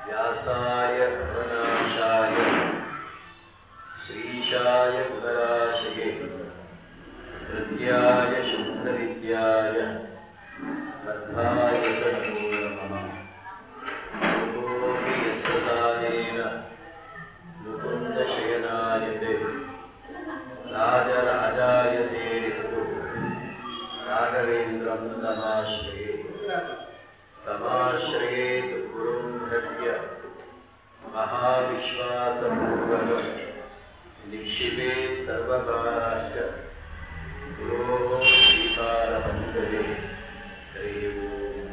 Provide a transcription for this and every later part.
व्यासाय भवनाशाय श्रीशाय गुणराशये हृद्याय शुद्धविद्याय बद्धाय च नमो नमः योगोऽपि यत्प्रसादेन मुकुन्दशयनायते राजराजायते राघवेन्द्रं तमाश्रये तमाश्रयेत् गुरुं हृद्य महाविश्वासपूर्वकं निक्षिपेत् सर्वकाराश्च गुरोः श्रीकारपञ्चये हरिः ओम्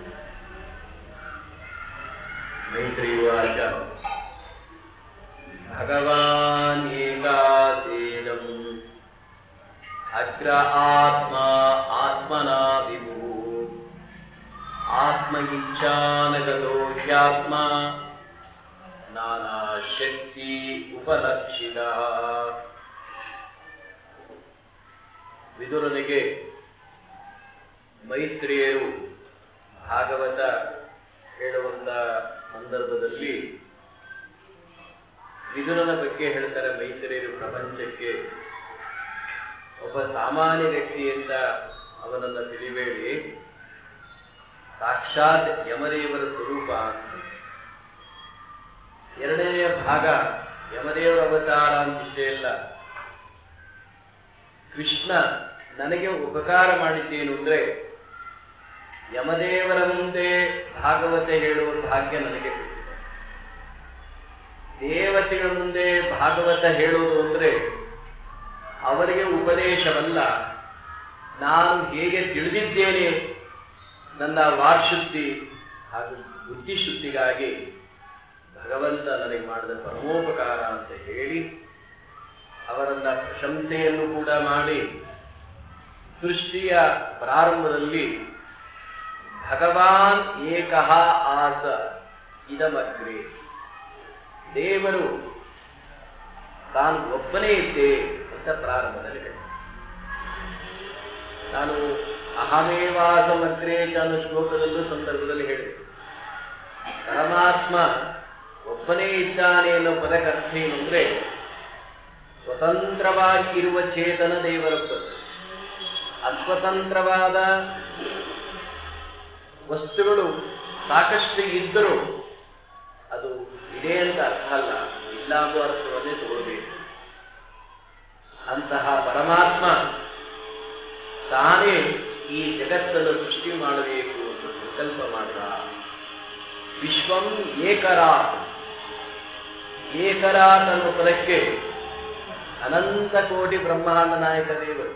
मैत्रीवाच भगवान् एकासेनम् अग्र आत्मा आत्मना विभुः आत्म इच्छानगतो ह्यात्मा नानाशक्ति उपलक्षितः ವಿದುರನಿಗೆ ಮೈತ್ರಿಯರು ಭಾಗವತ ಹೇಳುವಂತ ಸಂದರ್ಭದಲ್ಲಿ ವಿದುರನ ಬಗ್ಗೆ ಹೇಳ್ತಾರೆ ಮೈತ್ರಿಯರು ಪ್ರಪಂಚಕ್ಕೆ ಒಬ್ಬ ಸಾಮಾನ್ಯ ವ್ಯಕ್ತಿ ಅಂತ ಅವನನ್ನ ತಿಳಿಬೇಡಿ ಸಾಕ್ಷಾತ್ ಯಮದೇವರ ಸ್ವರೂಪ ಎರಡನೆಯ ಭಾಗ ಯಮದೇವರ ಅವತಾರ ಅಂತ ಇಷ್ಟೇ ಇಲ್ಲ ಕೃಷ್ಣ ನನಗೆ ಉಪಕಾರ ಮಾಡಿದ್ದೇನು ಅಂದ್ರೆ ಯಮದೇವರ ಮುಂದೆ ಭಾಗವತ ಹೇಳುವ ಭಾಗ್ಯ ನನಗೆ ಕೊಟ್ಟಿದೆ ದೇವತೆಗಳ ಮುಂದೆ ಭಾಗವತ ಹೇಳುವುದು ಅಂದ್ರೆ ಅವರಿಗೆ ಉಪದೇಶವಲ್ಲ ನಾನು ಹೇಗೆ ತಿಳಿದಿದ್ದೇನೆ ನನ್ನ ವಾಕ್ಶುದ್ಧಿ ಹಾಗೂ ಬುದ್ಧಿಶುದ್ಧಿಗಾಗಿ ಭಗವಂತ ನನಗೆ ಮಾಡಿದ ಪರಮೋಪಕಾರ ಅಂತ ಹೇಳಿ ಅವರನ್ನ ಪ್ರಶಂಸೆಯನ್ನು ಕೂಡ ಮಾಡಿ ಸೃಷ್ಟಿಯ ಪ್ರಾರಂಭದಲ್ಲಿ ಭಗವಾನ್ ಏಕಃ ಆಸ ಇದಮಗ್ರೆ ದೇವರು ತಾನು ಒಬ್ಬನೇ ಇದ್ದೆ ಅಂತ ಪ್ರಾರಂಭದಲ್ಲಿ ಹೇಳಿದ ನಾನು ಅಹಮೇವಾಸಮಗ್ರೆ ಅನ್ನೋ ಶ್ಲೋಕದಲ್ಲೂ ಸಂದರ್ಭದಲ್ಲಿ ಹೇಳಿದೆ ಪರಮಾತ್ಮ ಒಬ್ಬನೇ ಇದ್ದಾನೆ ಅನ್ನೋ ಪದಕರ್ಥ ಏನು ಅಂದ್ರೆ ಸ್ವತಂತ್ರವಾಗಿ ಇರುವ ಚೇತನ ದೇವರೊಬ್ಬ ಅಸ್ವತಂತ್ರವಾದ ವಸ್ತುಗಳು ಸಾಕಷ್ಟು ಇದ್ದರೂ ಅದು ಇದೆ ಅಂತ ಅರ್ಥ ಅಲ್ಲ ಇಲ್ಲ ಅನ್ನೋ ಅರ್ಥವನ್ನೇ ತಗೊಳ್ಬೇಕು ಅಂತಹ ಪರಮಾತ್ಮ ತಾನೇ ಈ ಜಗತ್ತನ್ನು ಸೃಷ್ಟಿ ಮಾಡಬೇಕು ಅಂತ ಸಂಕಲ್ಪ ಮಾಡಿದ ವಿಶ್ವಂ ಏಕರಾತ್ ಏಕರಾತ್ ಅನ್ನೋ ಪದಕ್ಕೆ ಅನಂತ ಕೋಟಿ ಬ್ರಹ್ಮಾಂಡ ನಾಯಕ ದೇವರು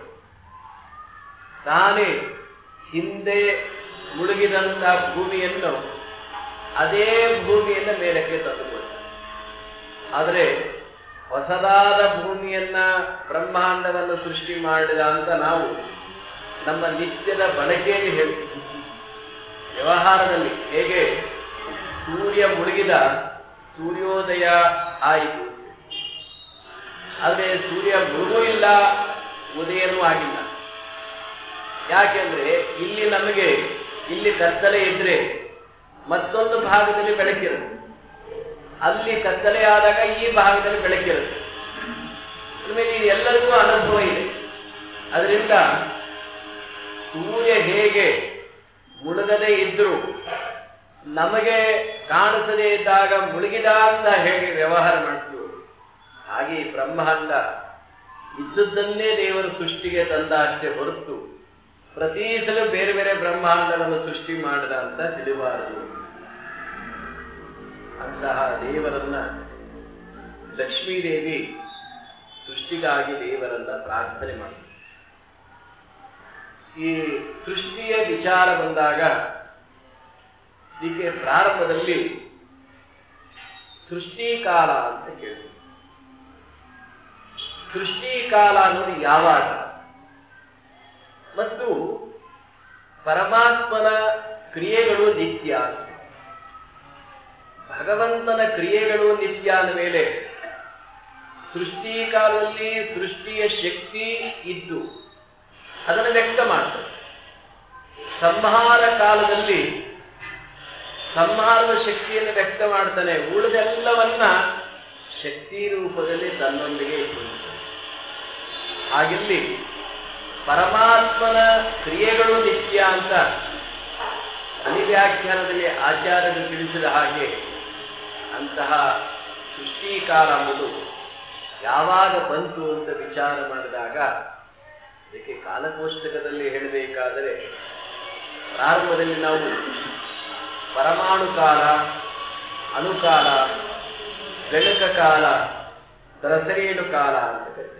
ತಾನೇ ಹಿಂದೆ ಮುಳುಗಿದಂತ ಭೂಮಿಯನ್ನು ಅದೇ ಭೂಮಿಯನ್ನ ಮೇಲಕ್ಕೆ ತಂದುಕೊಂಡ ಆದರೆ ಹೊಸದಾದ ಭೂಮಿಯನ್ನ ಬ್ರಹ್ಮಾಂಡವನ್ನು ಸೃಷ್ಟಿ ಮಾಡಿದ ಅಂತ ನಾವು ನಮ್ಮ ನಿತ್ಯದ ಬಳಕೆಯಲ್ಲಿ ಹೇಳ್ತೀವಿ ವ್ಯವಹಾರದಲ್ಲಿ ಹೇಗೆ ಸೂರ್ಯ ಮುಳುಗಿದ ಸೂರ್ಯೋದಯ ಆಯಿತು ಆದರೆ ಸೂರ್ಯ ಮುಳುಗೂ ಇಲ್ಲ ಉದಯನೂ ಆಗಿಲ್ಲ ಯಾಕೆಂದ್ರೆ ಇಲ್ಲಿ ನಮಗೆ ಇಲ್ಲಿ ಕತ್ತಲೆ ಇದ್ರೆ ಮತ್ತೊಂದು ಭಾಗದಲ್ಲಿ ಬೆಳಕಿರುತ್ತೆ ಅಲ್ಲಿ ಕತ್ತಲೆ ಆದಾಗ ಈ ಭಾಗದಲ್ಲಿ ಬೆಳಕಿರುತ್ತೆ ಆಮೇಲೆ ಇದು ಎಲ್ಲರಿಗೂ ಅನುಭವ ಇದೆ ಅದರಿಂದ ಸೂರ್ಯ ಹೇಗೆ ಮುಳುಗದೆ ಇದ್ರು ನಮಗೆ ಕಾಣಿಸದೇ ಇದ್ದಾಗ ಮುಳುಗಿದ ಅಂತ ಹೇಗೆ ವ್ಯವಹಾರ ಮಾಡ್ತೀವಿ ಹಾಗೆ ಈ ಬ್ರಹ್ಮಾಂಡ ಇದ್ದದ್ದನ್ನೇ ದೇವರು ಸೃಷ್ಟಿಗೆ ತಂದ ಅಷ್ಟೇ ಹೊರತು ಪ್ರತಿ ಸಲ ಬೇರೆ ಬೇರೆ ಬ್ರಹ್ಮಾಂಡವನ್ನು ಸೃಷ್ಟಿ ಮಾಡಿದ ಅಂತ ತಿಳಿಬಾರದು ಅಂತಹ ದೇವರನ್ನ ಲಕ್ಷ್ಮೀದೇವಿ ಸೃಷ್ಟಿಗಾಗಿ ದೇವರನ್ನ ಪ್ರಾರ್ಥನೆ ಮಾಡಿ ಈ ಸೃಷ್ಟಿಯ ವಿಚಾರ ಬಂದಾಗ ಇದಕ್ಕೆ ಪ್ರಾರಂಭದಲ್ಲಿ ಸೃಷ್ಟಿಕಾಲ ಅಂತ ಕೇಳಿ ಸೃಷ್ಟಿಕಾಲ ಅನ್ನೋದು ಯಾವಾಗ ಮತ್ತು ಪರಮಾತ್ಮನ ಕ್ರಿಯೆಗಳು ನಿತ್ಯ ಭಗವಂತನ ಕ್ರಿಯೆಗಳು ನಿತ್ಯ ಅಂದ ಮೇಲೆ ಸೃಷ್ಟಿ ಕಾಲದಲ್ಲಿ ಸೃಷ್ಟಿಯ ಶಕ್ತಿ ಇದ್ದು ಅದನ್ನು ವ್ಯಕ್ತ ಮಾಡ್ತದೆ ಸಂಹಾರ ಕಾಲದಲ್ಲಿ ಸಂಹಾರದ ಶಕ್ತಿಯನ್ನು ವ್ಯಕ್ತ ವ್ಯಕ್ತ ಮಾಡ್ತಾನೆ ಉಳಿದೆಲ್ಲವನ್ನ ಶಕ್ತಿ ರೂಪದಲ್ಲಿ ತನ್ನೊಂದಿಗೆ ಇಟ್ಟುಕೊಂಡಿದ್ದಾನೆ ಹಾಗಿಲ್ಲಿ ಪರಮಾತ್ಮನ ಕ್ರಿಯೆಗಳು ನಿತ್ಯ ಅಂತ ಅನಿವ್ಯಾಖ್ಯಾನದಲ್ಲಿ ಆಚಾರ್ಯರು ತಿಳಿಸಿದ ಹಾಗೆ ಅಂತಹ ಸೃಷ್ಟಿಕಾಲ ಎಂಬುದು ಯಾವಾಗ ಬಂತು ಅಂತ ವಿಚಾರ ಮಾಡಿದಾಗ ಅದಕ್ಕೆ ಕಾಲಕೋಷ್ಟಕದಲ್ಲಿ ಹೇಳಬೇಕಾದರೆ ಪ್ರಾರಂಭದಲ್ಲಿ ನಾವು ಪರಮಾಣು ಕಾಲ ಅಣುಕಾಲ ಗಣಕ ಕಾಲ ಸರಸರೇಣು ಕಾಲ ಅಂತ ಕರೀತಾರೆ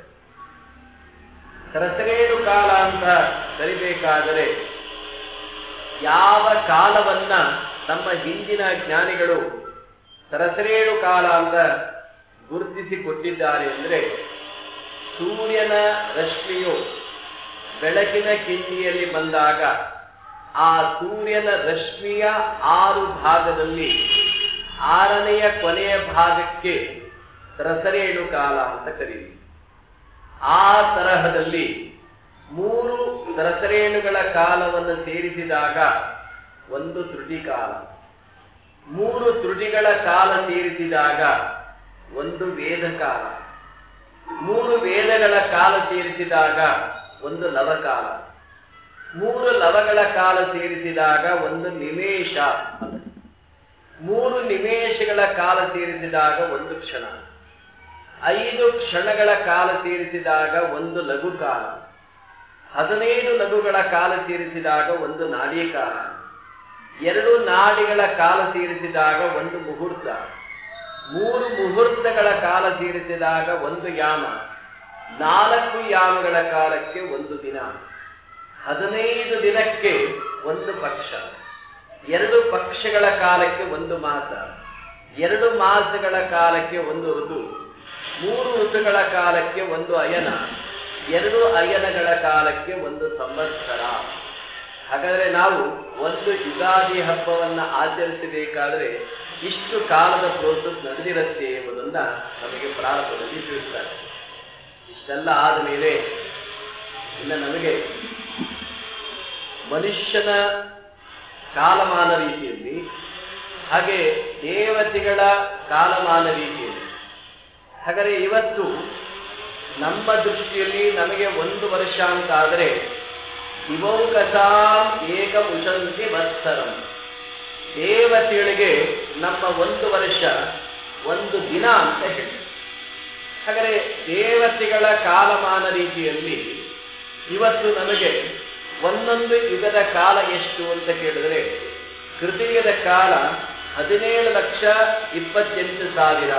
ಸರಸರೇಣು ಕಾಲ ಅಂತ ಕರಿಬೇಕಾದರೆ ಯಾವ ಕಾಲವನ್ನ ನಮ್ಮ ಹಿಂದಿನ ಜ್ಞಾನಿಗಳು ಸರಸರೇಣು ಕಾಲ ಅಂತ ಗುರುತಿಸಿ ಕೊಟ್ಟಿದ್ದಾರೆ ಅಂದ್ರೆ ಸೂರ್ಯನ ರಶ್ಮಿಯು ಬೆಳಕಿನ ಕಿಂಡಿಯಲ್ಲಿ ಬಂದಾಗ ಆ ಸೂರ್ಯನ ರಶ್ಮಿಯ ಆರು ಭಾಗದಲ್ಲಿ ಆರನೆಯ ಕೊನೆಯ ಭಾಗಕ್ಕೆ ಸರಸರೇಣು ಕಾಲ ಅಂತ ಕರೀತೀವಿ ಆ ತರಹದಲ್ಲಿ ಮೂರು ಸರಸರೇಣುಗಳ ಕಾಲವನ್ನು ಸೇರಿಸಿದಾಗ ಒಂದು ತ್ರುಟಿ ಕಾಲ ಮೂರು ತ್ರುಟಿಗಳ ಕಾಲ ಸೇರಿಸಿದಾಗ ಒಂದು ವೇದ ಕಾಲ ಮೂರು ವೇದಗಳ ಕಾಲ ಸೇರಿಸಿದಾಗ ಒಂದು ಲವಕಾಲ ಮೂರು ಲವಗಳ ಕಾಲ ಸೇರಿಸಿದಾಗ ಒಂದು ನಿಮೇಷ ಮೂರು ನಿಮೇಷಗಳ ಕಾಲ ಸೇರಿಸಿದಾಗ ಒಂದು ಕ್ಷಣ ಐದು ಕ್ಷಣಗಳ ಕಾಲ ಸೇರಿಸಿದಾಗ ಒಂದು ಲಘು ಕಾಲ ಹದಿನೈದು ಲಘುಗಳ ಕಾಲ ಸೇರಿಸಿದಾಗ ಒಂದು ನಾಡಿ ಕಾಲ ಎರಡು ನಾಡಿಗಳ ಕಾಲ ಸೇರಿಸಿದಾಗ ಒಂದು ಮುಹೂರ್ತ ಮೂರು ಮುಹೂರ್ತಗಳ ಕಾಲ ಸೇರಿಸಿದಾಗ ಒಂದು ಯಾಮ ನಾಲ್ಕು ಯಾಮಗಳ ಕಾಲಕ್ಕೆ ಒಂದು ದಿನ ಹದಿನೈದು ದಿನಕ್ಕೆ ಒಂದು ಪಕ್ಷ ಎರಡು ಪಕ್ಷಗಳ ಕಾಲಕ್ಕೆ ಒಂದು ಮಾಸ ಎರಡು ಮಾಸಗಳ ಕಾಲಕ್ಕೆ ಒಂದು ಋತು ಮೂರು ಋತುಗಳ ಕಾಲಕ್ಕೆ ಒಂದು ಅಯನ ಎರಡು ಅಯನಗಳ ಕಾಲಕ್ಕೆ ಒಂದು ಸಂವತ್ಸರ ಹಾಗಾದ್ರೆ ನಾವು ಒಂದು ಯುಗಾದಿ ಹಬ್ಬವನ್ನ ಆಚರಿಸಬೇಕಾದ್ರೆ ಇಷ್ಟು ಕಾಲದ ಪ್ರೋಸೆಸ್ ನಡೆದಿರುತ್ತೆ ಎಂಬುದನ್ನ ನಮಗೆ ಪ್ರಾರಂಭದಲ್ಲಿ ತಿಳಿಸ್ತಾರೆ ಇಷ್ಟೆಲ್ಲ ಆದಮೇಲೆ ಇನ್ನು ನಮಗೆ ಮನುಷ್ಯನ ಕಾಲಮಾನ ರೀತಿಯಲ್ಲಿ ಹಾಗೆ ದೇವತೆಗಳ ಕಾಲಮಾನ ರೀತಿಯಲ್ಲಿ ಹಾಗಾದರೆ ಇವತ್ತು ನಮ್ಮ ದೃಷ್ಟಿಯಲ್ಲಿ ನಮಗೆ ಒಂದು ವರ್ಷ ಅಂತ ಆದರೆ ದಿವೌಕತಾಂ ಏಕ ಉಶಂತಿ ವತ್ಸರಂ ದೇವತೆಗಳಿಗೆ ನಮ್ಮ ಒಂದು ವರ್ಷ ಒಂದು ದಿನ ಅಂತ ಹೇಳಿ ಹಾಗಾದರೆ ದೇವತೆಗಳ ಕಾಲಮಾನ ರೀತಿಯಲ್ಲಿ ಇವತ್ತು ನಮಗೆ ಒಂದೊಂದು ಯುಗದ ಕಾಲ ಎಷ್ಟು ಅಂತ ಕೇಳಿದ್ರೆ ಕೃತಿಯುಗದ ಕಾಲ ಹದಿನೇಳು ಲಕ್ಷ ಇಪ್ಪತ್ತೆಂಟು ಸಾವಿರ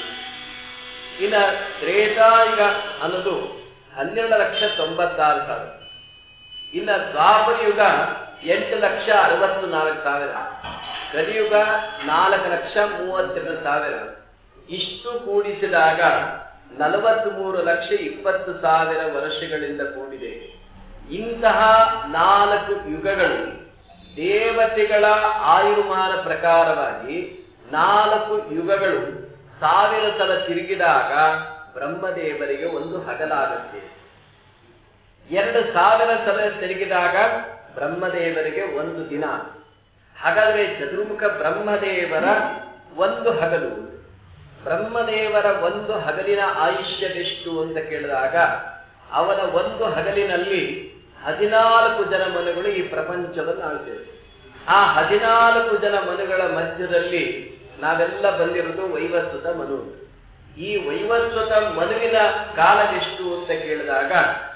ಇನ್ನ ತ್ರೇತಾಯುಗ ಅನ್ನೋದು ಹನ್ನೆರಡು ಲಕ್ಷ ತೊಂಬತ್ತಾರು ಸಾವಿರ ಇನ್ನ ದ್ವಾಪರ ಯುಗ ಎಂಟು ಲಕ್ಷ ಅರವತ್ತು ನಾಲ್ಕು ಸಾವಿರ ಕಲಿಯುಗ ನಾಲ್ಕು ಲಕ್ಷ ಮೂವತ್ತೆರಡು ಸಾವಿರ ಇಷ್ಟು ಕೂಡಿಸಿದಾಗ ನಲವತ್ತ್ ಮೂರು ಲಕ್ಷ ಇಪ್ಪತ್ತು ಸಾವಿರ ವರ್ಷಗಳಿಂದ ಕೂಡಿದೆ ಇಂತಹ ನಾಲ್ಕು ಯುಗಗಳು ದೇವತೆಗಳ ಆಯುರ್ಮಾನ ಪ್ರಕಾರವಾಗಿ ನಾಲ್ಕು ಯುಗಗಳು ಸಾವಿರ ಸಲ ತಿರುಗಿದಾಗ ಬ್ರಹ್ಮದೇವರಿಗೆ ಒಂದು ಹಗಲಾಗುತ್ತೆ ಎರಡು ಸಾವಿರ ಸಲ ತಿರುಗಿದಾಗ ಬ್ರಹ್ಮದೇವರಿಗೆ ಒಂದು ದಿನ ಹಾಗಾದ್ರೆ ಚತುರ್ಮುಖ ಬ್ರಹ್ಮದೇವರ ಒಂದು ಹಗಲು ಬ್ರಹ್ಮದೇವರ ಒಂದು ಹಗಲಿನ ಆಯುಷ್ಯವೆಷ್ಟು ಅಂತ ಕೇಳಿದಾಗ ಅವನ ಒಂದು ಹಗಲಿನಲ್ಲಿ ಹದಿನಾಲ್ಕು ಜನ ಮನುಗಳು ಈ ಪ್ರಪಂಚವನ್ನು ಆಳ್ತೇವೆ ಆ ಹದಿನಾಲ್ಕು ಜನ ಮನುಗಳ ಮಧ್ಯದಲ್ಲಿ ನಾವೆಲ್ಲ ಬಂದಿರೋದು ವೈವಸ್ವತ ಮನು ಈ ವೈವಸ್ವತ ಮನುವಿನ ಕಾಲವೆಷ್ಟು ಅಂತ ಕೇಳಿದಾಗ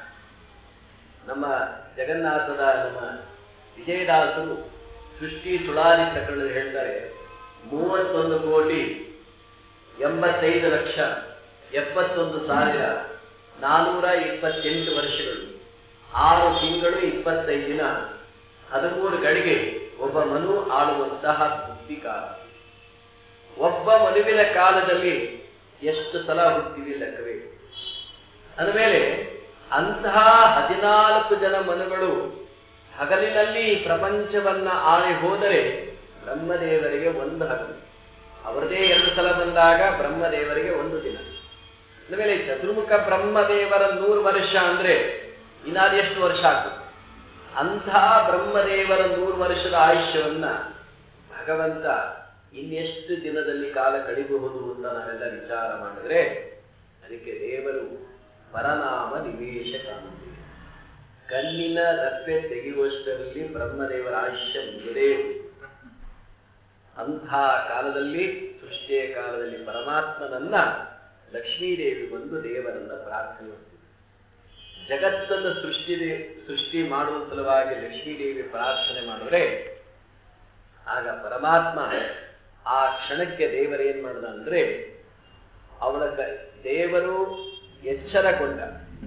ನಮ್ಮ ಜಗನ್ನಾಥದ ನಮ್ಮ ವಿಜಯದಾಸರು ಸೃಷ್ಟಿ ಸುಳಾರಿ ಪ್ರಕರಣ ಹೇಳ್ತಾರೆ ಮೂವತ್ತೊಂದು ಕೋಟಿ ಎಂಬತ್ತೈದು ಲಕ್ಷ ಎಪ್ಪತ್ತೊಂದು ಸಾವಿರ ನಾನೂರ ಇಪ್ಪತ್ತೆಂಟು ವರ್ಷಗಳು ಆರು ತಿಂಗಳು ಇಪ್ಪತ್ತೈದು ದಿನ ಹದಿಮೂರು ಗಳಿಗೆ ಒಬ್ಬ ಮನು ಆಳುವಂತಹ ಕಾಲ ಒಬ್ಬ ಮನುವಿನ ಕಾಲದಲ್ಲಿ ಎಷ್ಟು ಸಲ ಹುಟ್ಟಿವಿ ಲೆಕ್ಕವೇ ಅಂದಮೇಲೆ ಅಂತಹ ಹದಿನಾಲ್ಕು ಜನ ಮನುಗಳು ಹಗಲಿನಲ್ಲಿ ಈ ಪ್ರಪಂಚವನ್ನ ಆಳಿ ಹೋದರೆ ಬ್ರಹ್ಮದೇವರಿಗೆ ಒಂದು ಹಗಲು ಅವರದೇ ಎರಡು ಸಲ ಬಂದಾಗ ಬ್ರಹ್ಮದೇವರಿಗೆ ಒಂದು ದಿನ ಅಂದಮೇಲೆ ಚತುರ್ಮುಖ ಬ್ರಹ್ಮದೇವರ ನೂರು ವರ್ಷ ಅಂದ್ರೆ ಇನ್ನಾದ ಎಷ್ಟು ವರ್ಷ ಆಗ್ತದೆ ಅಂತಹ ಬ್ರಹ್ಮದೇವರ ನೂರು ವರ್ಷದ ಆಯುಷ್ಯವನ್ನ ಭಗವಂತ ಇನ್ನೆಷ್ಟು ದಿನದಲ್ಲಿ ಕಾಲ ಕಳಿಬಹುದು ಅಂತ ನಾವೆಲ್ಲ ವಿಚಾರ ಮಾಡಿದ್ರೆ ಅದಕ್ಕೆ ದೇವರು ಪರನಾಮ ನಿವೇಶ ಕಾಣುತ್ತೆ ಕಣ್ಣಿನ ರಪ್ಪೆ ತೆಗೆಯುವಷ್ಟರಲ್ಲಿ ಬ್ರಹ್ಮದೇವರ ಆಯುಷ್ಯ ಮುಗಿದೇ ಅಂಥ ಕಾಲದಲ್ಲಿ ಸೃಷ್ಟಿಯ ಕಾಲದಲ್ಲಿ ಪರಮಾತ್ಮನನ್ನ ಲಕ್ಷ್ಮೀದೇವಿ ಬಂದು ದೇವರನ್ನ ಪ್ರಾರ್ಥನೆ ಮಾಡ್ತಿದ್ರು ಜಗತ್ತನ್ನು ಸೃಷ್ಟಿ ಸೃಷ್ಟಿ ಮಾಡುವ ಸಲುವಾಗಿ ಲಕ್ಷ್ಮೀದೇವಿ ಪ್ರಾರ್ಥನೆ ಮಾಡಿದ್ರೆ ಆಗ ಪರಮಾತ್ಮ ಆ ಕ್ಷಣಕ್ಕೆ ದೇವರು ಏನ್ ಮಾಡ್ದ ಅಂದ್ರೆ ಅವಳ ಕ- ದೇವರು ಎಚ್ಚರಗೊಂಡ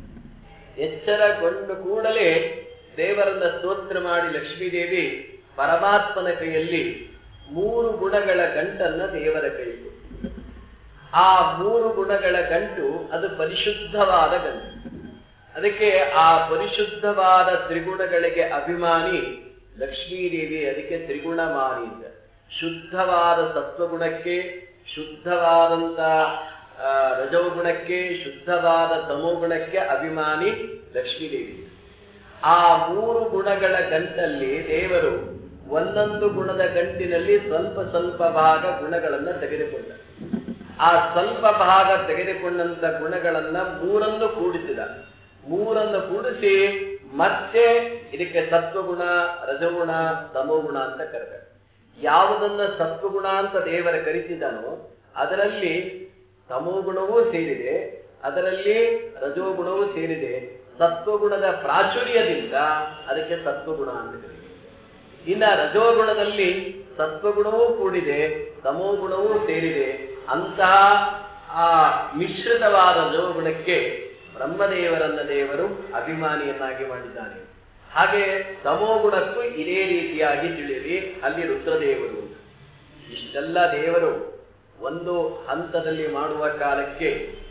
ಎಚ್ಚರಗೊಂಡ ಕೂಡಲೇ ದೇವರನ್ನ ಸ್ತೋತ್ರ ಮಾಡಿ ಲಕ್ಷ್ಮೀದೇವಿ ಪರಮಾತ್ಮನ ಕೈಯಲ್ಲಿ ಮೂರು ಗುಣಗಳ ಗಂಟನ್ನ ದೇವರ ಕೈ ಕೊಟ್ಟು. ಆ ಮೂರು ಗುಣಗಳ ಗಂಟು ಅದು ಪರಿಶುದ್ಧವಾದ ಗಂಟು ಅದಕ್ಕೆ ಆ ಪರಿಶುದ್ಧವಾದ ತ್ರಿಗುಣಗಳಿಗೆ ಅಭಿಮಾನಿ ಲಕ್ಷ್ಮೀದೇವಿ ಅದಕ್ಕೆ ತ್ರಿಗುಣಮಾನಿ ಅಂತ ಶುದ್ಧವಾದ ಸತ್ವಗುಣಕ್ಕೆ ಶುದ್ಧವಾದಂತ ಆ, ರಜೋಗುಣಕ್ಕೆ ಶುದ್ಧವಾದ ತಮೋಗುಣಕ್ಕೆ ಅಭಿಮಾನಿ ಲಕ್ಷ್ಮೀದೇವಿ ಆ ಮೂರು ಗುಣಗಳ ಗಂಟಲ್ಲಿ ದೇವರು ಒಂದೊಂದು ಗುಣದ ಗಂಟಿನಲ್ಲಿ ಸ್ವಲ್ಪ ಸ್ವಲ್ಪ ಭಾಗ ಗುಣಗಳನ್ನ ತೆಗೆದುಕೊಂಡ ಆ ಸ್ವಲ್ಪ ಭಾಗ ತೆಗೆದುಕೊಂಡಂತ ಗುಣಗಳನ್ನ ಮೂರನ್ನು ಕೂಡಿಸಿದ ಮೂರನ್ನು ಕೂಡಿಸಿ ಮತ್ತೆ ಇದಕ್ಕೆ ಸತ್ವಗುಣ ರಜಗುಣ ತಮೋಗುಣ ಅಂತ ಕರೆದ ಯಾವುದನ್ನ ಸತ್ವಗುಣ ಅಂತ ದೇವರ ಕರೆಸಿದನೋ ಅದರಲ್ಲಿ ತಮೋಗುಣವೂ ಸೇರಿದೆ ಅದರಲ್ಲಿ ರಜೋಗುಣವೂ ಸೇರಿದೆ ಸತ್ವಗುಣದ ಪ್ರಾಚುರ್ಯದಿಂದ ಅದಕ್ಕೆ ಸತ್ವಗುಣ ಅಂತ ಕರೀತಾರೆ ಇನ್ನ ರಜೋಗುಣದಲ್ಲಿ ಸತ್ವಗುಣವೂ ಕೂಡಿದೆ ತಮೋಗುಣವೂ ಸೇರಿದೆ ಅಂತಹ ಆ ಮಿಶ್ರಿತವಾದ ರಜೋಗುಣಕ್ಕೆ ಬ್ರಹ್ಮದೇವರನ್ನ ದೇವರು ಅಭಿಮಾನಿಯನ್ನಾಗಿ ಮಾಡಿದ್ದಾನೆ ಹಾಗೆ ತಮೋಗುಣಕ್ಕೂ ಇದೇ ರೀತಿಯಾಗಿ ತಿಳಿಯಿರಿ ಅಲ್ಲಿ ರುದ್ರದೇವರು ಅಂತ. ಇಷ್ಟೆಲ್ಲ ದೇವರು ಒಂದು ಹಂತದಲ್ಲಿ ಮಾಡುವ ಕಾಲಕ್ಕೆ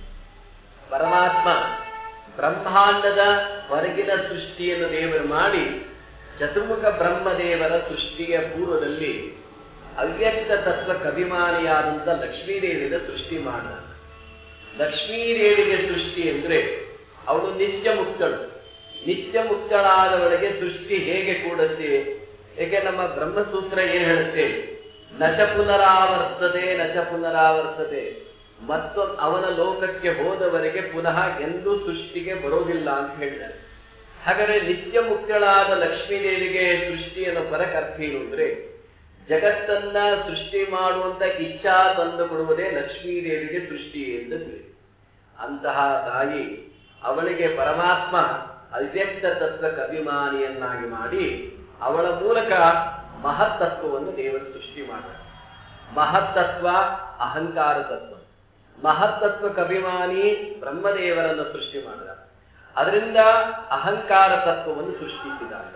ಪರಮಾತ್ಮ ಬ್ರಹ್ಮಾಂಡದ ಹೊರಗಿನ ಸೃಷ್ಟಿಯನ್ನು ದೇವರು ಮಾಡಿ ಚತುರ್ಮುಖ ಬ್ರಹ್ಮದೇವರ ಸೃಷ್ಟಿಯ ಪೂರ್ವದಲ್ಲಿ ಅವ್ಯಕ್ತ ತತ್ವಕ್ಕೆ ಅಭಿಮಾನಿಯಾದಂಥ ಲಕ್ಷ್ಮೀದೇವಿಯ ಸೃಷ್ಟಿ ಮಾಡ ಲಕ್ಷ್ಮೀದೇವಿಗೆ ಸೃಷ್ಟಿ ಅಂದ್ರೆ ಅವಳು ನಿತ್ಯ ಮುಕ್ತಳು ನಿತ್ಯ ಮುಕ್ತಳಾದವಳಿಗೆ ಸೃಷ್ಟಿ ಹೇಗೆ ಕೂಡುತ್ತೆ ಏಕೆ ನಮ್ಮ ಬ್ರಹ್ಮಸೂತ್ರ ಏನ್ ಹೇಳುತ್ತೆ ನಚ ಪುನರಾವರ್ತದೆ ನಚ ಪುನರಾವರ್ತದೆ ಮತ್ತೊಂದು ಅವನ ಲೋಕಕ್ಕೆ ಹೋದವರೆಗೆ ಪುನಃ ಎಂದೂ ಸೃಷ್ಟಿಗೆ ಬರೋದಿಲ್ಲ ಅಂತ ಹೇಳಿದ್ದಾರೆ ಹಾಗಾದ್ರೆ ನಿತ್ಯ ಮುಕ್ತಳಾದ ಲಕ್ಷ್ಮೀದೇವಿಗೆ ಸೃಷ್ಟಿಯನ್ನು ಬರಕ್ ಅರ್ಥ ಏನು ಅಂದ್ರೆ ಜಗತ್ತನ್ನ ಸೃಷ್ಟಿ ಮಾಡುವಂತ ಇಚ್ಛಾ ತಂದು ಕೊಡುವುದೇ ಲಕ್ಷ್ಮೀದೇವಿಗೆ ಸೃಷ್ಟಿ ಎಂದು ತಿಳಿ ಅಂತಹ ತಾಯಿ ಅವಳಿಗೆ ಪರಮಾತ್ಮ ಅವ್ಯಕ್ತ ತತ್ವಕ್ಕೆ ಅಭಿಮಾನಿಯನ್ನಾಗಿ ಮಾಡಿ ಅವಳ ಮೂಲಕ ಮಹತ್ತತ್ವವನ್ನು ದೇವರು ಸೃಷ್ಟಿ ಮಾಡ್ತಾರೆ ಮಹತ್ತತ್ವ ಅಹಂಕಾರ ತತ್ವ ಮಹತ್ತತ್ವಕ್ಕೆ ಅಭಿಮಾನಿ ಬ್ರಹ್ಮದೇವರನ್ನು ಸೃಷ್ಟಿ ಮಾಡಿದ ಅದರಿಂದ ಅಹಂಕಾರ ತತ್ವವನ್ನು ಸೃಷ್ಟಿಸಿದಾಗ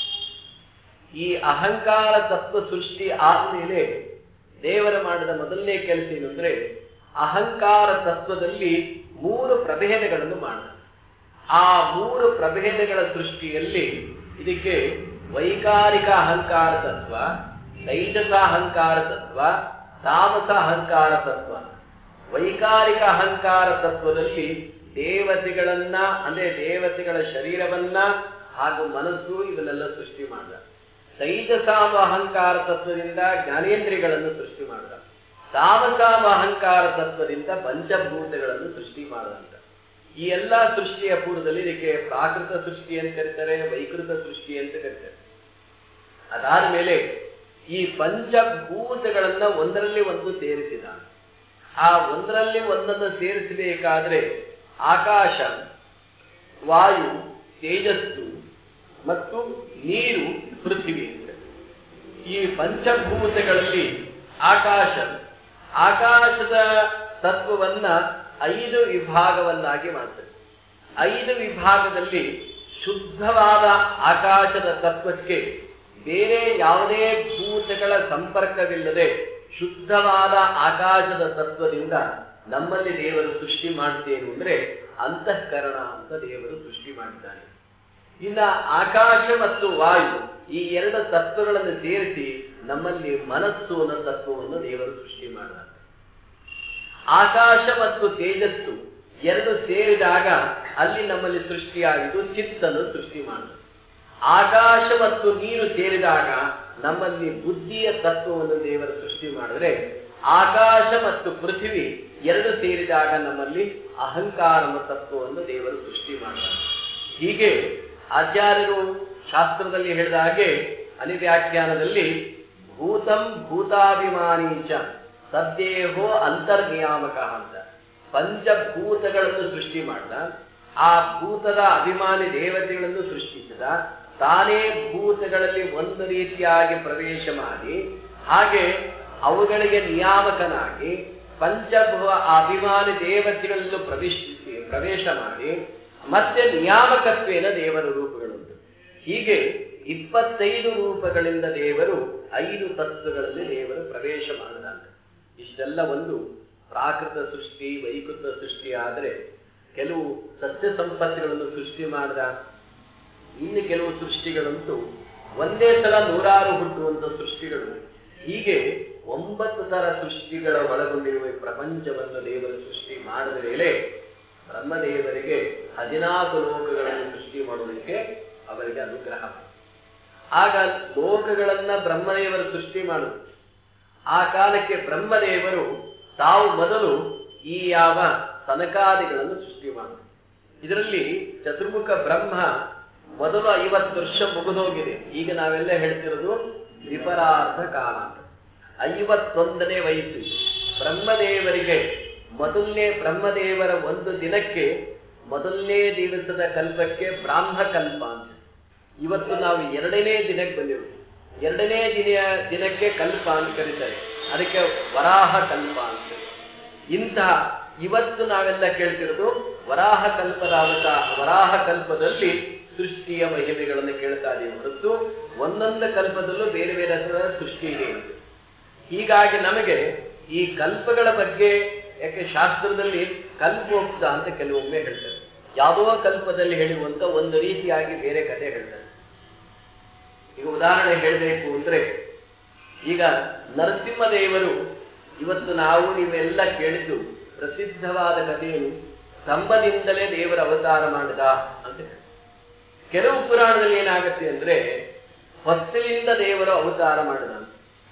ಈ ಅಹಂಕಾರ ತತ್ವ ಸೃಷ್ಟಿ ಆದ್ಮೇಲೆ ದೇವರ ಮಾಡಿದ ಮೊದಲನೇ ಕೆಲಸ ಏನು ಅಂದ್ರೆ ಅಹಂಕಾರ ತತ್ವದಲ್ಲಿ ಮೂರು ಪ್ರಭೇದಗಳನ್ನು ಮಾಡಿದ ಆ ಮೂರು ಪ್ರಭೇದಗಳ ಸೃಷ್ಟಿಯಲ್ಲಿ ಇದಕ್ಕೆ ವೈಕಾರಿಕ ಅಹಂಕಾರ ತತ್ವ ತೈಜಸ ಅಹಂಕಾರ ತತ್ವ ತಾಮಸ ಅಹಂಕಾರ ತತ್ವ ವೈಕಾರಿಕ ಅಹಂಕಾರ ತತ್ವದಲ್ಲಿ ದೇವತೆಗಳನ್ನ ಅಂದ್ರೆ ದೇವತೆಗಳ ಶರೀರವನ್ನ ಹಾಗೂ ಮನಸ್ಸು ಇವನ್ನೆಲ್ಲ ಸೃಷ್ಟಿ ಮಾಡಿದ ತೈಜಸಾಮ ಅಹಂಕಾರ ತತ್ವದಿಂದ ಜ್ಞಾನೇಂದ್ರಿಯಗಳನ್ನು ಸೃಷ್ಟಿ ಮಾಡಿದ ತಾಮಸಾಮ ಅಹಂಕಾರ ತತ್ವದಿಂದ ಪಂಚಭೂತಗಳನ್ನು ಸೃಷ್ಟಿ ಮಾಡಿದಂತ ಈ ಎಲ್ಲಾ ಸೃಷ್ಟಿಯ ಪೂರ್ವದಲ್ಲಿ ಇದಕ್ಕೆ ಪ್ರಾಕೃತ ಸೃಷ್ಟಿ ಅಂತ ಕರೀತಾರೆ ವೈಕೃತ ಸೃಷ್ಟಿ ಅಂತ ಕರೀತಾರೆ ಅದಾದ್ಮೇಲೆ ಈ ಪಂಚಭೂತಗಳನ್ನ ಒಂದರಲ್ಲಿ ಒಂದು ಸೇರಿಸಿದ ಆ ಒಂದರಲ್ಲಿ ಒಂದನ್ನು ಸೇರಿಸಬೇಕಾದ್ರೆ ಆಕಾಶ ವಾಯು ತೇಜಸ್ಸು ಮತ್ತು ನೀರು ಪೃಥ್ವಿ ಅಂತ ಈ ಪಂಚಭೂತಗಳಲ್ಲಿ ಆಕಾಶ ಆಕಾಶದ ತತ್ವವನ್ನ ಐದು ವಿಭಾಗವನ್ನಾಗಿ ಮಾಡ್ತದೆ ಐದು ವಿಭಾಗದಲ್ಲಿ ಶುದ್ಧವಾದ ಆಕಾಶದ ತತ್ವಕ್ಕೆ ಬೇರೆ ಯಾವುದೇ ಭೂತಗಳ ಸಂಪರ್ಕವಿಲ್ಲದೆ ಶುದ್ಧವಾದ ಆಕಾಶದ ತತ್ವದಿಂದ ನಮ್ಮಲ್ಲಿ ದೇವರು ಸೃಷ್ಟಿ ಮಾಡ್ತೇನು ಅಂದ್ರೆ ಅಂತಃಕರಣ ಅಂತ ದೇವರು ಸೃಷ್ಟಿ ಮಾಡಿದ್ದಾನೆ ಇನ್ನ ಆಕಾಶ ಮತ್ತು ವಾಯು ಈ ಎರಡು ತತ್ವಗಳನ್ನು ಸೇರಿಸಿ ನಮ್ಮಲ್ಲಿ ಮನಸ್ಸು ಅನ್ನೋ ತತ್ವವನ್ನು ದೇವರು ಸೃಷ್ಟಿ ಮಾಡಿದ ಆಕಾಶ ಮತ್ತು ತೇಜಸ್ಸು ಎರಡು ಸೇರಿದಾಗ ಅಲ್ಲಿ ನಮ್ಮಲ್ಲಿ ಸೃಷ್ಟಿಯಾಗಿದ್ದು ಚಿತ್ತನ್ನು ಸೃಷ್ಟಿ ಮಾಡಿದ ಆಕಾಶ ಮತ್ತು ನೀರು ಸೇರಿದಾಗ ನಮ್ಮಲ್ಲಿ ಬುದ್ಧಿಯ ತತ್ವವನ್ನು ದೇವರು ಸೃಷ್ಟಿ ಮಾಡಿದ್ರೆ ಆಕಾಶ ಮತ್ತು ಪೃಥ್ವಿ ಎರಡು ಸೇರಿದಾಗ ನಮ್ಮಲ್ಲಿ ಅಹಂಕಾರ ತತ್ವವನ್ನು ದೇವರು ಸೃಷ್ಟಿ ಮಾಡಿದ್ದಾರೆ ಹೀಗೆ ಆಚಾರ್ಯರು ಶಾಸ್ತ್ರದಲ್ಲಿ ಹೇಳಿದ ಹಾಗೆ ಅನಿವ್ಯಾಖ್ಯಾನದಲ್ಲಿ ಭೂತಂ ಭೂತಾಭಿಮಾನೀಚ ಸದ್ದೇಹೋ ಅಂತರ್ನಿಯಾಮಕ ಅಂತ ಪಂಚಭೂತಗಳನ್ನು ಸೃಷ್ಟಿ ಮಾಡಿದ ಆ ಭೂತದ ಅಭಿಮಾನಿ ದೇವತೆಗಳನ್ನು ಸೃಷ್ಟಿಸಿದ ತಾನೇ ಭೂತಗಳಲ್ಲಿ ಒಂದು ರೀತಿಯಾಗಿ ಪ್ರವೇಶ ಮಾಡಿ ಹಾಗೆ ಅವುಗಳಿಗೆ ನಿಯಾಮಕನಾಗಿ ಪಂಚಭುವ ಅಭಿಮಾನಿ ದೇವತೆಗಳಲ್ಲೂ ಪ್ರವೇಶಿಸಿ ಪ್ರವೇಶ ಮಾಡಿ ಮತ್ತೆ ನಿಯಾಮಕತ್ವೇನ ದೇವರ ರೂಪಗಳುಂಟು ಹೀಗೆ ಇಪ್ಪತ್ತೈದು ರೂಪಗಳಿಂದ ದೇವರು ಐದು ತತ್ವಗಳಲ್ಲಿ ದೇವರು ಪ್ರವೇಶ ಮಾಡಿದಾನೆ ಇಷ್ಟೆಲ್ಲ ಒಂದು ಪ್ರಾಕೃತ ಸೃಷ್ಟಿ ವೈಕೃತ ಸೃಷ್ಟಿ ಆದರೆ ಕೆಲವು ಸಸ್ಯ ಸಂಪತ್ತಿಗಳನ್ನು ಸೃಷ್ಟಿ ಮಾಡಿದ ಇನ್ನು ಕೆಲವು ಸೃಷ್ಟಿಗಳಂತೂ ಒಂದೇ ಸಲ ನೂರಾರು ಹುಟ್ಟುವಂತ ಸೃಷ್ಟಿಗಳು ಹೀಗೆ ಒಂಬತ್ತು ತರ ಸೃಷ್ಟಿಗಳ ಒಳಗೊಂಡಿರುವ ಈ ಪ್ರಪಂಚವನ್ನು ದೇವರು ಸೃಷ್ಟಿ ಮಾಡಿದ ಮೇಲೆ ಬ್ರಹ್ಮದೇವರಿಗೆ ಹದಿನಾಲ್ಕು ಲೋಕಗಳನ್ನು ಸೃಷ್ಟಿ ಮಾಡುವುದಕ್ಕೆ ಅವರಿಗೆ ಅನುಗ್ರಹ ಆಗ ಲೋಕಗಳನ್ನ ಬ್ರಹ್ಮದೇವರು ಸೃಷ್ಟಿ ಮಾಡುದು ಆ ಕಾಲಕ್ಕೆ ಬ್ರಹ್ಮದೇವರು ತಾವು ಮೊದಲು ಈ ಯಾವ ಸನಕಾದಿಗಳನ್ನು ಸೃಷ್ಟಿ ಮಾಡುದು ಇದರಲ್ಲಿ ಚತುರ್ಮುಖ ಬ್ರಹ್ಮ ಮೊದಲು ಐವತ್ತು ವರ್ಷ ಮುಗಿದೋಗಿದೆ ಈಗ ನಾವೆಲ್ಲ ಹೇಳ್ತಿರೋದು ವಿಪರಾರ್ಧ ಕಾಲ ಅಂತ ಐವತ್ತೊಂದನೇ ವಯಸ್ಸು ಇದೆ. ಬ್ರಹ್ಮದೇವರಿಗೆ ಮೊದಲನೇ ಬ್ರಹ್ಮದೇವರ ಒಂದು ದಿನಕ್ಕೆ ಮೊದಲನೇ ದಿವಸದ ಕಲ್ಪಕ್ಕೆ ಬ್ರಾಹ್ಮ ಕಲ್ಪ ಅಂತ ಇವತ್ತು ನಾವು ಎರಡನೇ ದಿನಕ್ಕೆ ಬಂದಿರೋದು ಎರಡನೇ ದಿನ ದಿನಕ್ಕೆ ಕಲ್ಪ ಅಂತ ಕರೀತಾರೆ ಅದಕ್ಕೆ ವರಾಹ ಕಲ್ಪ ಅಂತ ಇಂತಹ ಇವತ್ತು ನಾವೆಲ್ಲ ಕೇಳ್ತಿರೋದು ವರಾಹ ಕಲ್ಪದ ಅವತ ವರಾಹ ಕಲ್ಪದಲ್ಲಿ ಸೃಷ್ಟಿಯ ಮಹಿಮೆಗಳನ್ನು ಕೇಳ್ತಾ ಇದೀವಿ ಹೊರತು ಒಂದೊಂದು ಕಲ್ಪದಲ್ಲೂ ಬೇರೆ ಬೇರೆ ಥರದ ಸೃಷ್ಟಿ ಇದೆ ಅಂತ. ಹೀಗಾಗಿ ನಮಗೆ ಈ ಕಲ್ಪಗಳ ಬಗ್ಗೆ ಯಾಕೆ ಶಾಸ್ತ್ರದಲ್ಲಿ ಕಲ್ಪೋಕ್ತ ಅಂತ ಕೆಲವೊಮ್ಮೆ ಹೇಳ್ತಾರೆ ಯಾವುದೋ ಕಲ್ಪದಲ್ಲಿ ಹೇಳುವಂತ ಒಂದು ರೀತಿಯಾಗಿ ಬೇರೆ ಕಥೆ ಹೇಳ್ತಾರೆ ಈಗ ಉದಾಹರಣೆ ಹೇಳಬೇಕು ಅಂದ್ರೆ ಈಗ ನರಸಿಂಹದೇವರು ಇವತ್ತು ನಾವು ನೀವೆಲ್ಲ ಕೇಳಿದ್ದು ಪ್ರಸಿದ್ಧವಾದ ಕಥೆಯನ್ನು ಸ್ತಂಭದಿಂದಲೇ ದೇವರ ಅವತಾರ ಮಾಡಿದ ಅಂತ ಹೇಳ್ತಾರೆ. ಕೆಲವು ಪುರಾಣದಲ್ಲಿ ಏನಾಗುತ್ತೆ ಅಂದ್ರೆ ಹೊಸ್ತಿಲಿಂದ ದೇವರು ಅವತಾರ ಮಾಡಿದ ಅಂತ.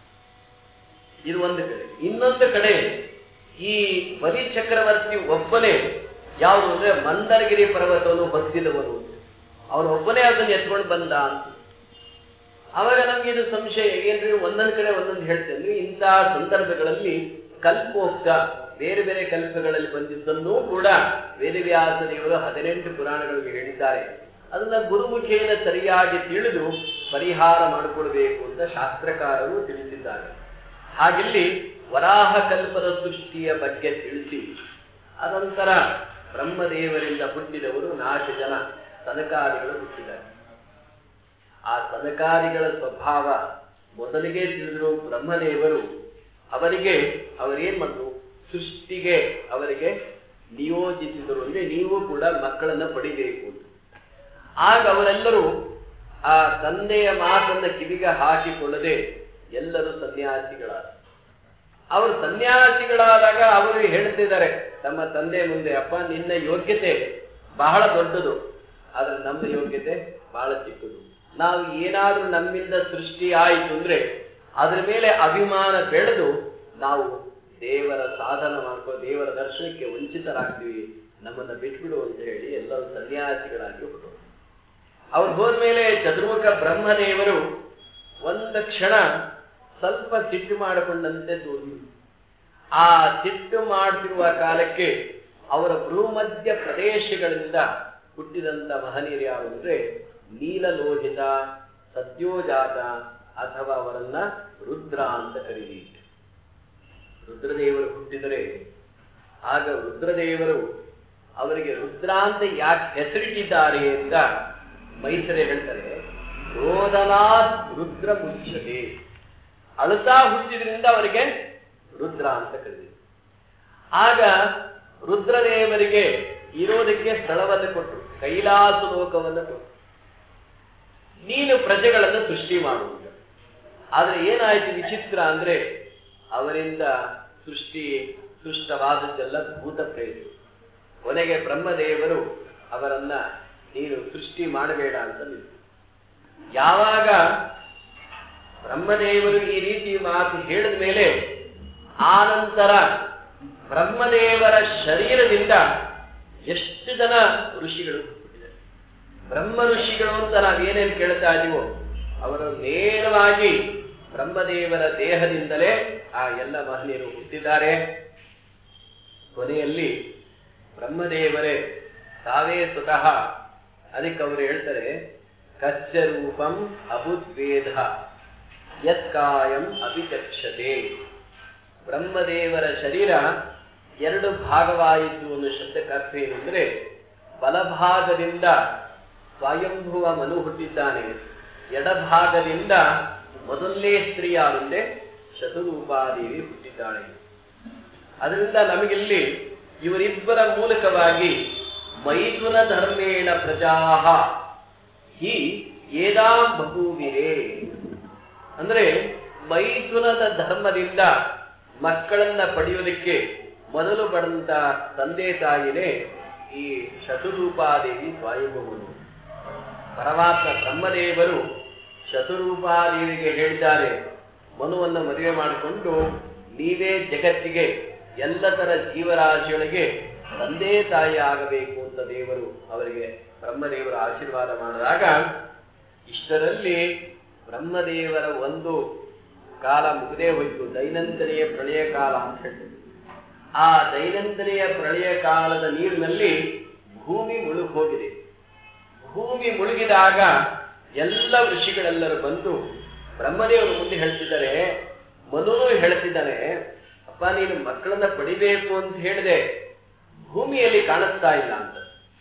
ಇದು ಒಂದು ಕಡೆ ಇನ್ನೊಂದು ಕಡೆ ಈ ಬಲಿ ಚಕ್ರವರ್ತಿ ಒಬ್ಬನೇ ಯಾವುದು ಅಂದ್ರೆ ಮಂದರಗಿರಿ ಪರ್ವತವನ್ನು ಹೊತ್ತಿದವನು ಅವನು ಒಬ್ಬನೇ ಅದನ್ನು ಎತ್ಕೊಂಡು ಬಂದ ಅಂತ ಅವಾಗ ನಮ್ಗೆ ಇದು ಸಂಶಯ ಏನ್ರಿ ಒಂದೊಂದು ಕಡೆ ಒಂದೊಂದು ಹೇಳ್ತೇನೆ ಇಂತಹ ಸಂದರ್ಭಗಳಲ್ಲಿ ಕಲ್ಪೋಕ್ತ ಬೇರೆ ಬೇರೆ ಕಲ್ಪಗಳಲ್ಲಿ ಬಂದಿದ್ದನ್ನೂ ಕೂಡ ವೇದವ್ಯಾಸ ದೇವರು ಹದಿನೆಂಟು ಪುರಾಣಗಳಲ್ಲಿ ಹೇಳಿದ್ದಾರೆ ಅದನ್ನ ಗುರುಮುಖೇನ ಸರಿಯಾಗಿ ತಿಳಿದು ಪರಿಹಾರ ಮಾಡಿಕೊಳ್ಬೇಕು ಅಂತ ಶಾಸ್ತ್ರಕಾರರು ತಿಳಿಸಿದ್ದಾರೆ ಹಾಗಿಲ್ಲಿ ವರಾಹ ಕಲ್ಪದ ಸೃಷ್ಟಿಯ ಬಗ್ಗೆ ತಿಳಿಸಿ ಅನಂತರ ಬ್ರಹ್ಮದೇವರಿಂದ ಹುಟ್ಟಿದವರು ನಾಲ್ಕು ಜನ ಸನಕಾದಿಗಳು ಹುಟ್ಟಿದ್ದಾರೆ ಆ ಸನಕಾದಿಗಳ ಸ್ವಭಾವ ಮೊದಲಿಗೆ ತಿಳಿದ್ರು ಬ್ರಹ್ಮದೇವರು ಅವರಿಗೆ ಅವರೇನ್ ಮಾಡಿದ್ರು ಸೃಷ್ಟಿಗೆ ಅವರಿಗೆ ನಿಯೋಜಿಸಿದರು ಅಂದ್ರೆ ನೀವು ಕೂಡ ಮಕ್ಕಳನ್ನ ಪಡಿಬೇಕು ಅಂತ ಆಗ ಅವರೆಲ್ಲರೂ ಆ ತಂದೆಯ ಮಾತನ್ನ ಕಿವಿಗೆ ಹಾಕಿಕೊಳ್ಳದೆ ಎಲ್ಲರೂ ಸನ್ಯಾಸಿಗಳಾದ ಅವರು ಸನ್ಯಾಸಿಗಳಾದಾಗ ಅವರು ಹೇಳ್ತಿದ್ದಾರೆ ತಮ್ಮ ತಂದೆ ಮುಂದೆ ಅಪ್ಪ ನಿನ್ನ ಯೋಗ್ಯತೆ ಬಹಳ ದೊಡ್ಡದು ಆದ್ರೆ ನಮ್ಮ ಯೋಗ್ಯತೆ ಬಹಳ ಚಿಕ್ಕದು ನಾವು ಏನಾದ್ರೂ ನಮ್ಮಿಂದ ಸೃಷ್ಟಿ ಆಯಿತು ಅಂದ್ರೆ ಅದ್ರ ಮೇಲೆ ಅಭಿಮಾನ ಬೆಳೆದು ನಾವು ದೇವರ ಸಾಧನ ಮಾಡ್ಕೋ ದೇವರ ದರ್ಶನಕ್ಕೆ ವಂಚಿತರಾಗ್ತೀವಿ ನಮ್ಮನ್ನ ಬಿಟ್ಬಿಡು ಅಂತ ಹೇಳಿ ಎಲ್ಲರೂ ಸನ್ಯಾಸಿಗಳಾಗಿ ಹೊರಟರು ಅವ್ರು ಹೋದ್ಮೇಲೆ ಚತುರ್ಮುಖ ಬ್ರಹ್ಮದೇವರು ಒಂದು ಕ್ಷಣ ಸ್ವಲ್ಪ ಸಿಟ್ಟು ಮಾಡಿಕೊಂಡಂತೆ ತೋರಿ ಆ ಸಿಟ್ಟು ಮಾಡ್ತಿರುವ ಕಾಲಕ್ಕೆ ಅವರ ಭೂಮಧ್ಯ ಪ್ರದೇಶಗಳಿಂದ ಹುಟ್ಟಿದಂತ ಮಹನೀಯರು ಯಾರು ಅಂದ್ರೆ ನೀಲಲೋಹಿತ ಸದ್ಯೋಜಾತ ಅಥವಾ ಅವರನ್ನ ರುದ್ರ ಅಂತ ಕರೀತೀವಿ ರುದ್ರದೇವರು ಹುಟ್ಟಿದರೆ ಆಗ ರುದ್ರದೇವರು ಅವರಿಗೆ ರುದ್ರ ಅಂತ ಯಾಕೆ ಹೆಸರಿಟ್ಟಿದ್ದಾರೆ ಅಂತ ಮೈಸರೆ ಹೇಳ್ತಾರೆ ರೋದನಾತ್ ರುದ್ರ ಮುಚ್ಚತೆ ಅಳುತ್ತಾ ಹುಟ್ಟಿದ್ರಿಂದ ಅವರಿಗೆ ರುದ್ರ ಅಂತ ಕರೀತಾರೆ ಆಗ ರುದ್ರದೇವರಿಗೆ ಇರೋದಕ್ಕೆ ಸ್ಥಳವನ್ನು ಕೊಟ್ಟರು ಕೈಲಾಸ ಲೋಕವನ್ನು ಕೊಟ್ಟರು ನೀನು ಪ್ರಜೆಗಳನ್ನು ಸೃಷ್ಟಿ ಮಾಡುವುದು ಆದ್ರೆ ಏನಾಯ್ತು ವಿಚಿತ್ರ ಅಂದ್ರೆ ಅವರಿಂದ ಸೃಷ್ಟಿ ಸೃಷ್ಟವಾದದ್ದೆಲ್ಲ ಭೂತ ಪ್ರೇತ ಕೊನೆಗೆ ಬ್ರಹ್ಮದೇವರು ಅವರನ್ನ ನೀನು ಸೃಷ್ಟಿ ಮಾಡಬೇಡ ಅಂತ ನಿಲ್ತು ಯಾವಾಗ ಬ್ರಹ್ಮದೇವರು ಈ ರೀತಿ ಮಾತು ಹೇಳಿದ ಮೇಲೆ ಆ ನಂತರ ಬ್ರಹ್ಮದೇವರ ಶರೀರದಿಂದ ಎಷ್ಟು ಜನ ಋಷಿಗಳು ಹುಟ್ಟಿದ್ದಾರೆ ಬ್ರಹ್ಮ ಋಷಿಗಳು ಅಂತ ನಾವೇನೇನು ಕೇಳ್ತಾ ಇದೀವೋ ಅವರು ನೇರವಾಗಿ ಬ್ರಹ್ಮದೇವರ ದೇಹದಿಂದಲೇ ಆ ಎಲ್ಲ ಮಹನೀಯರು ಹುಟ್ಟಿದ್ದಾರೆ ಕೊನೆಯಲ್ಲಿ ಬ್ರಹ್ಮದೇವರೇ ತಾವೇ ಸ್ವತಃ ಅದಕ್ಕೆ ಅವರು ಹೇಳ್ತಾರೆ ಕಸ್ಯ ರೂಪಂ ಅಬುದ್ವೇದ ಯತ್ಕಾಯಂ ಅಭಿಚಕ್ಷತೆ ಬ್ರಹ್ಮದೇವರ ಶರೀರ ಎರಡು ಭಾಗವಾಯಿತು ಅನ್ನೋ ಶಬ್ದಕ್ಕೆ ಅರ್ಥ ಏನು ಅಂದ್ರೆ ಬಲಭಾಗದಿಂದ ಸ್ವಯಂಭುವ ಮನು ಹುಟ್ಟಿದ್ದಾನೆ ಎಡಭಾಗದಿಂದ ಮೊದಲನೇ ಸ್ತ್ರೀ ಯಾರಂದ್ರೆ ಶತರೂಪಾದೇವಿ ಹುಟ್ಟಿದ್ದಾಳೆ ಅದರಿಂದ ನಮಗಿಲ್ಲಿ ಇವರಿಬ್ಬರ ಮೂಲಕವಾಗಿ ಮೈಥುನ ಧರ್ಮೇಣ ಪ್ರಜಾಹ ಹಿ ಏದಾಂ ಬಹೂವಿರೇ ಅಂದ್ರೆ ಮೈಥುನದ ಧರ್ಮದಿಂದ ಮಕ್ಕಳನ್ನ ಪಡೆಯೋದಕ್ಕೆ ಮೊದಲು ಪಡೆದಂತ ತಂದೆ ತಾಯಿನೇ ಈ ಶತುರೂಪಾದೇವಿ ಸ್ವಯಂಭುವನು ಪರಮಾತ್ಮ ಬ್ರಹ್ಮದೇವರು ಶತುರೂಪಾದೇವಿಗೆ ಹೇಳಿದ್ದಾರೆ ಮನುವನ್ನು ಮದುವೆ ಮಾಡಿಕೊಂಡು ನೀವೇ ಜಗತ್ತಿಗೆ ಎಲ್ಲ ತರ ಜೀವರಾಶಿಯೊಳಗೆ ತಂದೆ ತಾಯಿ ಆಗಬೇಕು ಅಂತ ದೇವರು ಅವರಿಗೆ ಬ್ರಹ್ಮದೇವರು ಆಶೀರ್ವಾದ ಮಾಡಿದಾಗ ಇಷ್ಟರಲ್ಲಿ ಬ್ರಹ್ಮದೇವರ ಒಂದು ಕಾಲ ಮುಗಿದೇ ಹೋಯ್ತು ದೈನಂದಿನೆಯ ಪ್ರಳಯ ಕಾಲ ಅಂತ ಹೇಳ್ತಾರೆ ಆ ದೈನಂದಿನೆಯ ಪ್ರಳಯ ಕಾಲದ ನೀರಿನಲ್ಲಿ ಭೂಮಿ ಮುಳುಗಿ ಹೋಗಿದೆ ಭೂಮಿ ಮುಳುಗಿದಾಗ ಎಲ್ಲ ಋಷಿಗಳೆಲ್ಲರೂ ಬಂದು ಬ್ರಹ್ಮದೇವರು ಮುಂದೆ ಹೇಳ್ತಿದ್ದಾರೆ ಮನುನು ಹೇಳ್ತಿದ್ದಾನೆ ಅಪ್ಪ ನೀನು ಮಕ್ಕಳನ್ನ ಪಡಿಬೇಕು ಅಂತ ಹೇಳಿದೆ ಭೂಮಿಯಲ್ಲಿ ಕಾಣಿಸ್ತಾ ಇಲ್ಲ ಅಂತ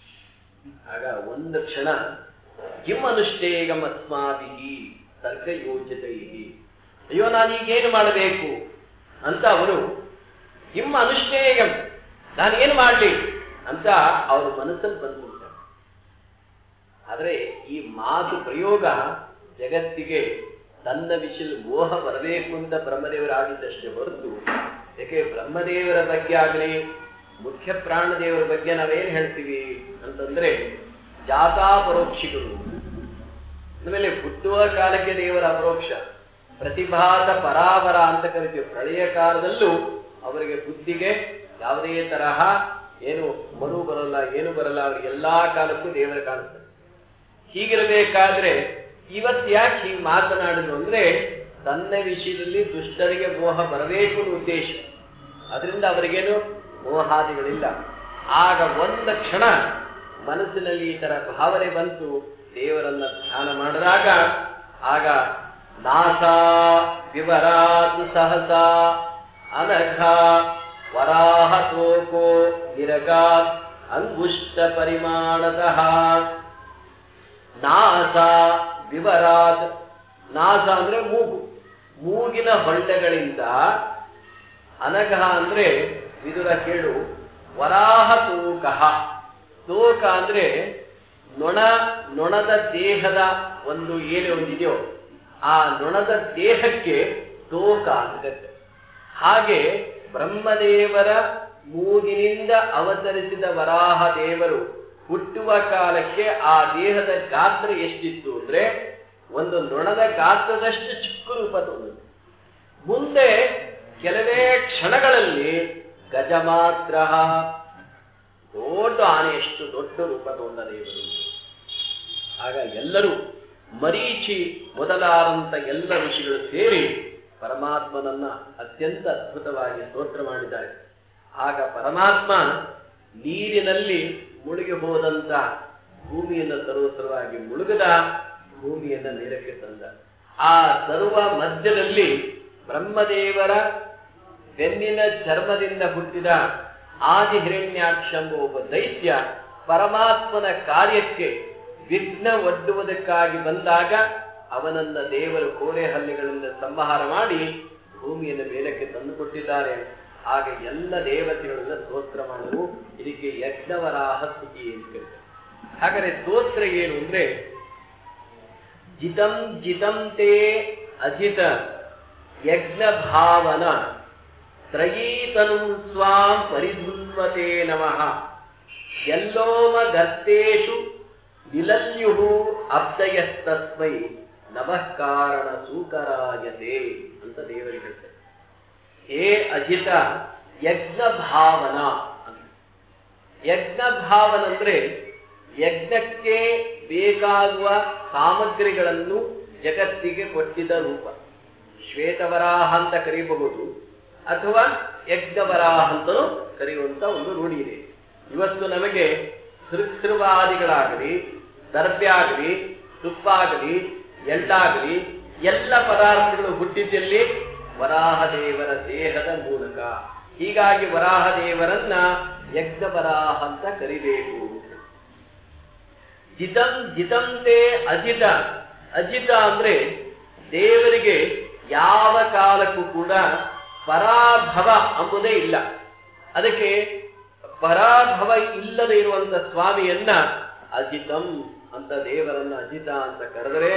ಆಗ ಒಂದು ಕ್ಷಣ ಕಿಂ ಅನುಷ್ಠೇಗಂ ಅಸ್ಮಾಭಿಹಿ ಸರ್ಗ ಯೋಜಿತೈ ಅಯ್ಯೋ ನಾನೀಗೇನು ಮಾಡಬೇಕು ಅಂತ ಅವರು ಕಿಂ ಅನುಷ್ಠೇಯಂ ನಾನೇನು ಮಾಡಲಿ ಅಂತ ಅವ್ರ ಮನಸ್ಸಲ್ಲಿ ಬಂದ್ಬಿಡ್ತಾರೆ ಆದ್ರೆ ಈ ಮಾತು ಪ್ರಯೋಗ ಜಗತ್ತಿಗೆ ತನ್ನ ವಿಷಯ ಮೋಹ ಬರಬೇಕು ಅಂತ ಬ್ರಹ್ಮದೇವರು ಆಗಿದ್ದಷ್ಟೇ ಹೊರತು ಯಾಕೆ ಬ್ರಹ್ಮದೇವರ ಬಗ್ಗೆ ಆಗಲಿ ಮುಖ್ಯ ಪ್ರಾಣದೇವರ ಬಗ್ಗೆ ನಾವೇನ್ ಹೇಳ್ತೀವಿ ಅಂತಂದ್ರೆ ಜಾತಾಪರೋಕ್ಷಿಗಳು ಆಮೇಲೆ ಹುಟ್ಟುವ ಕಾಲಕ್ಕೆ ದೇವರ ಅಪರೋಕ್ಷ ಪ್ರತಿಭಾತ ಪರಾವರ ಅಂತ ಕರಿತೀವಿ ಪ್ರಳಯ ಕಾಲದಲ್ಲೂ ಅವರಿಗೆ ಬುದ್ಧಿಗೆ ಯಾವುದೇ ತರಹ ಏನು ಮರು ಬರಲ್ಲ ಏನು ಬರಲ್ಲ ಅವ್ರಿಗೆ ಎಲ್ಲಾ ಕಾಲಕ್ಕೂ ದೇವರ ಕಾಣುತ್ತದೆ ಹೀಗಿರಬೇಕಾದ್ರೆ ಇವತ್ತು ಯಾಕೆ ಹೀಗೆ ಮಾತನಾಡುದು ಅಂದ್ರೆ ತನ್ನ ವಿಷಯದಲ್ಲಿ ದುಷ್ಟರಿಗೆ ಮೋಹ ಬರಬೇಕು ಅನ್ನೋ ಉದ್ದೇಶ ಅದರಿಂದ ಅವರಿಗೇನು ಮೋಹಾದಿಗಳಿಲ್ಲ ಆಗ ಒಂದು ಕ್ಷಣ ಮನಸ್ಸಿನಲ್ಲಿ ಈ ತರ ಭಾವನೆ ಬಂತು ದೇವರನ್ನ ಧ್ಯಾನ ಮಾಡಿದಾಗ ಆಗ ನಾಸ ವಿವರಾತ್ ಸಹಸ ಅನಘ ವರಾಹ ತೋಕೋ ನಿರಗಾತ್ ಅಂಗುಷ್ಟ ಪರಿಮಾಣತಃ ನಾಸ ವಿವರಾತ್ ನಾಸ ಅಂದ್ರೆ ಮೂಗು ಮೂಗಿನ ಹೊಳ್ಳೆಗಳಿಂದ ಅನಘ ಅಂದ್ರೆ ವಿದುರ ಕೇಳು ವರಾಹ ತೂಕಃ ತೂಕ ಅಂದ್ರೆ ನೊಣ ನೊಣದ ದೇಹದ ಒಂದು ಏನು ಒಂದಿದೆಯೋ ಆ ನೊಣದ ದೇಹಕ್ಕೆ ತೋಕ ಅಂತ ಹಾಗೆ ಬ್ರಹ್ಮದೇವರ ಮೂಗಿನಿಂದ ಅವತರಿಸಿದ ವರಾಹ ದೇವರು ಹುಟ್ಟುವ ಕಾಲಕ್ಕೆ ಆ ದೇಹದ ಗಾತ್ರ ಎಷ್ಟಿತ್ತು ಅಂದ್ರೆ ಒಂದು ನೊಣದ ಗಾತ್ರದಷ್ಟು ಚಿಕ್ಕ ರೂಪ ತಗೊಂಡಿದೆ ಮುಂದೆ ಕೆಲವೇ ಕ್ಷಣಗಳಲ್ಲಿ ಗಜ ಮಾತ್ರ ದೊಡ್ಡ ಆನೆಯಷ್ಟು ದೊಡ್ಡ ರೂಪ ತಗೊಂಡ ದೇವರು ಆಗ ಎಲ್ಲರೂ ಮರೀಚಿ ಮೊದಲಾದಂತ ಎಲ್ಲ ಋಷಿಗಳು ಸೇರಿ ಪರಮಾತ್ಮನನ್ನ ಅತ್ಯಂತ ಅದ್ಭುತವಾಗಿ ಸ್ತೋತ್ರ ಮಾಡಿದ್ದಾರೆ ಆಗ ಪರಮಾತ್ಮ ನೀರಿನಲ್ಲಿ ಮುಳುಗಿ ಹೋದಂತ ಭೂಮಿಯನ್ನು ತರುವ ಸಲುವಾಗಿ ಮುಳುಗದ ಭೂಮಿಯನ್ನ ನೀರಕ್ಕೆ ತಂದ ಆ ತರುವ ಮಧ್ಯದಲ್ಲಿ ಬ್ರಹ್ಮದೇವರ ಬೆನ್ನಿನ ಚರ್ಮದಿಂದ ಹುಟ್ಟಿದ ಆದಿ ಹಿರಣ್ಯಾಕ್ಷಂಬ ಒಬ್ಬ ದೈತ್ಯ ಪರಮಾತ್ಮನ ಕಾರ್ಯಕ್ಕೆ ವಿಘ್ನ ಒಡ್ಡುವುದಕ್ಕಾಗಿ ಬಂದಾಗ ಅವನನ್ನ ದೇವರು ಕೋರೆ ಹಲ್ಲಿಗಳಿಂದ ಸಂಹಾರ ಮಾಡಿ ಭೂಮಿಯನ್ನು ಮೇಲಕ್ಕೆ ತಂದುಕೊಟ್ಟಿದ್ದಾರೆ ಆಗ ಎಲ್ಲ ದೇವತೆಗಳೆಲ್ಲ ಸ್ತೋತ್ರ ಮಾಡಲು ಇದಕ್ಕೆ ಯಜ್ಞವರಾಹ ಸ್ತುತಿ ಅಂತ ಕರೀತಾರೆ ಹಾಗಾದ್ರೆ ಸ್ತೋತ್ರ ಏನು ಅಂದ್ರೆ ಜಿತಂ ಜಿತಂ ತೇ ಅಜಿತ ಯಜ್ಞ ಭಾವನ ತ್ರಯೀತನು ಸ್ವಾಂ ಪರಿಧುನ್ವತೆ ನಮಃ ಎಲ್ಲೋಮ ಗತ್ತೇಶು ವಿಲಲ್ಯುಹು ಅಬ್ದಯಸ್ತಸ್ಮೈ ನಮಃ ಕಾರಣ ಸೂಕರಾಯತೆ ಅಂತ ದೇವರಿಗೆ ಹೇಳ್ತಾರೆ ಹೇ ಅಜಿತ ಯಜ್ಞ ಭಾವನ ಅಂತ. ಯಜ್ಞ ಭಾವನ ಅಂದ್ರೆ ಯಜ್ಞಕ್ಕೆ ಬೇಕಾಗುವ ಸಾಮಗ್ರಿಗಳನ್ನು ಜಗತ್ತಿಗೆ ಕೊಟ್ಟಿದ್ದ ರೂಪ ಶ್ವೇತವರಾಹ ಅಂತ ಕರೀಬಹುದು ಅಥವಾ ಯಜ್ಞವರಾಹ ಅಂತಲೂ ಕರೆಯುವಂತ ಒಂದು ರೂಢಿ ಇದೆ ಇವತ್ತು ನಮಗೆ ಹೃತ್ಸೃವಾದಿಗಳಾಗಲಿ ದರ್ಭ್ಯಾಗಲಿ ತುಪ್ಪಾಗಲಿ ಎಳ್ಳಾಗಲಿ ಎಲ್ಲ ಪದಾರ್ಥಗಳು ಹುಟ್ಟಿದ್ದಲ್ಲಿ ವರಾಹದೇವರ ದೇಹದ ಮೂಲಕ ಹೀಗಾಗಿ ವರಾಹದೇವರನ್ನ ಯಜ್ಞವರಾಹ ಅಂತ ಕರಿಬೇಕು ಜಿತಂ ಜಿತಂತೆ ಅಜಿತ ಅಜಿತ ಅಂದ್ರೆ ದೇವರಿಗೆ ಯಾವ ಕಾಲಕ್ಕೂ ಕೂಡ ಪರಾಭವ ಎಂಬುದೇ ಇಲ್ಲ ಅದಕ್ಕೆ ಪರಾಭವ ಇಲ್ಲದೆ ಇರುವಂತ ಸ್ವಾಮಿಯನ್ನ ಅಜಿತಂ ಅಂತ ದೇವರನ್ನ ಅಜಿತ ಅಂತ ಕರೆದರೆ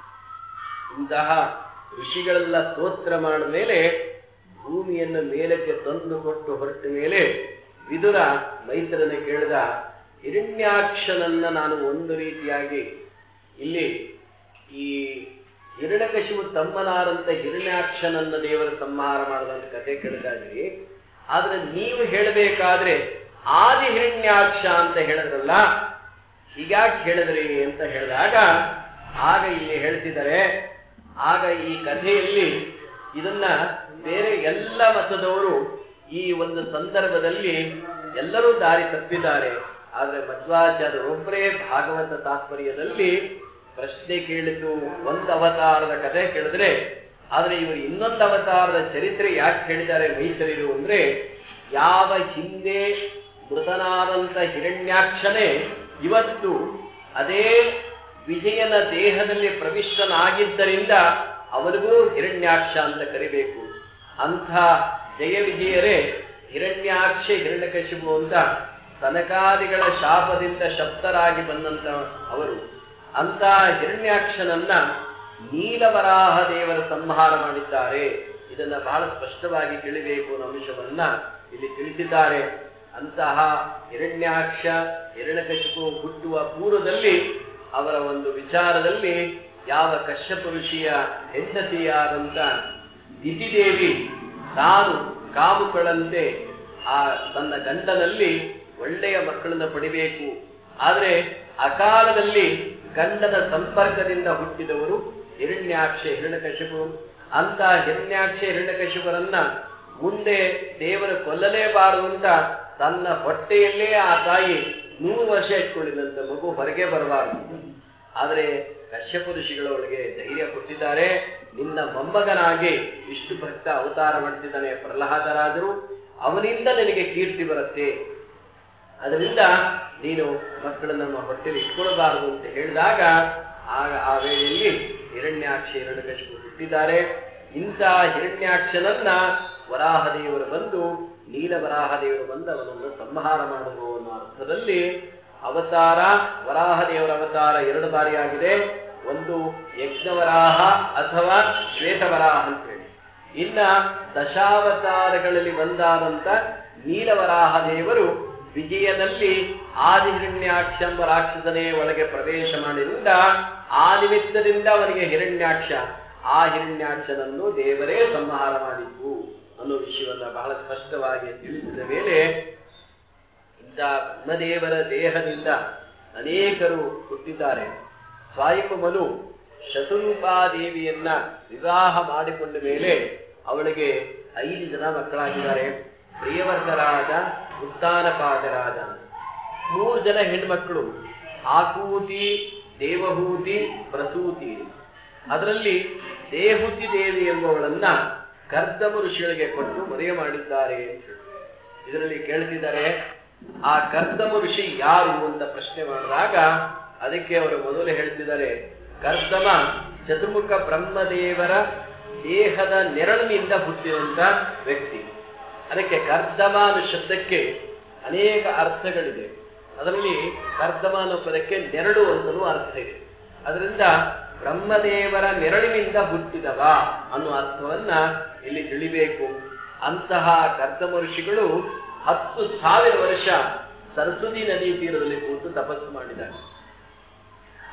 ಇಂತಹ ಋಷಿಗಳೆಲ್ಲ ಸ್ತೋತ್ರ ಮಾಡಿದ ಮೇಲೆ ಭೂಮಿಯನ್ನು ಮೇಲಕ್ಕೆ ತಂದು ಕೊಟ್ಟು ಹೊರಟ ಮೇಲೆ ವಿದುರ ಮೈತ್ರನ ಕೇಳಿದ ಹಿರಣ್ಯಾಕ್ಷನನ್ನ ನಾನು ಒಂದು ರೀತಿಯಾಗಿ ಇಲ್ಲಿ ಈ ಹಿರಣ್ಯಕಶಿವು ತಮ್ಮನಾರಂತ ಹಿರಣ್ಯಾಕ್ಷನನ್ನ ದೇವರ ಸಂಹಾರ ಮಾಡಿದಂತ ಕಥೆ ಕೇಳ್ತಾ ಇದ್ರಿ ಆದ್ರೆ ನೀವು ಹೇಳಬೇಕಾದ್ರೆ ಆದಿ ಹಿರಣ್ಯಾಕ್ಷ ಅಂತ ಹೇಳಿದ್ರಲ್ಲ ಹೀಗಾಗಿ ಹೇಳಿದ್ರಿ ಅಂತ ಹೇಳಿದಾಗ ಆಗ ಇಲ್ಲಿ ಹೇಳ್ತಿದ್ದಾರೆ ಆಗ ಈ ಕಥೆಯಲ್ಲಿ ಇದನ್ನ ಬೇರೆ ಎಲ್ಲ ಮತದವರು ಈ ಒಂದು ಸಂದರ್ಭದಲ್ಲಿ ಎಲ್ಲರೂ ದಾರಿ ತಪ್ಪಿದ್ದಾರೆ ಆದ್ರೆ ಮಧ್ವಾಚಾರ್ಯರೊಬ್ಬರೇ ಭಾಗವತ ತಾತ್ಪರ್ಯದಲ್ಲಿ ಪ್ರಶ್ನೆ ಕೇಳಿದ್ದು ಒಂದು ಅವತಾರದ ಕಥೆ ಕೇಳಿದ್ರೆ ಆದ್ರೆ ಇವರು ಇನ್ನೊಂದು ಅವತಾರದ ಚರಿತ್ರೆ ಯಾಕೆ ಹೇಳಿದ್ದಾರೆ ಮೈಸೂರಿರು ಅಂದ್ರೆ ಯಾವ ಹಿಂದೆ ಮೃತನಾದಂತ ಹಿರಣ್ಯಾಕ್ಷನೇ ಇವತ್ತು ಅದೇ ವಿಜಯನ ದೇಹದಲ್ಲಿ ಪ್ರವಿಷ್ಟನಾಗಿದ್ದರಿಂದ ಅವರಿಗೂ ಹಿರಣ್ಯಾಕ್ಷ ಅಂತ ಕರಿಬೇಕು ಅಂಥ ಜಯ ವಿಜಯರೇ ಹಿರಣ್ಯಾಕ್ಷ ಹಿರಣ್ಯಕಶಿಪು ಅಂತ ತನಕಾದಿಗಳ ಶಾಪದಿಂದ ಶಬ್ದರಾಗಿ ಬಂದಂತ ಅವರು ಅಂತ ಹಿರಣ್ಯಾಕ್ಷನನ್ನ ನೀಲವರಾಹ ದೇವರ ಸಂಹಾರ ಮಾಡಿದ್ದಾರೆ ಇದನ್ನ ಬಹಳ ಸ್ಪಷ್ಟವಾಗಿ ತಿಳಿಬೇಕು ಅನ್ನೋ ಅಂಶವನ್ನ ಇಲ್ಲಿ ತಿಳಿಸಿದ್ದಾರೆ ಅಂತಹ ಹಿರಣ್ಯಾಕ್ಷ ಹಿರಣ್ಯಕಶಿಪು ಹುಟ್ಟುವ ಪೂರ್ವದಲ್ಲಿ ಅವರ ಒಂದು ವಿಚಾರದಲ್ಲಿ ಯಾವ ಕಶ್ಯಪ ಋಷಿಯ ಹೆಂಡತಿಯಾದಂತ ದಿತಿದೇವಿ ತಾನು ಕಾಮುಗಳಂತೆ ಆ ತನ್ನ ಗಂಡನಲ್ಲಿ ಒಳ್ಳೆಯ ಮಕ್ಕಳನ್ನ ಪಡಿಬೇಕು ಆದ್ರೆ ಅಕಾಲದಲ್ಲಿ ಗಂಡನ ಸಂಪರ್ಕದಿಂದ ಹುಟ್ಟಿದವರು ಹಿರಣ್ಯಾಕ್ಷ ಹಿರಣ್ಯಕಶಿಪು ಅಂತ ಹಿರಣ್ಯಾಕ್ಷ ಹಿರಣ್ಯಕಶಿಪರನ್ನ ಮುಂದೆ ದೇವರು ಕೊಲ್ಲಲೇಬಾರದು ಅಂತ ತನ್ನ ಹೊಟ್ಟೆಯಲ್ಲೇ ಆ ತಾಯಿ ನೂರು ವರ್ಷ ಇಟ್ಕೊಂಡಿದ್ದಂತ ಮಗು ಹೊರಗೆ ಬರಬಾರದು ಆದರೆ ಕಶ್ಯಪ ಋಷಿಗಳು ಅವಳಿಗೆ ಧೈರ್ಯ ಕೊಟ್ಟಿದ್ದಾರೆ ನಿನ್ನ ಮೊಮ್ಮಗನಾಗಿ ವಿಷ್ಣು ಭಕ್ತ ಅವತಾರ ಮಾಡ್ತಿದ್ದಾನೆ ಪ್ರಹ್ಲಾದರಾಜರು ಅವನಿಂದ ನಿನಗೆ ಕೀರ್ತಿ ಬರುತ್ತೆ ಅದರಿಂದ ನೀನು ಮಕ್ಕಳನ್ನ ನಮ್ಮ ಹೊಟ್ಟೆಲಿ ಇಟ್ಕೊಳ್ಬಾರದು ಅಂತ ಹೇಳಿದಾಗ ಆಗ ಆ ವೇಳೆಯಲ್ಲಿ ಹಿರಣ್ಯಾಕ್ಷ ಹಿರಣ್ಯಕಶಿಪು ಹುಟ್ಟಿದ್ದಾರೆ ಇಂಥ ಹಿರಣ್ಯಾಕ್ಷನನ್ನ ವರಾಹದೇವರು ಬಂದು ನೀಲ ವರಾಹದೇವರು ಬಂದು ಅವನನ್ನು ಸಂಹಾರ ಮಾಡುವುದು ಅನ್ನೋ ಅರ್ಥದಲ್ಲಿ ಅವತಾರ ವರಾಹದೇವರ ಅವತಾರ ಎರಡು ಬಾರಿಯಾಗಿದೆ ಒಂದು ಯಜ್ಞವರಾಹ ಅಥವಾ ಶ್ವೇತವರಾಹ ಅಂತೇಳಿ ಇನ್ನ ದಶಾವತಾರಗಳಲ್ಲಿ ಒಂದಾದಂತ ನೀಲವರಾಹ ದೇವರು ವಿಜಯದಲ್ಲಿ ಆದಿಹಿರಣ್ಯಾಕ್ಷ ಎಂಬ ರಾಕ್ಷಸನೇ ಒಳಗೆ ಪ್ರವೇಶ ಮಾಡಿದಿಂದ ಆ ನಿಮಿತ್ತದಿಂದ ಅವನಿಗೆ ಹಿರಣ್ಯಾಕ್ಷ ಆ ಹಿರಣ್ಯಾಕ್ಷನನ್ನು ದೇವರೇ ಸಂಹಾರ ಮಾಡಿದ್ದು ಅನ್ನೋ ವಿಷಯವನ್ನ ಬಹಳ ಸ್ಪಷ್ಟವಾಗಿ ತಿಳಿಸಿದ ಮೇಲೆ ಇಂಥ ಬ್ರಹ್ಮದೇವರ ದೇಹದಿಂದ ಅನೇಕರು ಹುಟ್ಟಿದ್ದಾರೆ ಸ್ವಯಂಭುಮನು ಶತರೂಪಾದೇವಿಯನ್ನ ವಿವಾಹ ಮಾಡಿಕೊಂಡ ಮೇಲೆ ಅವಳಿಗೆ ಐದು ಜನ ಮಕ್ಕಳಾಗಿದ್ದಾರೆ ಪ್ರಿಯವರ್ಗರಾಜ ಉತ್ತಾನಪಾದರಾಜ ಮೂರು ಜನ ಹೆಣ್ಮಕ್ಕಳು ಆಕೂತಿ ದೇವಹೂತಿ ಪ್ರಸೂತಿ ಅದರಲ್ಲಿ ದೇಹುತಿ ದೇವಿ ಎಂಬುವಳನ್ನ ಕರ್ದಮ ಋಷಿಗಳಿಗೆ ಕೊಟ್ಟು ಮದುವೆ ಮಾಡಿದ್ದಾರೆ ಅಂತ ಹೇಳಿ. ಇದರಲ್ಲಿ ಕೇಳ್ತಿದ್ದಾರೆ ಆ ಕರ್ದಮ ಋಷಿ ಯಾರು ಅಂತ ಪ್ರಶ್ನೆ ಮಾಡಿದಾಗ ಅದಕ್ಕೆ ಅವರು ಮೊದಲು ಹೇಳ್ತಿದ್ದಾರೆ ಕರ್ದಮ ಚತುರ್ಮುಖ ಬ್ರಹ್ಮದೇವರ ದೇಹದ ನೆರಳಿನಿಂದ ಹುಟ್ಟಿದಂತ ವ್ಯಕ್ತಿ ಅದಕ್ಕೆ ಕರ್ದಮ ಅನ್ನೋ ಶಬ್ದಕ್ಕೆ ಅನೇಕ ಅರ್ಥಗಳಿದೆ ಅದರಲ್ಲಿ ಕರ್ದಮ ಅನ್ನೋ ಪದಕ್ಕೆ ನೆರಳು ಅಂತಲೂ ಅರ್ಥ ಇದೆ ಅದರಿಂದ ಬ್ರಹ್ಮದೇವರ ನೆರಳಿನಿಂದ ಹುಟ್ಟಿದವ ಅನ್ನೋ ಅರ್ಥವನ್ನ ಇಲ್ಲಿ ತಿಳಿಬೇಕು ಅಂತಹ ಕರ್ದಮ ಋಷಿಗಳು ಹತ್ತು ಸಾವಿರ ವರ್ಷ ಸರಸ್ವತಿ ನದಿ ತೀರದಲ್ಲಿ ಕೂತು ತಪಸ್ಸು ಮಾಡಿದ್ದಾರೆ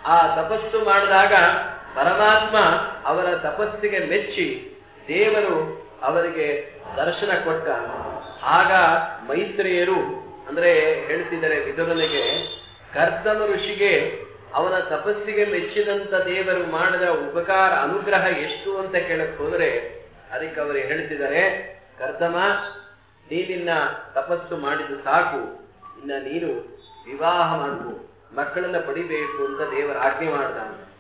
ಆ ತಪಸ್ಸು ಮಾಡಿದಾಗ ಪರಮಾತ್ಮ ಅವರ ತಪಸ್ಸಿಗೆ ಮೆಚ್ಚಿ ದೇವರು ಅವರಿಗೆ ದರ್ಶನ ಕೊಟ್ಟ ಆಗ ಮೈತ್ರಿಯರು ಅಂದ್ರೆ ಹೇಳ್ತಿದ್ದಾರೆ ವಿದುರನಿಗೆ ಕರ್ದಮ ಋಷಿಗೆ ಅವನ ತಪಸ್ಸಿಗೆ ಮೆಚ್ಚಿದಂತ ದೇವರು ಮಾಡಿದ ಉಪಕಾರ ಅನುಗ್ರಹ ಎಷ್ಟು ಅಂತ ಕೇಳಕ್ ಹೋದ್ರೆ ಅದಕ್ಕೆ ಅವರು ಹೇಳ್ತಿದ್ದಾರೆ ಕರ್ದಮ ನೀನಿನ್ನ ತಪಸ್ಸು ಮಾಡಿದ್ದು ಸಾಕು ಇನ್ನ ನೀನು ವಿವಾಹ ಮಾಡು ಮಕ್ಕಳನ್ನ ಪಡಿಬೇಕು ಅಂತ ದೇವರ ಆಜ್ಞೆ ಮಾಡ್ದ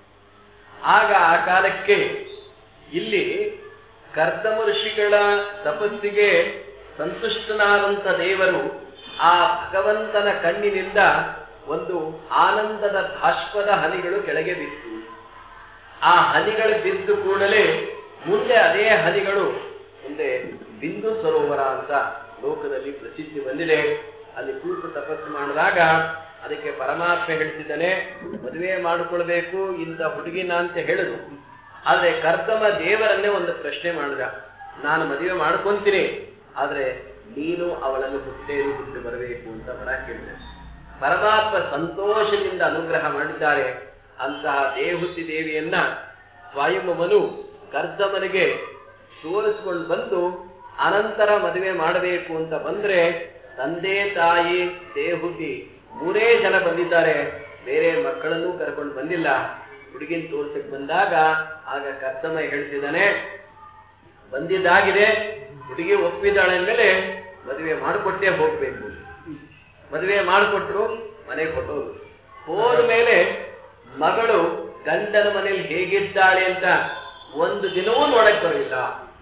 ಆಗ ಆ ಕಾಲಕ್ಕೆ ಇಲ್ಲಿ ಕರ್ದಮ ಋಷಿಗಳ ತಪಸ್ಸಿಗೆ ಸಂತುಷ್ಟನಾದಂತ ದೇವರು ಆ ಭಗವಂತನ ಕಣ್ಣಿನಿಂದ ಒಂದು ಆನಂದದ ಭಾಷ್ಪದ ಹನಿಗಳು ಕೆಳಗೆ ಬಿತ್ತು ಆ ಹನಿಗಳು ಬಿದ್ದು ಕೂಡಲೇ ಮುಂದೆ ಅದೇ ಹನಿಗಳು ಮುಂದೆ ಬಿಂದು ಸರೋವರ ಅಂತ ಲೋಕದಲ್ಲಿ ಪ್ರಸಿದ್ಧಿ ಬಂದಿದೆ ಅಲ್ಲಿ ಕೂತು ತಪಸ್ಸು ಮಾಡಿದಾಗ ಅದಕ್ಕೆ ಪರಮಾತ್ಮ ಹೇಳ್ತಿದ್ದಾನೆ ಮದುವೆ ಮಾಡಿಕೊಳ್ಬೇಕು ಇಂಥ ಹುಡುಗಿನ ಅಂತ ಹೇಳಿದ್ರು ಆದ್ರೆ ಕರ್ತಮ ದೇವರನ್ನೇ ಒಂದು ಪ್ರಶ್ನೆ ಮಾಡಿದ ನಾನು ಮದುವೆ ಮಾಡ್ಕೊಂತೀನಿ ಆದ್ರೆ ನೀನು ಅವಳನ್ನು ಹುಟ್ಟೇರು ಹುಟ್ಟು ಬರಬೇಕು ಅಂತ ವರ ಕೇಳಿದೆ ಪರಮಾತ್ಮ ಸಂತೋಷದಿಂದ ಅನುಗ್ರಹ ಮಾಡಿದ್ದಾರೆ ಅಂತಹ ದೇಹುತಿ ದೇವಿಯನ್ನ ಸ್ವಯಂವನು ಕರ್ದಮನಿಗೆ ಸೋಲಿಸ್ಕೊಂಡು ಬಂದು ಅನಂತರ ಮದುವೆ ಮಾಡಬೇಕು ಅಂತ ಬಂದ್ರೆ ತಂದೆ ತಾಯಿ ದೇಹುತಿ ಮೂರೇ ಜನ ಬಂದಿದ್ದಾರೆ ಬೇರೆ ಮಕ್ಕಳನ್ನೂ ಕರ್ಕೊಂಡು ಬಂದಿಲ್ಲ ಹುಡುಗಿನ ತೋರ್ಸಕ್ ಬಂದಾಗ ಆಗ ಕರ್ತಮ ಹೇಳ್ತಿದ್ದಾನೆ ಬಂದಿದ್ದಾಗಿದೆ ಹುಡುಗಿ ಒಪ್ಪಿದ್ದಾಳೆ ಮೇಲೆ ಮದುವೆ ಮಾಡಿಕೊಟ್ಟೇ ಹೋಗ್ಬೇಕು ಮದುವೆ ಮಾಡಿಕೊಟ್ರು ಮನೆಗೆ ಕೊಟ್ಟೋದು ಹೋದ ಮೇಲೆ ಮಗಳು ಗಂಡನ ಮನೇಲಿ ಹೇಗಿದ್ದಾಳೆ ಅಂತ ಒಂದು ದಿನವೂ ನೋಡಕ್ ಬರಲಿಲ್ಲ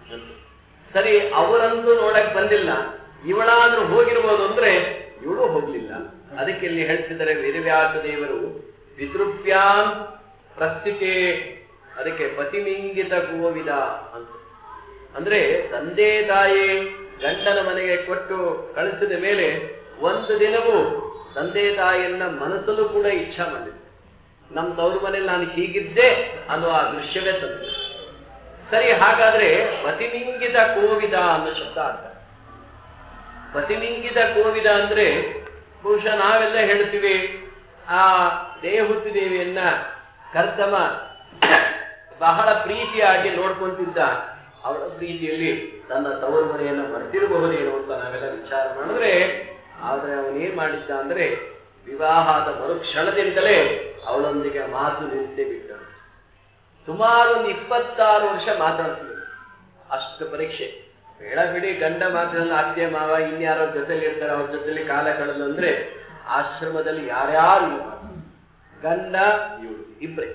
ಸರಿ ಅವರಂತೂ ನೋಡಕ್ ಬಂದಿಲ್ಲ ಇವಳಾದ್ರೂ ಹೋಗಿರ್ಬೋದು ಅಂದ್ರೆ ಇವಳು ಹೋಗ್ಲಿಲ್ಲ ಅದಕ್ಕೆ ಇಲ್ಲಿ ಹೇಳ್ತಿದ್ದಾರೆ ವೇದವ್ಯಾಸ ದೇವರು ಪಿತೃಭ್ಯಾಂ ಪ್ರಸ್ಥಿತೆ ಅದಕ್ಕೆ ಪತಿಮಿಂಗಿತ ಗೋವಿದ ಅಂತ ಅಂದ್ರೆ ತಂದೆ ತಾಯಿ ಗಂಡನ ಮನೆಗೆ ಕೊಟ್ಟು ಕಳಿಸಿದ ಮೇಲೆ ಒಂದು ದಿನವೂ ತಂದೆ ತಾಯಿಯನ್ನ ಮನಸ್ಸಲ್ಲೂ ಕೂಡ ಇಚ್ಛಾ ಮಾಡಿದೆ ನಮ್ಮ ತವರು ಮನೇಲಿ ನಾನು ಹೀಗಿದ್ದೆ ಅನ್ನೋ ಆ ದೃಶ್ಯವೇ ತಂದೆ ಸರಿ ಹಾಗಾದ್ರೆ ಪತಿಮಿಂಗಿತ ಕೋವಿದ ಅನ್ನೋ ಶಬ್ದ ಅರ್ಥ ಪತಿಮಿಂಗಿತ ಕೋವಿದ ಅಂದ್ರೆ ಬಹುಶಃ ನಾವೆಲ್ಲ ಹೇಳ್ತೀವಿ ಆ ದೇಹುತಿ ದೇವಿಯನ್ನ ಕರ್ತಮ ಬಹಳ ಪ್ರೀತಿಯಾಗಿ ನೋಡ್ಕೊಂತಿದ್ದ ಅವಳ ಪ್ರೀತಿಯಲ್ಲಿ ತನ್ನ ತವರು ಮನೆಯನ್ನ ಮರೆತಿರಬಹುದೇನೋ ಅಂತ ನಾವೆಲ್ಲ ವಿಚಾರ ಮಾಡಿದ್ರೆ ಆದ್ರೆ ಅವನೇನ್ ಮಾಡಿದ್ದ ಅಂದ್ರೆ ವಿವಾಹದ ಮರುಕ್ಷಣದಿಂದಲೇ ಅವಳೊಂದಿಗೆ ಮಾತು ನಿಂತೇ ಬಿಟ್ಟ ಸುಮಾರು ಒಂದು ಇಪ್ಪತ್ತಾರು ವರ್ಷ ಮಾತಾಡ್ತೀವಿ ಅಷ್ಟು ಪರೀಕ್ಷೆ ಬೇಡ ಬಿಡಿ ಗಂಡ ಮಾತ್ರ ಅತ್ತೆ ಮಾವ ಇನ್ಯಾರೋ ಜೊತೆಲಿ ಇರ್ತಾರೆ ಅವ್ರ ಜೊತೆಲಿ ಕಾಲ ಕಳೆದು ಅಂದ್ರೆ ಆಶ್ರಮದಲ್ಲಿ ಯಾರ್ಯಾರು ಇಲ್ಲ ಗಂಡ ಇವಳು ಇಬ್ರೆ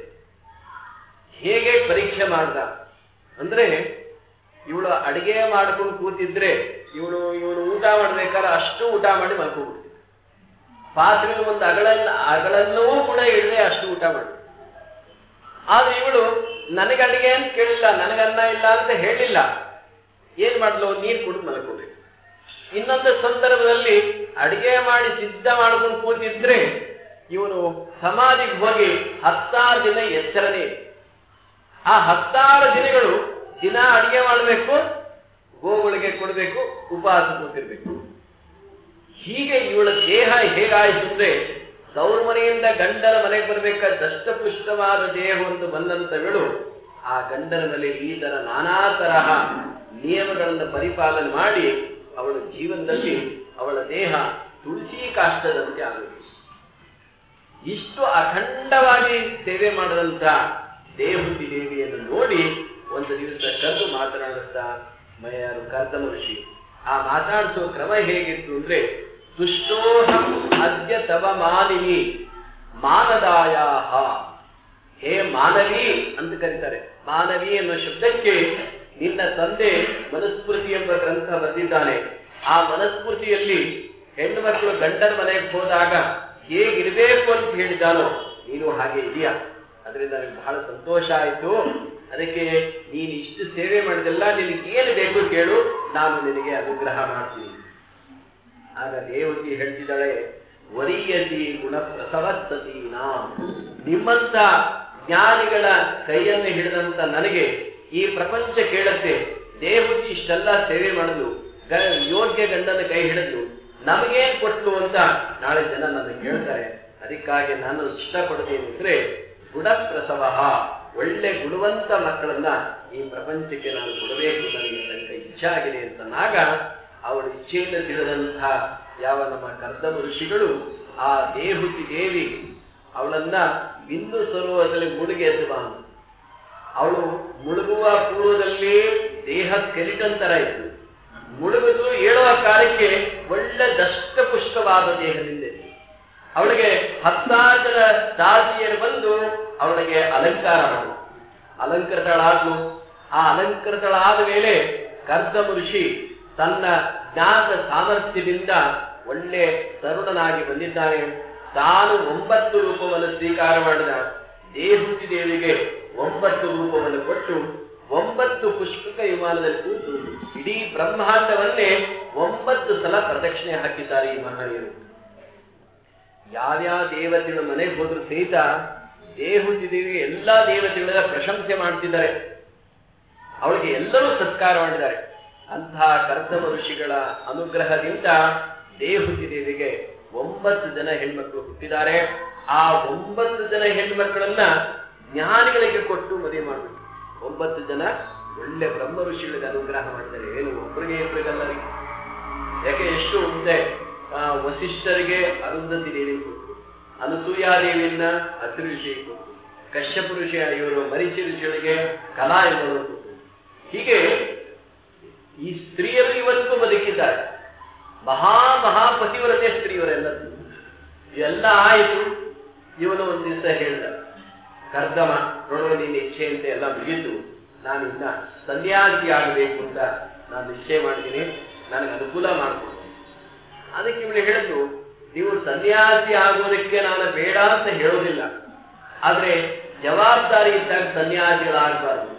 ಹೇಗೆ ಪರೀಕ್ಷೆ ಮಾಡ್ದ ಅಂದ್ರೆ ಇವಳು ಅಡಿಗೆ ಮಾಡ್ಕೊಂಡು ಕೂತಿದ್ರೆ ಇವಳು ಇವಳು ಊಟ ಮಾಡ್ಬೇಕಾದ್ರೆ ಅಷ್ಟು ಊಟ ಮಾಡಿ ಮಲ್ಕೊಂಡ್ಬಿಡ್ತಿದ್ದ ಪಾತ್ರೆ ಒಂದು ಅಗಳನ್ನ ಅಗಳನ್ನೂ ಕೂಡ ಇಡದೆ ಅಷ್ಟು ಊಟ ಮಾಡಿ ಆದ್ರೆ ಇವಳು ನನಗೆ ಅಡಿಗೆ ಅಂತ ಕೇಳಿಲ್ಲ ನನಗನ್ನ ಇಲ್ಲ ಅಂತ ಹೇಳಿಲ್ಲ ಏನ್ ಮಾಡ್ಲು ನೀರ್ ಕುಡಿದು ಮಲ್ಕೋಬೇಕು ಇನ್ನೊಂದು ಸಂದರ್ಭದಲ್ಲಿ ಅಡಿಗೆ ಮಾಡಿ ಸಿದ್ಧ ಮಾಡ್ಕೊಂಡು ಕೂತಿದ್ರೆ ಇವನು ಸಮಾಧಿಗೆ ಹೋಗಿ ಹತ್ತಾರು ದಿನ ಎಚ್ಚರನೇ ಇದೆ. ಆ ಹತ್ತಾರು ದಿನಗಳು ದಿನ ಅಡಿಗೆ ಮಾಡಬೇಕು ಗೋಗಳಿಗೆ ಕೊಡಬೇಕು ಉಪವಾಸ ಕೂತಿರ್ಬೇಕು ಹೀಗೆ ಇವಳ ದೇಹ ಹೇಗಾಯಿತು ಅಂದ್ರೆ ತವ್ರ ಮನೆಯಿಂದ ಗಂಡನ ಮನೆಗೆ ಬರ್ಬೇಕಾದ ದಷ್ಟಪುಷ್ಟವಾದ ದೇಹವೊಂದು ಬಂದಂತವಳು ಆ ಗಂಡನ ಮೇಲೆ ಈ ತರ ನಾನಾ ತರಹ ನಿಯಮಗಳನ್ನು ಪರಿಪಾಲನೆ ಮಾಡಿ ಅವಳ ಜೀವನದಲ್ಲಿ ಅವಳ ದೇಹ ತುಳಸಿ ಕಾಷ್ಟದಂತೆ ಆಗಬೇಕು ಇಷ್ಟು ಅಖಂಡವಾಗಿ ಸೇವೆ ಮಾಡದಂತ ದೇಹುತಿ ದೇವಿಯನ್ನು ನೋಡಿ ಒಂದು ದಿವಸ ಕರೆದು ಮಾತನಾಡುತ್ತಾ ಮಯಾರು ಕರ್ತಮ ಋಷಿ ಆ ಮಾತಾಡಿಸುವ ಕ್ರಮ ಹೇಗಿತ್ತು ಅಂದ್ರೆ ತುಷ್ಟೋಹಂ ಅದ್ಯ ತವ ಮಾನಿನಿ ಮಾನದಾಯಾಹ ಹೇ ಮಾನವಿ ಅಂತ ಕರೀತಾರೆ ಮಾನವಿ ಅನ್ನೋ ಶಬ್ದಕ್ಕೆ ನಿನ್ನ ತಂದೆ ಮನುಸ್ಮೃತಿ ಎಂಬ ಗ್ರಂಥ ಬರೆದಿದ್ದಾನೆ ಆ ಮನಸ್ಮೃತಿಯಲ್ಲಿ ಹೆಣ್ಣು ಮಕ್ಕಳು ಗಂಡನ ಮನೆಗೆ ಹೋದಾಗ ಹೇಗಿರಬೇಕು ಅಂತ ಹೇಳಿದಾನೋ ನೀನು ಹಾಗೆ ಇದೆಯಾ ಅದರಿಂದ ನನಗೆ ಬಹಳ ಸಂತೋಷ ಆಯಿತು ಅದಕ್ಕೆ ನೀನು ಇಷ್ಟು ಸೇವೆ ಮಾಡಿದೆಲ್ಲ ನಿನಗೆ ಏನು ಬೇಕು ಕೇಳು ನಾನು ನಿನಗೆ ಅನುಗ್ರಹ ಮಾಡ್ತೀನಿ ಆಗ ದೇವತಿ ಹೇಳ್ತಿದ್ದಾಳೆ ವರಿಯತಿ ಗುಣ ಪ್ರಸವಸ್ತತಿ ನಾ ನಿಮ್ಮಂತ ಜ್ಞಾನಿಗಳ ಕೈಯನ್ನು ಹಿಡಿದಂತ ನನಗೆ ಈ ಪ್ರಪಂಚ ಕೇಳತ್ತೆ ದೇವತಿ ಇಷ್ಟೆಲ್ಲ ಸೇವೆ ಮಾಡಿದ್ಲು ಗ- ಯೋಗ್ಯ ಗಂಡನ ಕೈ ಹಿಡಿದ್ಲು ನಮಗೇನ್ ಕೊಟ್ಲು ಅಂತ ನಾಳೆ ಜನ ನನ್ನ ಕೇಳ್ತಾರೆ ಅದಕ್ಕಾಗಿ ನಾನು ಇಷ್ಟಪಡೋದೇನೆಂದ್ರೆ ಗುಣಪ್ರಸವ ಒಳ್ಳೆ ಗುಣವಂತ ಮಕ್ಕಳನ್ನ ಈ ಪ್ರಪಂಚಕ್ಕೆ ನಾನು ಕೊಡಬೇಕು ನನಗೆ ತನಕ ಇಚ್ಛೆ ಆಗಿದೆ ಅಂತನಾಗ ಅವಳ ಇಚ್ಛೆಯಿಂದ ತಿಳಿದಂತಹ ಯಾವ ನಮ್ಮ ಕರ್ದಮ ಋಷಿಗಳು ಆ ದೇಹುತಿ ದೇವಿ ಅವಳನ್ನ ಬಿಂದು ಸರೋವರದಲ್ಲಿ ಮುಳುಗೆ ಎದ್ದು ಬಾ ಅಂದ್ರು. ಅವಳು ಮುಳುಗುವ ಪೂರ್ವದಲ್ಲಿ ದೇಹ ಸ್ಕೆಲಿಟನ್ ತರ ಇತ್ತು ಮುಳುಗುದು ಏಳುವ ಕಾಲಕ್ಕೆ ಒಳ್ಳೆ ದಷ್ಟಪುಷ್ಟವಾದ ದೇಹದಿಂದ ಇತ್ತು. ಅವಳಿಗೆ ಹತ್ತಾರು ಜನ ದಾಸಿಯರು ಬಂದು ಅವಳಿಗೆ ಅಲಂಕಾರ ಮಾಡು ಅಲಂಕೃತಳಾದ್ಲು ಆ ಅಲಂಕೃತಳಾದ ಮೇಲೆ ಕರ್ದಮ ಋಷಿ ತನ್ನ ಜ್ಞಾನದ ಸಾಮರ್ಥ್ಯದಿಂದ ಒಳ್ಳೆ ತರುಣನಾಗಿ ಬಂದಿದ್ದಾನೆ ತಾನು ಒಂಬತ್ತು ರೂಪವನ್ನು ಸ್ವೀಕಾರ ಮಾಡಿದ ದೇಹುತಿ ದೇವಿಗೆ ಒಂಬತ್ತು ರೂಪವನ್ನು ಕೊಟ್ಟು ಒಂಬತ್ತು ಪುಷ್ಪಕ ವಿಮಾನದಲ್ಲಿ ಕೂತು ಇಡೀ ಬ್ರಹ್ಮಾಂಡವನ್ನೇ ಒಂಬತ್ತು ಸಲ ಪ್ರದಕ್ಷಿಣೆ ಹಾಕಿದ್ದಾರೆ ಈ ಮಹನೀಯರು ಯಾವ್ಯಾವ ದೇವತೆಗಳ ಮನೆಗೆ ಹೋದ್ರು ಸಹಿತ ದೇಹುತಿ ದೇವಿಗೆ ಎಲ್ಲಾ ದೇವತೆಗಳ ಪ್ರಶಂಸೆ ಮಾಡ್ತಿದ್ದಾರೆ ಅವಳಿಗೆ ಎಲ್ಲರೂ ಸತ್ಕಾರ ಮಾಡಿದ್ದಾರೆ ಅಂತಹ ಕರ್ತಮ ಋಷಿಗಳ ಅನುಗ್ರಹದಿಂದ ದೇಹುತಿ ದೇವಿಗೆ ಒಂಬತ್ತು ಜನ ಹೆಣ್ಮಕ್ಳು ಹುಟ್ಟಿದ್ದಾರೆ ಆ ಒಂಬತ್ತು ಜನ ಹೆಣ್ಮಕ್ಳನ್ನ ಜ್ಞಾನಿಗಳಿಗೆ ಕೊಟ್ಟು ಮದುವೆ ಮಾಡ್ಬಿಟ್ಟು ಒಂಬತ್ತು ಜನ ಒಳ್ಳೆ ಬ್ರಹ್ಮ ಋಷಿಗಳಿಗೆ ಅನುಗ್ರಹ ಮಾಡಿದ್ದಾರೆ ಏನು ಒಬ್ಬರಿಗೆ ಇಬ್ಬರಿಗಲ್ಲರಿಗೆ ಯಾಕೆ ಎಷ್ಟು ಮುಂದೆ ಆ, ವಸಿಷ್ಠರಿಗೆ ಅರುಂಧತಿ ದೇವಿ ಕೊಟ್ಟು ಅನಸೂಯಾದೇವಿಯನ್ನ ಹಸಿರು ಋಷಿ ಕೊಟ್ಟು ಕಶ್ಯಪ ಋಷಿ ಇವರು ಮರಿಚಿ ಋಷಿಗಳಿಗೆ ಕಲಾ ಎಂಬುವರು ಕೊಟ್ಟು ಹೀಗೆ ಈ ಸ್ತ್ರೀಯರು ಇವತ್ತು ಬದುಕಿದ್ದಾರೆ ಮಹಾ ಮಹಾ ಪತಿವ್ರತೆ ಸ್ತ್ರೀಯರೆಲ್ಲ ಇದೆಲ್ಲ ಆಯಿತು ಇವನು ಒಂದು ದಿವಸ ಹೇಳ್ದ ಕರ್ದಮ ನೋಡುವ ನಿನ್ನ ಇಚ್ಛೆಯಂತೆ ಎಲ್ಲ ಮುಗಿತು ನಾನು ಇನ್ನ ಸನ್ಯಾಸಿ ಆಗಬೇಕು ಅಂತ ನಾನು ನಿಶ್ಚಯ ಮಾಡಿದ್ದೀನಿ ನನಗೆ ಅನುಕೂಲ ಮಾಡ್ಕೊಡು ಅದಕ್ಕೆ ಇವಳು ಹೇಳಿದ್ರು ನೀವು ಸನ್ಯಾಸಿ ಆಗೋದಕ್ಕೆ ನಾನು ಬೇಡ ಅಂತ ಹೇಳೋದಿಲ್ಲ ಆದ್ರೆ ಜವಾಬ್ದಾರಿ ಇದ್ದಾಗ ಸನ್ಯಾಸಿಗಳಾಗಬಾರ್ದು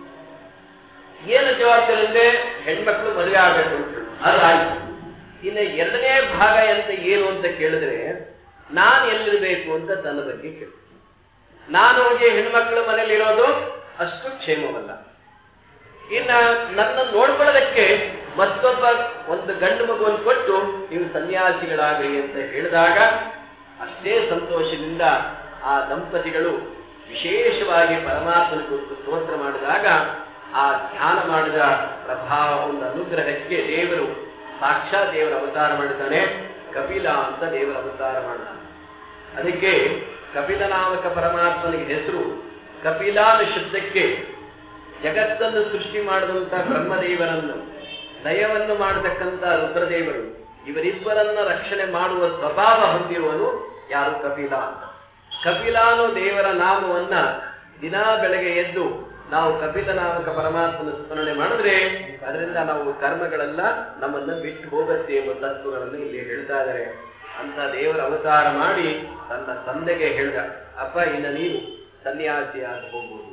ಏನು ಜವಾಬ್ದಾರಿ ಅಂದ್ರೆ ಹೆಣ್ಮಕ್ಳು ಮದುವೆ ಆಗಬೇಕು ಅಂತ ಹೇಳಿ. ಅದಾಯ್ತು ಇನ್ನು ಎರಡನೇ ಭಾಗ ಅಂತ ಏನು ಅಂತ ಕೇಳಿದ್ರೆ ನಾನು ಎಲ್ಲಿರ್ಬೇಕು ಅಂತ ತನ್ನ ಬಗ್ಗೆ ಕೇಳಿ ನಾನು ಹೋಗಿ ಹೆಣ್ಮಕ್ಳ ಮನೇಲಿರೋದು ಅಷ್ಟು ಕ್ಷೇಮವಲ್ಲ ಇನ್ನ ನನ್ನ ನೋಡ್ಕೊಳ್ಳೋದಕ್ಕೆ ಮತ್ತೊಬ್ಬ ಒಂದು ಗಂಡು ಮಗುವನ್ನು ಕೊಟ್ಟು ನೀವು ಸನ್ಯಾಸಿಗಳಾಗ್ರಿ ಅಂತ ಹೇಳಿದಾಗ ಅಷ್ಟೇ ಸಂತೋಷದಿಂದ ಆ ದಂಪತಿಗಳು ವಿಶೇಷವಾಗಿ ಪರಮಾತ್ಮನ ಕುರಿತು ಸ್ತೋತ್ರ ಮಾಡಿದಾಗ ಆ ಧ್ಯಾನ ಮಾಡಿದ ಪ್ರಭಾವ ಒಂದು ಅನುಗ್ರಹಕ್ಕೆ ದೇವರು ಸಾಕ್ಷಾತ್ ದೇವರ ಅವತಾರ ಮಾಡಿದ್ದಾನೆ ಕಪಿಲ ಅಂತ ದೇವರ ಅವತಾರ ಮಾಡಿದ ಅದಕ್ಕೆ ಕಪಿಲ ನಾಮಕ ಪರಮಾತ್ಮನಿಗೆ ಹೆಸರು ಕಪಿಲಾನ ಶಬ್ದಕ್ಕೆ ಜಗತ್ತನ್ನು ಸೃಷ್ಟಿ ಮಾಡಿದಂತ ಬ್ರಹ್ಮದೇವರನ್ನು ಲಯವನ್ನು ಮಾಡತಕ್ಕಂತ ರುದ್ರದೇವರು ಇವರಿಬ್ಬರನ್ನ ರಕ್ಷಣೆ ಮಾಡುವ ಸ್ವಭಾವ ಹೊಂದಿರುವನು ಯಾರು ಕಪಿಲ ಅಂತ ಕಪಿಲಾನು ದೇವರ ನಾಮವನ್ನ ದಿನಾ ಬೆಳಗ್ಗೆ ಎದ್ದು ನಾವು ಕಪಿಲ ನಾಮಕ ಪರಮಾತ್ಮನ ಸ್ಮರಣೆ ಮಾಡಿದ್ರೆ ಅದರಿಂದ ನಾವು ಕರ್ಮಗಳೆಲ್ಲ ನಮ್ಮನ್ನ ಬಿಟ್ಟು ಹೋಗುತ್ತೆ ಎಂಬ ತತ್ವಗಳನ್ನು ಇಲ್ಲಿ ಹೇಳ್ತಾ ಇದ್ದಾರೆ ಅಂತ ದೇವರ ಅವತಾರ ಮಾಡಿ ತನ್ನ ತಂದೆಗೆ ಹೇಳ್ದ ಅಪ್ಪ ಇನ್ನು ನೀನು ಸನ್ಯಾಸಿಯಾಗಿ ಹೋಗ್ಬೋದು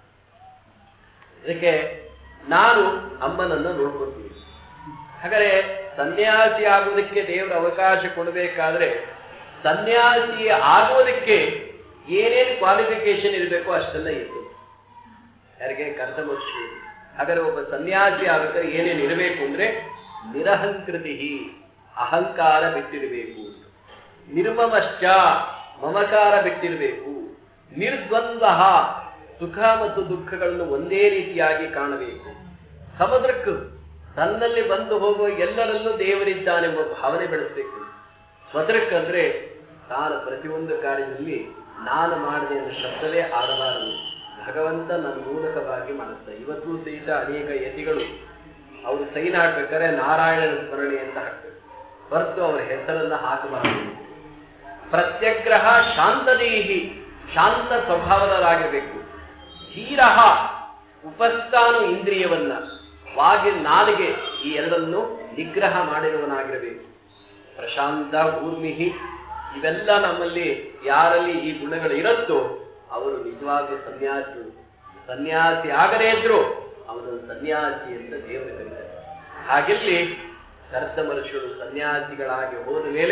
ಇದಕ್ಕೆ ನಾನು ಅಮ್ಮನನ್ನು ನೋಡ್ಕೊತೀನಿ ಹಾಗಾದ್ರೆ ಸನ್ಯಾಸಿ ಆಗೋದಕ್ಕೆ ದೇವರ ಅವಕಾಶ ಕೊಡಬೇಕಾದ್ರೆ ಸನ್ಯಾಸಿ ಆಗೋದಕ್ಕೆ ಏನೇನು ಕ್ವಾಲಿಫಿಕೇಶನ್ ಇರಬೇಕೋ ಅಷ್ಟೆಲ್ಲ ಇತ್ತು ಯಾರಿಗೆ ಕರ್ತಮರ್ಷಿ ಹಾಗಾದ್ರೆ ಒಬ್ಬ ಸನ್ಯಾಸಿ ಆಗ್ಬೇಕಾದ್ರೆ ಏನೇನು ಇರಬೇಕು ಅಂದ್ರೆ ನಿರಹಂಕೃತಿ ಅಹಂಕಾರ ಬಿಟ್ಟಿರಬೇಕು ನಿರ್ಮಮಶ್ಚ ಮಮಕಾರ ಬಿಟ್ಟಿರಬೇಕು ನಿರ್ದ್ವಂದ್ವ ಸುಖ ಮತ್ತು ದುಃಖಗಳನ್ನು ಒಂದೇ ರೀತಿಯಾಗಿ ಕಾಣಬೇಕು ಸಮುದ್ರಕ್ಕೂ ತನ್ನಲ್ಲಿ ಬಂದು ಹೋಗುವ ಎಲ್ಲರಲ್ಲೂ ದೇವರಿದ್ದಾನೆಂಬ ಭಾವನೆ ಬೆಳೆಸಬೇಕು ಸ್ವತರಕ್ಕೆ ಅಂದ್ರೆ ತಾನು ಪ್ರತಿಯೊಂದು ಕಾರ್ಯದಲ್ಲಿ ನಾನು ಮಾಡಿದೆ ಅನ್ನೋ ಶಬ್ದವೇ ಆಡಬಾರದು ಭಗವಂತ ನನ್ನ ಮೂಲಕವಾಗಿ ಮಾಡುತ್ತೆ ಇವತ್ತು ಸಹಿತ ಅನೇಕ ಯತಿಗಳು ಅವರು ಸೈನ್ ಹಾಕ್ಬೇಕಾದ್ರೆ ನಾರಾಯಣನ ಸ್ಮರಣೆ ಅಂತ ಹಾಕ್ಬೇಕು ಹೊರತು ಅವರ ಹೆಸರನ್ನ ಹಾಕಬಾರದು ಪ್ರತ್ಯಗ್ರಹ ಶಾಂತದೇಹಿ ಶಾಂತ ಸ್ವಭಾವದರಾಗಿರಬೇಕು ಧೀರಹ ಉಪಸ್ಥಾನು ಇಂದ್ರಿಯವನ್ನ ವಾಗಿ ನಾಲಿಗೆ ಈ ಎರಡನ್ನು ನಿಗ್ರಹ ಮಾಡಿರುವನಾಗಿರಬೇಕು ಪ್ರಶಾಂತ ಊರ್ಮಿಹಿ ಇವೆಲ್ಲ ನಮ್ಮಲ್ಲಿ ಯಾರಲ್ಲಿ ಈ ಗುಣಗಳು ಇರುತ್ತೋ ಅವರು ನಿಜವಾದ ಸನ್ಯಾಸಿ ಸನ್ಯಾಸಿ ಆಗದೇ ಇದ್ರು ಅವನು ಸನ್ಯಾಸಿ ಅಂತ ದೇವರು ಕರೀತಾರೆ ಹಾಗೆಲ್ಲಿ ಕರ್ತ ಮನುಷ್ಯರು ಸನ್ಯಾಸಿಗಳಾಗಿ ಹೋದ ಮೇಲೆ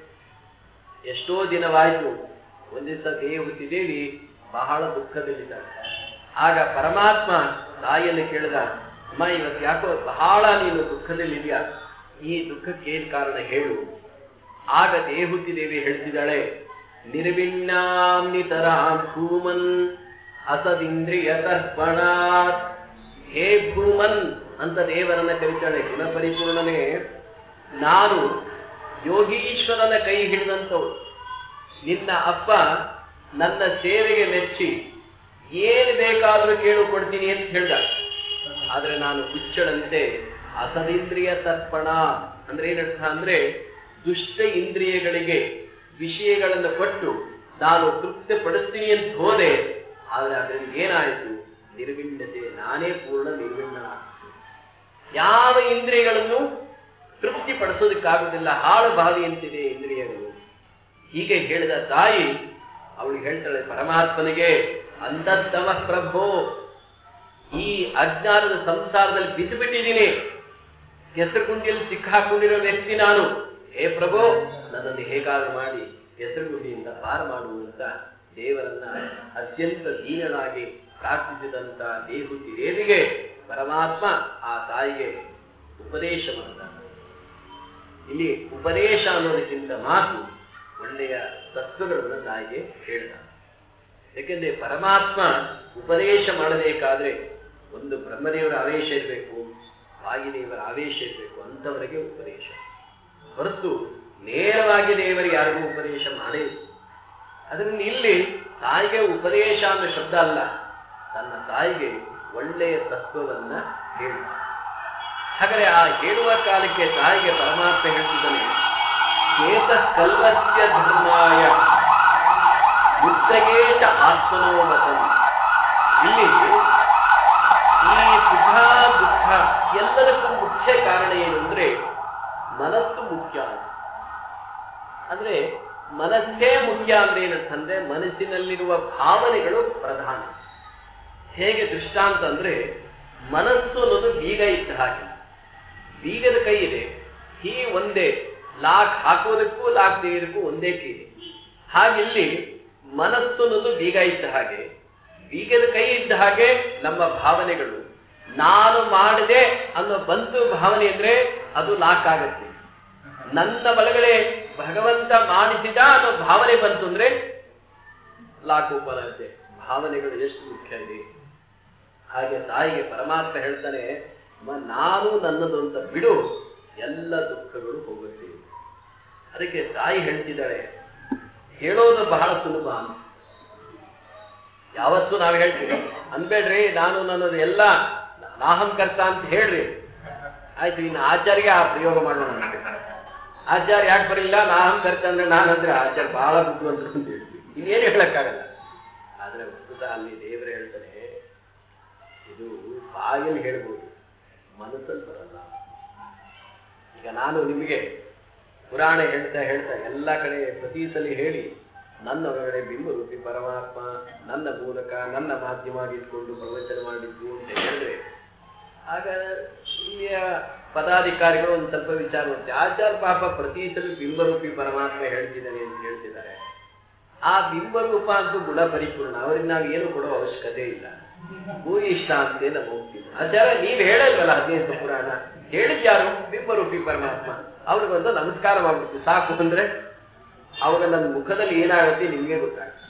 ಎಷ್ಟೋ ದಿನವಾಯಿತು ಒಂದಿವಸ ದೇವತಿ ದೇವಿ ಬಹಳ ದುಃಖದಲ್ಲಿದ್ದಾಳೆ ಆಗ ಪರಮಾತ್ಮ ತಾಯಿಯನ್ನು ಕೇಳಿದ ಅಮ್ಮ ಇವತ್ತು ಯಾಕೋ ಬಹಳ ನೀನು ದುಃಖದಲ್ಲಿದೆಯಾ ಈ ದುಃಖಕ್ಕೆ ಏನ್ ಕಾರಣ ಹೇಳು ಆಗ ದೇಹುತಿ ದೇವಿ ಹೇಳ್ತಿದ್ದಾಳೆ ನಿರ್ವಿಣ್ಣಾಂ ನಿತರಾಂ ಭೂಮನ್ ಅಸದಿಂದ್ರಿಯ ತರ್ಪಣಾತ್ ಹೇ ಭೂಮನ್ ಅಂತ ದೇವರನ್ನ ಕರೀತಾಳೆ ಗುಣಪರಿಪೂರ್ಣನೇ ನಾನು ಯೋಗೀಶ್ವರನ ಕೈ ಹಿಡಿದಂಥವಳು ನಿನ್ನ ಅಪ್ಪ ನನ್ನ ಸೇವೆಗೆ ಮೆಚ್ಚಿ ಏನು ಬೇಕಾದರೂ ಕೇಳು ಕೊಡ್ತೀನಿ ಅಂತ ಹೇಳ್ದ ಆದ್ರೆ ನಾನು ಹುಚ್ಚಳಂತೆ ಅಸದಿಂದ್ರಿಯ ತರ್ಪಣ ಅಂದ್ರೆ ಏನರ್ಥ ಅಂದ್ರೆ ದುಷ್ಟ ಇಂದ್ರಿಯಗಳಿಗೆ ವಿಷಯಗಳನ್ನು ಕೊಟ್ಟು ನಾನು ತೃಪ್ತಿ ಪಡಿಸ್ತೀನಿ ಅಂತ ಹೋದೆ ಆದ್ರೆ ಅದರಿಂದ ಏನಾಯಿತು ನಿರ್ವಿಣ್ಣತೆ ನಾನೇ ಪೂರ್ಣ ನಿರ್ವಿಣ್ಣ ಯಾವ ಇಂದ್ರಿಯಗಳನ್ನು ತೃಪ್ತಿ ಪಡಿಸೋದಕ್ಕಾಗುವುದಿಲ್ಲ ಹಾಳು ಬಾವಿ ಅಂತಿದೆ ಇಂದ್ರಿಯಗಳು ಹೀಗೆ ಹೇಳಿದ ತಾಯಿ ಅವಳು ಹೇಳ್ತಾಳೆ ಪರಮಾತ್ಮನಿಗೆ ಅಂತಸ್ತಮ ಪ್ರಭೋ ಈ ಅಜ್ಞಾನದ ಸಂಸಾರದಲ್ಲಿ ಬಿದ್ದು ಬಿಟ್ಟಿದ್ದೀನಿ ಹೆಸರು ಗುಂಡಿಯಲ್ಲಿ ಸಿಕ್ಕಾಕೊಂಡಿರೋ ವ್ಯಕ್ತಿ ನಾನು ಹೇ ಪ್ರಭೋ ನನ್ನನ್ನು ಹೇಗಾದ್ರೂ ಮಾಡಿ ಹೆಸರು ಗುಂಡಿಯಿಂದ ಪಾರು ಮಾಡುವಂತ ದೇವರನ್ನ ಅತ್ಯಂತ ದೀನನಾಗಿ ಪ್ರಾರ್ಥಿಸಿದಂತ ದೇಹುತಿ ದೇವಿಗೆ ಪರಮಾತ್ಮ ಆ ತಾಯಿಗೆ ಉಪದೇಶ ಮಾಡ್ತಾನೆ ಇಲ್ಲಿ ಉಪದೇಶ ಅನ್ನೋದಕ್ಕಿಂತ ಮಾತು ಒಳ್ಳೆಯ ತತ್ವಗಳನ್ನು ತಾಯಿಗೆ ಹೇಳ್ತಾನೆ ಯಾಕೆಂದ್ರೆ ಪರಮಾತ್ಮ ಉಪದೇಶ ಮಾಡಬೇಕಾದ್ರೆ ಒಂದು ಬ್ರಹ್ಮದೇವರ ಆವೇಶ ಇರಬೇಕು ವಾಯುದೇವರ ಆವೇಶ ಇರಬೇಕು ಅಂತವರಿಗೆ ಉಪದೇಶ ಹೊರತು ನೇರವಾಗಿ ದೇವರಿಗೆ ಯಾರಿಗೂ ಉಪದೇಶ ಮಾಡೇ ಇಲ್ಲ. ಅದರಿಂದ ಇಲ್ಲಿ ತಾಯಿಗೆ ಉಪದೇಶ ಅನ್ನೋ ಶಬ್ದ ಅಲ್ಲ ತನ್ನ ತಾಯಿಗೆ ಒಳ್ಳೆಯ ತತ್ವವನ್ನ ಹೇಳ ಹಾಗಾದ್ರೆ ಆ ಹೇಳುವ ಕಾಲಕ್ಕೆ ತಾಯಿಗೆ ಪರಮಾತ್ಮ ಹೇಳ್ತಿದ್ದಾನೆ ಚೇತ ಕಲ್ವಸ್ಯ ಧರ್ಮಾಯ ಮುತ್ತಗೇಶ ಆತ್ಮನೋಮತಂ ಇಲ್ಲಿ ಈ ಸುಖ ದುಃಖ ಎಲ್ಲದಕ್ಕೂ ಮುಖ್ಯ ಕಾರಣ ಏನು ಅಂದ್ರೆ ಮನಸ್ಸು ಮುಖ್ಯ ಅಂತ. ಅಂದ್ರೆ ಮನಸ್ಸೇ ಮುಖ್ಯ ಅಂದ್ರೆ ಏನಂತಂದ್ರೆ ಮನಸ್ಸಿನಲ್ಲಿರುವ ಭಾವನೆಗಳು ಪ್ರಧಾನ ಹೇಗೆ ದೃಷ್ಟಾಂತ ಅಂದ್ರೆ ಮನಸ್ಸು ಅನ್ನೋದು ಬೀಗ ಇದ್ದ ಹಾಗೆ ಬೀಗದ ಕೈ ಇದೆ ಈ ಒಂದೇ ಲಾಕ್ ಹಾಕೋದಕ್ಕೂ ಲಾಕ್ ತೆಗೆಯೋದಕ್ಕೂ ಒಂದೇ ಕೈ ಇದೆ ಹಾಗಿಲ್ಲಿ ಮನಸ್ಸು ಅನ್ನೋದು ಬೀಗ ಇದ್ದ ಹಾಗೆ ಬೀಗದ ಕೈ ಇದ್ದ ಹಾಗೆ ನಮ್ಮ ಭಾವನೆಗಳು ನಾನು ಮಾಡಿದೆ ಅನ್ನೋ ಬಂತು ಭಾವನೆ ಅಂದ್ರೆ ಅದು ಲಾಕ್ ಆಗತ್ತೆ ನನ್ನ ಒಳಗಡೆ ಭಗವಂತ ಮಾಡಿಸಿದ ಅನ್ನೋ ಭಾವನೆ ಬಂತು ಅಂದ್ರೆ ಲಾಕ್ ಓಪನ್ ಆಗುತ್ತೆ ಭಾವನೆಗಳು ಎಷ್ಟು ಮುಖ್ಯ ಇದೆ ಹಾಗೆ ತಾಯಿಗೆ ಪರಮಾತ್ಮ ಹೇಳ್ತಾನೆ ಅಮ್ಮ, ನಾನು ನನ್ನದು ಅಂತ ಬಿಡು ಎಲ್ಲ ದುಃಖಗಳು ಹೋಗುತ್ತೆ ಅದಕ್ಕೆ ತಾಯಿ ಹೇಳ್ತಿದ್ದಾಳೆ ಹೇಳೋದು ಬಹಳ ಸುಲಭ ಅಂತ. ಯಾವತ್ತೂ ನಾವು ಹೇಳ್ತೀವಿ ಅನ್ಬೇಡ್ರಿ ನಾನು ನನ್ನದು ಎಲ್ಲ ನಾಹಂಕರ್ತ ಅಂತ ಹೇಳ್ರಿ ಆಯ್ತು ಇನ್ನು ಆಚಾರ್ಯ ಆ ಪ್ರಯೋಗ ಮಾಡೋಣ ಅಂತ. ಆಚಾರ್ಯ ಯಾಕೆ ಬರಲಿಲ್ಲ ನಾಹಂಕರ್ತ ಅಂದ್ರೆ ನಾನಂದ್ರೆ ಆಚಾರ್ಯ ಬಹಳ ಬುದ್ಧಿವಂತರು ಅಂತ ಹೇಳ್ತೀವಿ ಇನ್ನೇನು ಹೇಳಕ್ಕಾಗಲ್ಲ ಆದ್ರೆ ವಸ್ತುತ ಅಲ್ಲಿ ದೇವರು ಹೇಳ್ತಾನೆ ಇದು ಬಾಯಲ್ಲಿ ಹೇಳ್ಬೋದು ಮನಸ್ಸಲ್ಲಿ ಬರಲ್ಲ ಈಗ ನಾನು ನಿಮಗೆ ಪುರಾಣ ಹೇಳ್ತಾ ಹೇಳ್ತಾ ಎಲ್ಲ ಕಡೆ ಪ್ರತಿ ಸಲ ಹೇಳಿ ನನ್ನ ಒಳಗಡೆ ಬಿಂಬರೂಪಿ ಪರಮಾತ್ಮ ನನ್ನ ಮೂಲಕ ನನ್ನ ಮಾಧ್ಯಮವಾಗಿ ಇಟ್ಕೊಂಡು ಪ್ರವಚನ ಮಾಡಿದ್ದು ಅಂತ ಹೇಳಿದ್ರೆ ಆಗ ಇಲ್ಲಿಯ ಪದಾಧಿಕಾರಿಗಳು ಒಂದು ಸ್ವಲ್ಪ ವಿಚಾರ ಮಾಡುತ್ತೆ ಆಚಾರ ಪಾಪ ಪ್ರತಿ ಸಲ ಬಿಂಬರೂಪಿ ಪರಮಾತ್ಮ ಹೇಳ್ತಿದ್ದಾನೆ ಅಂತ ಹೇಳ್ತಿದ್ದಾರೆ ಆ ಬಿಂಬರೂಪ ಅಂತೂ ಗುಣ ಪರಿಪೂರ್ಣ ಅವ್ರಿಗೆ ನಾವು ಏನು ಕೊಡೋ ಅವಶ್ಯಕತೆ ಇಲ್ಲ ಭೂಯಿಷ್ಠ ಅಂತೇ ನಮ್ಮ ಹೋಗ್ತೀವಿ ಆಚಾರ ನೀವ್ ಹೇಳಲ್ವಲ್ಲ ಹದಿನೈದು ಪುರಾಣ ಹೇಳಿದ್ಯಾರು ಬಿಂಬರೂಪಿ ಪರಮಾತ್ಮ ಅವ್ರಿಗೆ ಒಂದು ನಮಸ್ಕಾರ ಮಾಡ್ಬಿಟ್ಟು ಸಾಕು ಅಂದ್ರೆ ಅವಾಗ ನನ್ನ ಮುಖದಲ್ಲಿ ಏನಾಗುತ್ತೆ ನಿಮ್ಗೆ ಗೊತ್ತಾಗುತ್ತೆ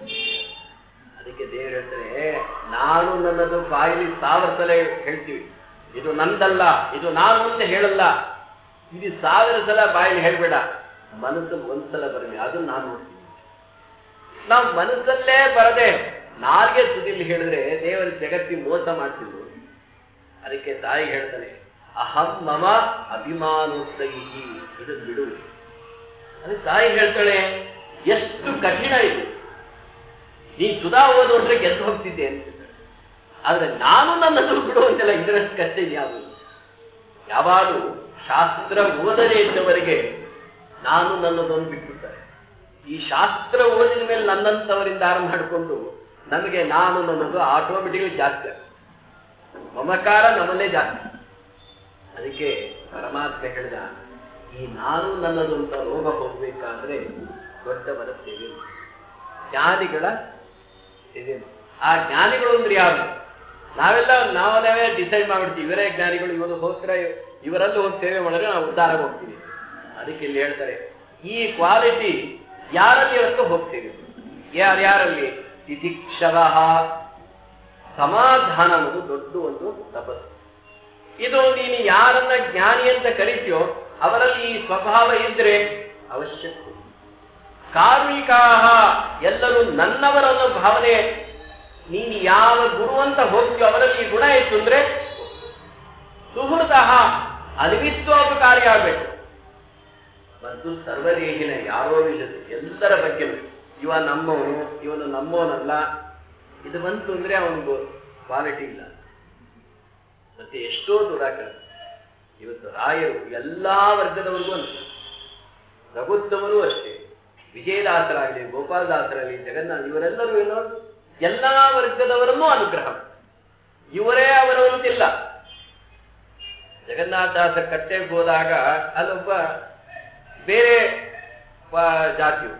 ಅದಕ್ಕೆ ದೇವರು ಹೇಳ್ತಾರೆ ನಾನು ನನ್ನದು ಬಾಯಲ್ಲಿ ಸಾವಿರ ಸಲ ಹೇಳ್ತೀವಿ ಇದು ನಂದಲ್ಲ ಇದು ನಾನು ಅಂತ ಹೇಳಲ್ಲ ಇದು ಸಾವಿರ ಸಲ ಬಾಯಲ್ಲಿ ಹೇಳ್ಬೇಡ ಮನಸ್ಸಲ್ಲಿ ಒಂದ್ಸಲ ಬರಲಿ ಅದು ನಾನು ನೋಡ್ತೀನಿ ನಾವು ಮನಸ್ಸಲ್ಲೇ ಬರದೆ ನಾಲ್ಗೆ ತುದಿಲಿ ಹೇಳಿದ್ರೆ ದೇವರ ಜಗತ್ತಿಗೆ ಮೋಸ ಮಾಡ್ತಿದ್ರು ಅದಕ್ಕೆ ತಾಯಿ ಹೇಳ್ತಾನೆ ಅಹಂ ಮಮ ಅಭಿಮಾನೋತ್ತೈ ಇದು ಬಿಡು ಅದಕ್ಕೆ ತಾಯಿ ಹೇಳ್ತಾಳೆ ಎಷ್ಟು ಕಠಿಣ ಇದು ನೀನ್ ಸುಧಾ ಓದು ಅಂದ್ರೆ ಗೆದ್ದು ಹೋಗ್ತಿದ್ದೆ ಅಂತ ಆದ್ರೆ ನಾನು ನನ್ನನ್ನು ಬಿಡು ಅಂತೆಲ್ಲ ಇದರಷ್ಟು ಕಷ್ಟ ಯಾವುದು ಯಾವಾಗಲೂ ಶಾಸ್ತ್ರ ಓದದೇ ಇದ್ದವರಿಗೆ ನಾನು ನನ್ನದೊಂದು ಬಿಟ್ಬಿಡ್ತಾರೆ ಈ ಶಾಸ್ತ್ರ ಓದಿದ ಮೇಲೆ ನನ್ನಂತವರಿಂದ ಆರಂಭ ಮಾಡಿಕೊಂಡು ನಮಗೆ ನಾನು ನನ್ನದು ಆಟೋಮೆಟಿಕ್ ಜಾಸ್ತಿ ಆಗ್ತದೆ. ಮಮಕಾರ ನಮ್ಮನ್ನೇ ಜಾಸ್ತಿ ಅದಕ್ಕೆ ಪರಮಾತ್ಮ ಹೇಳಿದ ಈ ನಾನು ನನ್ನದು ಅಂತ ರೋಗ ಹೋಗ್ಬೇಕಾದ್ರೆ ದೊಡ್ಡವರ ಸೇವೆ ಮಾಡು. ಜ್ಞಾನಿಗಳ ಸೇವೆ ಮಾಡು. ಆ ಜ್ಞಾನಿಗಳು ಅಂದ್ರೆ ಯಾರು ನಾವೆಲ್ಲ ನಾವೇ ಡಿಸೈಡ್ ಮಾಡ್ಬಿಡ್ತೀವಿ ಇವರೇ ಜ್ಞಾನಿಗಳು ಇವರು ಹೋಗ್ತಾರೆ ಇವರಲ್ಲೂ ಒಂದು ಸೇವೆ ಮಾಡಿದ್ರೆ ನಾವು ಉದ್ಧಾರ ಹೋಗ್ತೀವಿ ಅದಕ್ಕೆ ಇಲ್ಲಿ ಹೇಳ್ತಾರೆ ಈ ಕ್ವಾಲಿಟಿ ಯಾರಲ್ಲಿ ಇವತ್ತು ಹೋಗ್ತೀವಿ ಯಾರ್ಯಾರಲ್ಲಿ ತಿತಿಕ್ಷವ ಸಮಾಧಾನ ಅನ್ನೋದು ದೊಡ್ಡ ಒಂದು ತಪಸ್ಸು ಇದು ನೀನು ಯಾರನ್ನ ಜ್ಞಾನಿ ಅಂತ ಕರಿತೀಯೋ ಅವರಲ್ಲಿ ಈ ಸ್ವಭಾವ ಇದ್ರೆ ಅವಶ್ಯಕ ಕಾರುಣಿಕಾಹ ಎಲ್ಲರೂ ನನ್ನವರನ್ನೋ ಭಾವನೆ ನೀನು ಯಾವ ಗುರು ಅಂತ ಹೋಗ್ತೀಯೋ ಅವರಲ್ಲಿ ಈ ಗುಣ ಇತ್ತು ಅಂದ್ರೆ ಸುಹೃತಃ ಅನಿಮಿತ್ವೋಪಕಾರಿ ಆಗ್ಬೇಕು ಮತ್ತು ಸರ್ವದೇಹಿನ ಯಾರೋ ವಿಷಯ ಎಲ್ಲರ ಬಗ್ಗೆ ಇವ ನಮ್ಮವನು ಇವನು ನಮ್ಮವನಲ್ಲ ಇದು ಬಂತು ಅಂದ್ರೆ ಅವನಿಗೂ ಕ್ವಾಲಿಟಿ ಇಲ್ಲ ಮತ್ತೆ ಎಷ್ಟೋ ದುರಾಕರ ಇವತ್ತು ರಾಯರು ಎಲ್ಲಾ ವರ್ಗದವರಿಗೂ ಅಂತ ರಘುತ್ತಮರು ಅಷ್ಟೇ ವಿಜಯದಾಸರಾಗಲಿ ಗೋಪಾಲದಾಸರಾಗಲಿ ಜಗನ್ನಾಥ ಇವರೆಲ್ಲರೂ ಏನೋ ಎಲ್ಲಾ ವರ್ಗದವರನ್ನೂ ಅನುಗ್ರಹ ಇವರೇ ಅವರವಂತಿಲ್ಲ ಜಗನ್ನಾಥದಾಸ ಕಟ್ಟೆಗೆ ಹೋದಾಗ ಅಲ್ಲೊಬ್ಬ ಬೇರೆ ಪ- ಜಾತಿಯು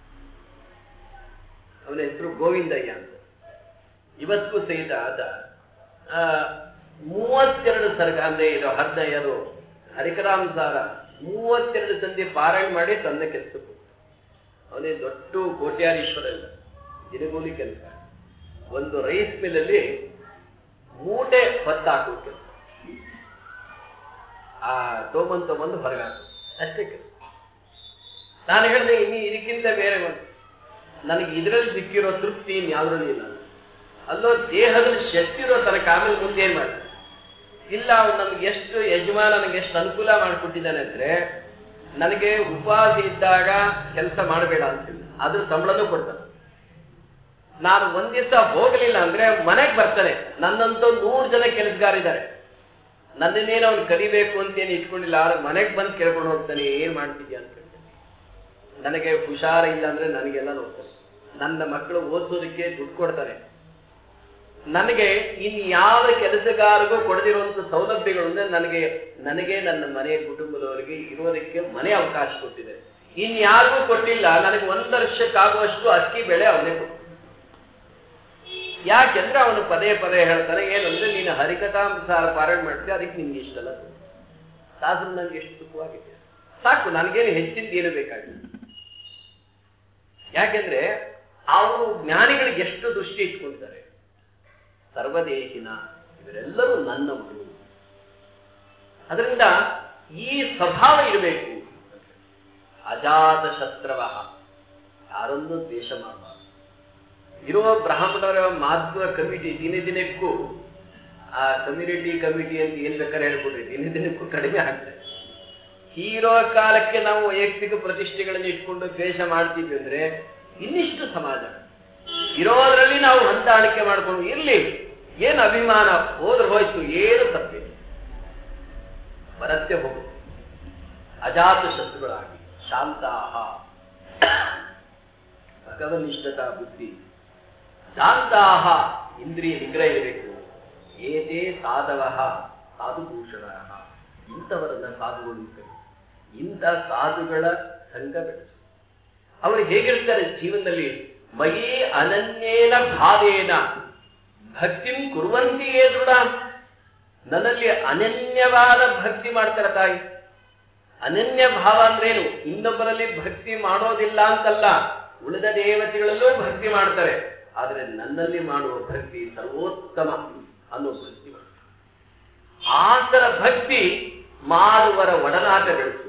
ಅವನ ಹೆಸರು ಗೋವಿಂದಯ್ಯ ಅಂತ ಇವತ್ತು ಸಹಿತ ಆತ ಆ, ಮೂವತ್ತೆರಡು ಸರ್ಗ ಅಂದ್ರೆ ಇದು ಹರ್ದಯ್ಯರು ಹರಿಕರಾಂಸಾರ ಮೂವತ್ತೆರಡು ಸಂಧಿ ಪಾರಾಯಣ ಮಾಡಿ ತಂದೆ ಕೆಲಸಕ್ಕೆ ಅವನೇ ದೊಡ್ಡ ಕೋಟ್ಯಾರೀಶ್ವರ ಇಲ್ಲ ದಿನಗೂಲಿ ಕೆಲಸ ಒಂದು ರೈಸ್ ಮಿಲ್ಲಲ್ಲಿ ಮೂಟೆ ಹೊತ್ತು ಹಾಕುವ ಕೆಲಸ ಆ ತೋಮನ್ ತಗೊಂಡು ಹೊರಗೆ ಹಾಕು ಅಷ್ಟೇ ಕೆಲಸ ನಾನು ಹೇಳಿದೆ ಇನ್ನು ಇದಕ್ಕಿಂತ ಬೇರೆ ಒಂದು ನನಗೆ ಇದರಲ್ಲಿ ಸಿಕ್ಕಿರೋ ತೃಪ್ತಿ ಇನ್ಯಾವುದ್ರಲ್ಲಿ ಇಲ್ಲ ಅಲ್ಲೋ ದೇಹದಲ್ಲಿ ಶಕ್ತಿ ಇರೋ ತನಕ ಆಮೇಲೆ ಮುಂದೆ ಏನ್ ಮಾಡ್ತಾರೆ ಇಲ್ಲ ಅವ್ನು ನಮ್ಗೆ ಎಷ್ಟು ಯಜಮಾನ ನನಗೆ ಎಷ್ಟು ಅನುಕೂಲ ಮಾಡಿಕೊಟ್ಟಿದ್ದಾನೆ ಅಂದ್ರೆ ನನಗೆ ಉಪವಾಸ ಇದ್ದಾಗ ಕೆಲಸ ಮಾಡಬೇಡ ಅಂತಿಲ್ಲ ಅದ್ರ ಸಂಬಳನೂ ಕೊಡ್ತಾನೆ ನಾನು ಒಂದ್ ದಿವಸ ಹೋಗಲಿಲ್ಲ ಅಂದ್ರೆ ಮನೆಗೆ ಬರ್ತಾನೆ ನನ್ನಂತೂ ನೂರು ಜನ ಕೆಲಸಗಾರಿದ್ದಾರೆ ನನ್ನನ್ನೇನು ಅವ್ನು ಕರಿಬೇಕು ಅಂತೇನು ಇಟ್ಕೊಂಡಿಲ್ಲ ಆದ್ರೆ ಮನೆಗೆ ಬಂದು ಕೇಳ್ಕೊಂಡು ಹೋಗ್ತಾನೆ ಏನ್ ಮಾಡ್ತಿದ್ಯಾ ಅಂತ ಕೇಳ್ತಾನೆ. ನನಗೆ ಹುಷಾರ ಇಲ್ಲ ಅಂದ್ರೆ ನನಗೆಲ್ಲ ನೋಡ್ತಾರೆ ನನ್ನ ಮಕ್ಕಳು ಓದಿಸೋದಕ್ಕೆ ದುಡ್ಡು ಕೊಡ್ತಾರೆ ನನಗೆ ಇನ್ ಯಾವ ಕೆಲಸಗಾರರಿಗೂ ಕೊಡದಿರುವಂತ ಸೌಲಭ್ಯಗಳು ಅಂದ್ರೆ ನನಗೆ ನನಗೆ ನನ್ನ ಮನೆಯ ಕುಟುಂಬದವರಿಗೆ ಇರೋದಕ್ಕೆ ಮನೆ ಅವಕಾಶ ಕೊಟ್ಟಿದೆ ಇನ್ ಯಾರಿಗೂ ಕೊಟ್ಟಿಲ್ಲ ನನಗೆ ಒಂದು ವರ್ಷಕ್ಕಾಗುವಷ್ಟು ಅಕ್ಕಿ ಬೆಳೆ ಅವನೇ ಕೊಟ್ಟು ಯಾಕೆಂದ್ರೆ ಅವನು ಪದೇ ಪದೇ ಹೇಳ್ತಾನೆ ಏನಂದ್ರೆ ನೀನು ಹರಿಕಥಾಂಸಾರ ಪಾರಾಯಣ ಮಾಡ್ತೀಯ ಅದಕ್ಕೆ ನಿನ್ಗೆ ಇಷ್ಟಲ್ಲ ಸಾಸು ನನಗೆ ಎಷ್ಟು ಸುಖವಾಗಿದೆ ಸಾಕು ನನಗೇನು ಹೆಚ್ಚಿಂದ ಏನು ಬೇಕಾಗಿಲ್ಲ ಯಾಕೆಂದ್ರೆ ಅವರು ಜ್ಞಾನಿಗಳಿಗೆ ಎಷ್ಟು ದೃಷ್ಟಿ ಇಟ್ಕೊಂಡಿದ್ದಾರೆ ಸರ್ವದೇಹಿನ ಇವರೆಲ್ಲರೂ ನನ್ನವರು ಅದರಿಂದ ಈ ಸ್ವಭಾವ ಇರಬೇಕು ಅಜಾತ ಶಸ್ತ್ರವ ಯಾರನ್ನೂ ದ್ವೇಷ ಮಾಡಬಾರ್ದು ಇರುವ ಬ್ರಾಹ್ಮಣರ ಮಾಧ್ವ ಕಮಿಟಿ ದಿನೇ ದಿನಕ್ಕೂ ಆ ಕಮ್ಯುನಿಟಿ ಕಮಿಟಿ ಅಂತ ಏನ್ ಬೇಕಾದ್ರೆ ಹೇಳ್ಕೊಡ್ರಿ ದಿನೇ ದಿನಕ್ಕೂ ಕಡಿಮೆ ಆಗ್ತದೆ ಹೀರೋ ಕಾಲಕ್ಕೆ ನಾವು ವೈಯಕ್ತಿಕ ಪ್ರತಿಷ್ಠೆಗಳನ್ನು ಇಟ್ಕೊಂಡು ದ್ವೇಷ ಮಾಡ್ತೀವಿ ಅಂದ್ರೆ ಇನ್ನಿಷ್ಟು ಸಮಾಜ ಇರೋದ್ರಲ್ಲಿ ನಾವು ಹೊಂದಾಣಿಕೆ ಮಾಡ್ಕೊಂಡು ಇರ್ಲಿ ಏನು ಅಭಿಮಾನ ಹೋದ್ರೆ ಹೋಯ್ತು ಏನು ತಪ್ಪಿಲ್ಲ ಬರತ್ತೆ ಹೋಗುತ್ತೆ ಅಜಾತ ಶತ್ರುಗಳಾಗಿ ಶಾಂತಾಹ ಭಗವನಿಷ್ಠತಾ ಬುದ್ಧಿ ಶಾಂತಾಹ ಇಂದ್ರಿಯ ನಿಗ್ರಹ ಇರಬೇಕು ಏತೇ ಸಾಧವ ಸಾಧುಭೂಷಣ ಇಂಥವರನ್ನ ಸಾಧುಗಳು ಕರೆ ಇಂಥ ಸಾಧುಗಳ ಸಂಘ ಬೆಳೆಸು ಅವರು ಹೇಗಿರ್ತಾರೆ ಜೀವನದಲ್ಲಿ ಮಯೇ ಅನನ್ಯೇನ ಭಾವೇನ ಭಕ್ತಿಂ ಕುರುವಂತಿಯೇ ದೃಢ ನನ್ನಲ್ಲಿ ಅನನ್ಯವಾದ ಭಕ್ತಿ ಮಾಡ್ತಾರೆ ತಾಯಿ ಅನನ್ಯ ಭಾವ ಅಂದ್ರೇನು ಇನ್ನೊಬ್ಬರಲ್ಲಿ ಭಕ್ತಿ ಮಾಡೋದಿಲ್ಲ ಅಂತಲ್ಲ ಉಳಿದ ದೇವತೆಗಳಲ್ಲೂ ಭಕ್ತಿ ಮಾಡ್ತಾರೆ ಆದರೆ ನನ್ನಲ್ಲಿ ಮಾಡುವ ಭಕ್ತಿ ಸರ್ವೋತ್ತಮ ಅನ್ನೋ ಭಕ್ತಿ ಮಾಡ್ತಾರೆ ಆತರ ಭಕ್ತಿ ಮಾಡುವರ ಒಡನಾಟ ಬೆಳೆಸು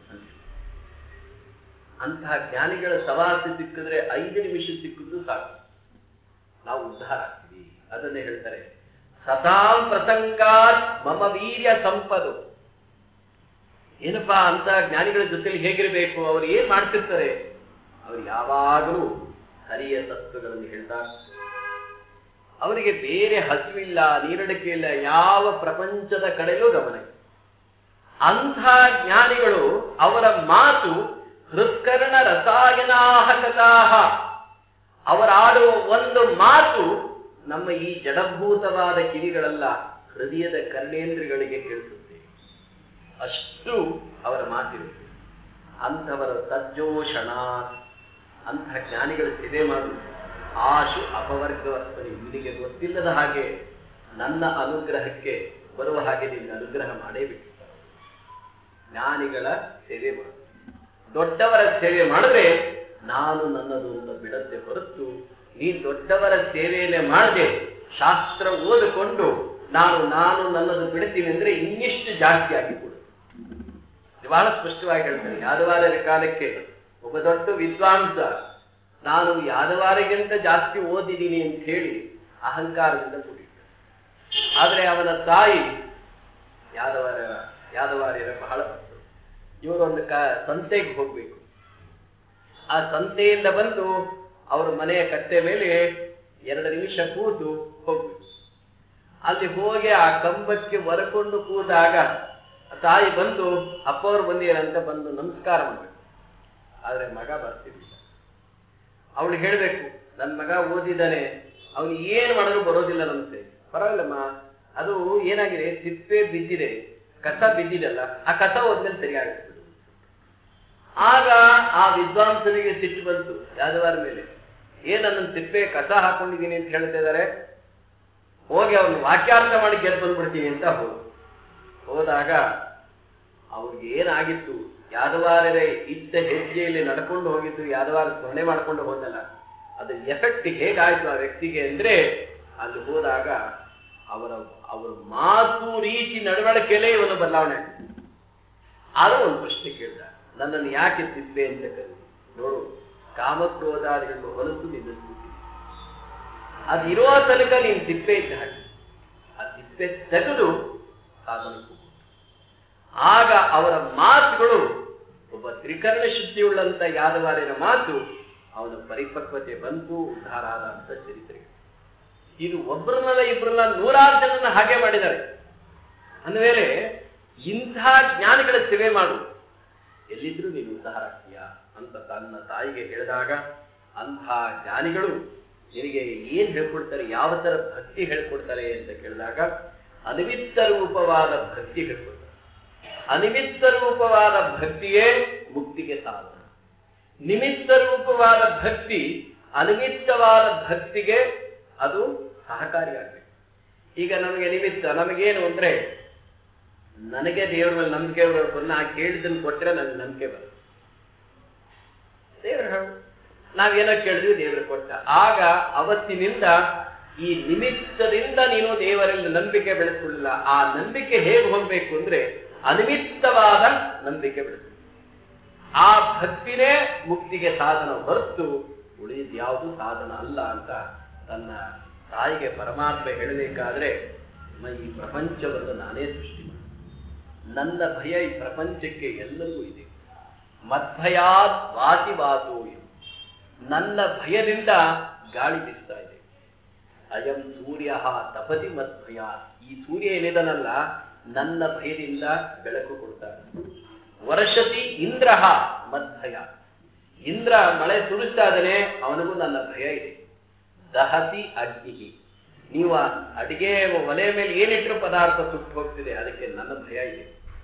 ಅಂತಹ ಜ್ಞಾನಿಗಳ ಸವಾಸಿ ಸಿಕ್ಕಿದ್ರೆ ಐದು ನಿಮಿಷ ಸಿಕ್ಕಿದ್ರು ಸಾಕು ನಾವು ಉದ್ಧಾರ ಆಗ್ತೀವಿ ಅದನ್ನೇ ಹೇಳ್ತಾರೆ ಸತಾಂ ಪ್ರಸಂಗಾತ್ ಮಮ ವೀರ್ಯ ಸಂಪದು ಏನಪ್ಪಾ ಅಂತ ಜ್ಞಾನಿಗಳ ಜೊತೆಲಿ ಹೇಗಿರಬೇಕು ಅವ್ರು ಏನ್ ಮಾಡ್ತಿರ್ತಾರೆ ಅವ್ರು ಯಾವಾಗಲೂ ಹರಿಯ ತತ್ವಗಳನ್ನು ಹೇಳ್ತಾ ಅವರಿಗೆ ಬೇರೆ ಹಸಿವಿಲ್ಲ ನೀರಡಿಕೆ ಇಲ್ಲ ಯಾವ ಪ್ರಪಂಚದ ಕಡೆಯೂ ಗಮನ ಇಲ್ಲ. ಅಂಥ ಜ್ಞಾನಿಗಳು ಅವರ ಮಾತು ಹೃತ್ಕರ್ಣ ರಸಾಯನಾಹಕತಾಹ ಅವರಾಡುವ ಒಂದು ಮಾತು ನಮ್ಮ ಈ ಜಡಭೂತವಾದ ಕಿವಿಗಳಲ್ಲ ಹೃದಯದ ಕರ್ಣೇಂದ್ರಿಗಳಿಗೆ ಕೇಳಿಸುತ್ತೆ ಅಷ್ಟು ಅವರ ಮಾತಿರುತ್ತೆ ಅಂಥವರ ಸಜ್ಜೋಷಣ ಅಂತಹ ಜ್ಞಾನಿಗಳ ಸೇವೆ ಮಾಡು ಆಶು ಅಪವರ್ಗವಸ್ತನಿ ನಿನಗೆ ಗೊತ್ತಿಲ್ಲದ ಹಾಗೆ ನನ್ನ ಅನುಗ್ರಹಕ್ಕೆ ಬರುವ ಹಾಗೆ ನಿನ್ನ ಅನುಗ್ರಹ ಮಾಡೇ ಬಿಟ್ಟಿರ್ತಾರೆ ಜ್ಞಾನಿಗಳ ಸೇವೆ ಮಾಡು ದೊಡ್ಡವರ ಸೇವೆ ಮಾಡಿದ್ರೆ ನಾನು ನನ್ನದು ಅಂತ ಬಿಡತ್ತೆ ಹೊರತು ನೀನ್ ದೊಡ್ಡವರ ಸೇವೆಯನ್ನೇ ಮಾಡದೆ ಶಾಸ್ತ್ರ ಓದಿಕೊಂಡು ನಾನು ನಾನು ನನ್ನದು ಬಿಡ್ತೀನಿ ಅಂದ್ರೆ ಇನ್ನಿಷ್ಟು ಜಾಸ್ತಿ ಆಗಿಬಿಡು ಇದು ಬಹಳ ಸ್ಪಷ್ಟವಾಗಿ ಹೇಳ್ತಾರೆ ಯಾದವಾರರ ಕಾಲಕ್ಕೆ ಒಬ್ಬ ದೊಡ್ಡ ವಿದ್ವಾಂಸ ನಾನು ಯಾದವಾರಿಗಿಂತ ಜಾಸ್ತಿ ಓದಿದ್ದೀನಿ ಅಂತ ಹೇಳಿ ಅಹಂಕಾರದಿಂದ ಕೂಡಿದ್ದ ಆದ್ರೆ ಅವನ ತಾಯಿ ಯಾದವಾರ ಯಾದವಾರ್ಯರ ಬಹಳ ಭಕ್ತರು ಇವರೊಂದು ಕ ಸಂತೆಗೆ ಹೋಗ್ಬೇಕು ಆ ಸಂತೆಯಿಂದ ಬಂದು ಅವ್ರ ಮನೆಯ ಕಟ್ಟೆ ಮೇಲೆ ಎರಡು ನಿಮಿಷ ಕೂತು ಹೋಗ್ಬೇಕು ಅಲ್ಲಿ ಹೋಗಿ ಆ ಕಂಬಕ್ಕೆ ಹೊರಕೊಂಡು ಕೂತಾಗ ಆ ತಾಯಿ ಬಂದು ಅಪ್ಪವ್ರು ಬಂದಿರಂತ ಬಂದು ನಮಸ್ಕಾರ ಮಾಡ್ಬೇಕು ಆದ್ರೆ ಮಗ ಬರ್ತಿರ್ಲಿಲ್ಲ ಅವಳು ಹೇಳ್ಬೇಕು ನನ್ನ ಮಗ ಓದಿದ್ದಾನೆ ಅವನು ಏನ್ ಮಾಡಿದ್ರು ಬರೋದಿಲ್ಲ ನಮ್ಗೆ ಪರವಾಗಿಲ್ಲಮ್ಮ ಅದು ಏನಾಗಿದೆ ಸಿಪ್ಪೆ ಬಿದ್ದಿದೆ ಕಸ ಬಿದ್ದಿದೆಲ್ಲ ಆ ಕಸ ಹೋದ್ಮೇಲೆ ಸರಿಯಾಗುತ್ತೆ ಆಗ ಆ ವಿದ್ವಾಂಸನಿಗೆ ಸಿಟ್ಟು ಬಂತು ಯಾದವಾರ ಮೇಲೆ ಏನ್ ನನ್ನ ತಿಪ್ಪೆ ಕಸ ಹಾಕೊಂಡಿದ್ದೀನಿ ಅಂತ ಹೇಳ್ತಾ ಇದ್ದಾರೆ ಹೋಗಿ ಅವನು ವಾಕ್ಯಾರ್ಥ ಮಾಡಿ ಗೆದ್ದು ಬಂದ್ಬಿಡ್ತೀನಿ ಅಂತ ಹೋದ ಹೋದಾಗ ಅವ್ರಿಗೆ ಏನಾಗಿತ್ತು ಯಾದವಾರರೇ ಇದ್ದ ಹೆಜ್ಜೆಯಲ್ಲಿ ನಡ್ಕೊಂಡು ಹೋಗಿದ್ದು ಯಾದವಾರ ಸ್ಮರಣೆ ಮಾಡ್ಕೊಂಡು ಹೋದಲ್ಲ ಅದ್ರ ಎಫೆಕ್ಟ್ ಹೇಗಾಯ್ತು ಆ ವ್ಯಕ್ತಿಗೆ ಅಂದ್ರೆ ಅಲ್ಲಿ ಹೋದಾಗ ಅವರ ಅವರ ಮಾತು ರೀತಿ ನಡವಳಿಕೆಯಲ್ಲೇ ಇವನು ಬದಲಾವಣೆ ಆಗಿದೆ. ಆದ್ರೂ ಒಂದು ಪ್ರಶ್ನೆ ಕೇಳ್ದ ನನ್ನನ್ನು ಯಾಕೆ ತಿಪ್ಪೆ ಅಂತ ಕರೀ ನೋಡು ಕಾಮಕ್ರೋಧಾದಿಗಳನ್ನು ಹೊಲಸು ನಿನ್ನ ಸ್ಥಿತಿ ಅದು ಇರೋ ತನಕ ನೀನು ತಿಪ್ಪೆ ಇದ್ದ ಹಾಗೆ ಆ ತಿಪ್ಪೆ ತೆಗೆದು ಸಾಧನೆ ಆಗ ಅವರ ಮಾತುಗಳು ಒಬ್ಬ ತ್ರಿಕರಣ ಶುದ್ಧಿಯುಳ್ಳಂತ ಯಾದವಾರಿನ ಮಾತು ಅವನ ಪರಿಪಕ್ವತೆ ಬಂತು ಉದ್ಧಾರ ಆದ ಅಂತ ಚರಿತ್ರೆ ಇದು ಒಬ್ಬರನ್ನಲ್ಲ ಇಬ್ಬರನ್ನ ನೂರಾರು ಜನರನ್ನ ಹಾಗೆ ಮಾಡಿದ್ದಾರೆ ಅಂದಮೇಲೆ ಇಂಥ ಜ್ಞಾನಿಗಳ ಸೇವೆ ಮಾಡು ಎಲ್ಲಿದ್ರೂ ನೀನು ಉದ್ಧಾರ ಆಗ್ತೀಯಾ ಅಂತ ತನ್ನ ತಾಯಿಗೆ ಹೇಳಿದಾಗ ಅಂಥ ಜ್ಞಾನಿಗಳು ನಿನಗೆ ಏನ್ ಹೇಳ್ಕೊಡ್ತಾರೆ ಯಾವ ತರ ಭಕ್ತಿ ಹೇಳ್ಕೊಡ್ತಾರೆ ಅಂತ ಕೇಳಿದಾಗ ಅನಿಮಿತ್ತ ರೂಪವಾದ ಭಕ್ತಿ ಹೇಳ್ಕೊಡ್ತಾರೆ ಅನಿಮಿತ್ತ ರೂಪವಾದ ಭಕ್ತಿಯೇ ಮುಕ್ತಿಗೆ ಸಾಧನ ನಿಮಿತ್ತ ರೂಪವಾದ ಭಕ್ತಿ ಅನಿಮಿತ್ತವಾದ ಭಕ್ತಿಗೆ ಅದು ಸಹಕಾರಿಯಾಗಬೇಕು ಈಗ ನಮಗೆ ನಿಮಿತ್ತ ನಮಗೇನು ಅಂದ್ರೆ ನನಗೆ ದೇವರ ಮೇಲೆ ನಂಬಿಕೆ ಬರಬೇಕು ನಾ ಕೇಳಿದ್ದನ್ನು ಕೊಟ್ಟರೆ ನನಗೆ ನಂಬಿಕೆ ಬರುತ್ತೆ ದೇವರು ಹೇಳು ನಾವೇನೋ ಕೇಳಿದ್ವಿ ದೇವರು ಕೊಟ್ಟ ಆಗ ಅವತ್ತಿನಿಂದ ಈ ನಿಮಿತ್ತದಿಂದ ನೀನು ದೇವರಲ್ಲಿ ನಂಬಿಕೆ ಬೆಳೆಸ್ಕೊಳ್ಳಿಲ್ಲ ಆ ನಂಬಿಕೆ ಹೇಗೆ ಹೋಗ್ಬೇಕು ಅಂದ್ರೆ ಅನಿಮಿತ್ತವಾದ ನಂಬಿಕೆ ಬೆಳೆಸ ಆ ಭಕ್ತಿನೇ ಮುಕ್ತಿಗೆ ಸಾಧನ ಹೊರತು ಉಳಿದ ಯಾವುದು ಸಾಧನ ಅಲ್ಲ ಅಂತ ತನ್ನ ತಾಯಿಗೆ ಪರಮಾತ್ಮ ಹೇಳಬೇಕಾದ್ರೆ "ಅಮ್ಮ, ಈ ಪ್ರಪಂಚವನ್ನು ನಾನೇ ಸೃಷ್ಟಿ ಮಾಡಿ ನನ್ನ ಭಯ ಈ ಪ್ರಪಂಚಕ್ಕೆ ಎಲ್ಲರಿಗೂ ಇದೆ ಮದ್ಭಯಾತ್ ವಾತಿ ವಾತು ನನ್ನ ಭಯದಿಂದ ಗಾಳಿ ಬೀಸ್ತಾ ಇದೆ ಅಯಂ ಸೂರ್ಯ ತಪತಿ ಮದ್ಭಯ ಈ ಸೂರ್ಯ ಏನಿದನಲ್ಲ ನನ್ನ ಭಯದಿಂದ ಬೆಳಕು ಕೊಡ್ತಾನೆ ವರ್ಷತಿ ಇಂದ್ರ ಮದ್ಭಯ ಇಂದ್ರ ಮಳೆ ಸುರಿಸ್ತಾ ಇದ್ದಾನೆ ಅವನಿಗೂ ನನ್ನ ಭಯ ಇದೆ ದಹತಿ ಅಗ್ನಿ ನೀವು ಆ ಅಡಿಗೆ ಒಲೆ ಮೇಲೆ ಏನಿಟ್ಟರು ಪದಾರ್ಥ ಸುಟ್ಟು ಹೋಗ್ತಿದೆ ಅದಕ್ಕೆ ನನ್ನ ಭಯ ಇದೆ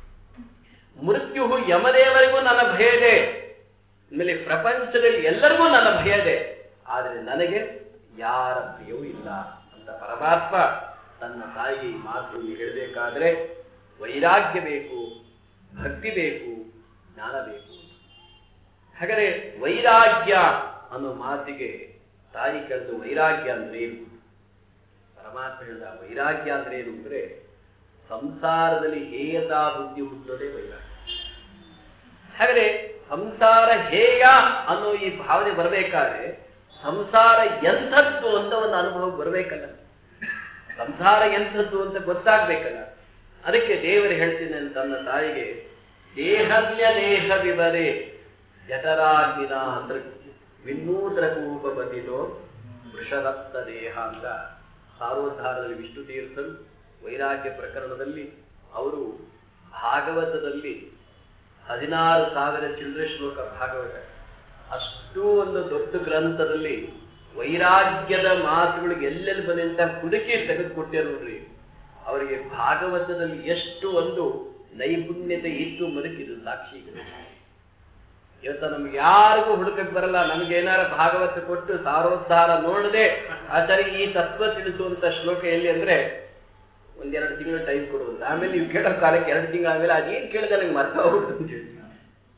ಮೃತ್ಯು ಯಮದೇವರಿಗೂ ನನ್ನ ಭಯ ಇದೆ ಆಮೇಲೆ ಪ್ರಪಂಚದಲ್ಲಿ ಎಲ್ಲರಿಗೂ ನನ್ನ ಭಯ ಇದೆ ಆದರೆ ನನಗೆ ಯಾರ ಭಯವೂ ಇಲ್ಲ ಅಂತ ಪರಮಾತ್ಮ ತನ್ನ ತಾಯಿಗೆ ಈ ಮಾತು ಹೇಳಬೇಕಾದ್ರೆ ವೈರಾಗ್ಯ ಬೇಕು ಭಕ್ತಿ ಬೇಕು ಜ್ಞಾನ ಬೇಕು ಹಾಗಾದ್ರೆ ವೈರಾಗ್ಯ ಅನ್ನೋ ಮಾತಿಗೆ ತಾಯಿ ಕೇಳಿದ ವೈರಾಗ್ಯ ಅಂದ್ರೆ ಏನು ಪರಮಾತ್ಮ ಹೇಳಿದ ವೈರಾಗ್ಯ ಅಂದ್ರೆ ಏನು ಅಂದ್ರೆ ಸಂಸಾರದಲ್ಲಿ ಹೇಯತಾ ಬುದ್ಧಿ ಹುಟ್ಟೋದೇ ವೈರಾಗ್ಯ ಹಾಗಾದ್ರೆ ಸಂಸಾರ ಹೇಯ ಅನ್ನೋ ಈ ಭಾವನೆ ಬರಬೇಕಾದ್ರೆ ಸಂಸಾರ ಎಂಥದ್ದು ಅಂತ ಒಂದು ಅನುಭವ ಬರಬೇಕಲ್ಲ ಸಂಸಾರ ಎಂಥದ್ದು ಅಂತ ಗೊತ್ತಾಗ್ಬೇಕಲ್ಲ ಅದಕ್ಕೆ ದೇವರು ಹೇಳ್ತೀನಿ ಅಂತ ತನ್ನ ತಾಯಿಗೆ ದೇಹಜ್ಞ ದೇಹ ವಿವರೆ ಜಠರಾಗ್ನಿನ ಅಂದ್ರೆ ವಿನೂತ್ರ ಕೂಪ ಬದಿದೋ ವೃಷರಕ್ತ ದೇಹ ಅಂತ ಸಾರೋದ್ಧಾರದಲ್ಲಿ ವಿಷ್ಣು ತೀರ್ಥರು ವೈರಾಗ್ಯ ಪ್ರಕರಣದಲ್ಲಿ ಅವರು ಭಾಗವತದಲ್ಲಿ ಹದಿನಾರು ಸಾವಿರ ಚಿಲ್ಲರೆ ಶ್ಲೋಕ ಭಾಗವತ ಅಷ್ಟು ಒಂದು ದೊಡ್ಡ ಗ್ರಂಥದಲ್ಲಿ ವೈರಾಗ್ಯದ ಮಾತುಗಳಿಗೆ ಎಲ್ಲೆಲ್ಲಿ ಬಂದಂತ ಹುಡುಕಿ ತೆಗೆದುಕೊಟ್ಟೆ ನೋಡ್ರಿ ಅವರಿಗೆ ಭಾಗವತದಲ್ಲಿ ಎಷ್ಟು ಒಂದು ನೈಪುಣ್ಯತೆ ಇತ್ತು ಮರುಕಿದು ಸಾಕ್ಷಿಗಳು ಇವತ್ತು ನಮ್ಗೆ ಯಾರಿಗೂ ಹುಡುಕಕ್ ಬರಲ್ಲ ನಮ್ಗೆ ಏನಾರ ಭಾಗವತ ಕೊಟ್ಟು ಸಾರೋದ್ಧಾರ ನೋಡದೆ ಆಚಾರ್ಯ ಈ ತತ್ವ ತಿಳಿಸುವಂತ ಶ್ಲೋಕ ಎಲ್ಲಿ ಅಂದ್ರೆ ಒಂದೆರಡು ತಿಂಗಳು ಟೈಮ್ ಕೊಡುವಂತ ಆಮೇಲೆ ನೀವು ಕೇಳೋ ಕಾಲಕ್ಕೆ ಎರಡು ತಿಂಗಳ ಆದ್ಮೇಲೆ ಅದೇನ್ ಕೇಳಿದೆ ನಂಗೆ ಮರ್ತ ಹೋಗ್ಬಿಟ್ಟು ಅಂತ ಹೇಳಿ ಅದು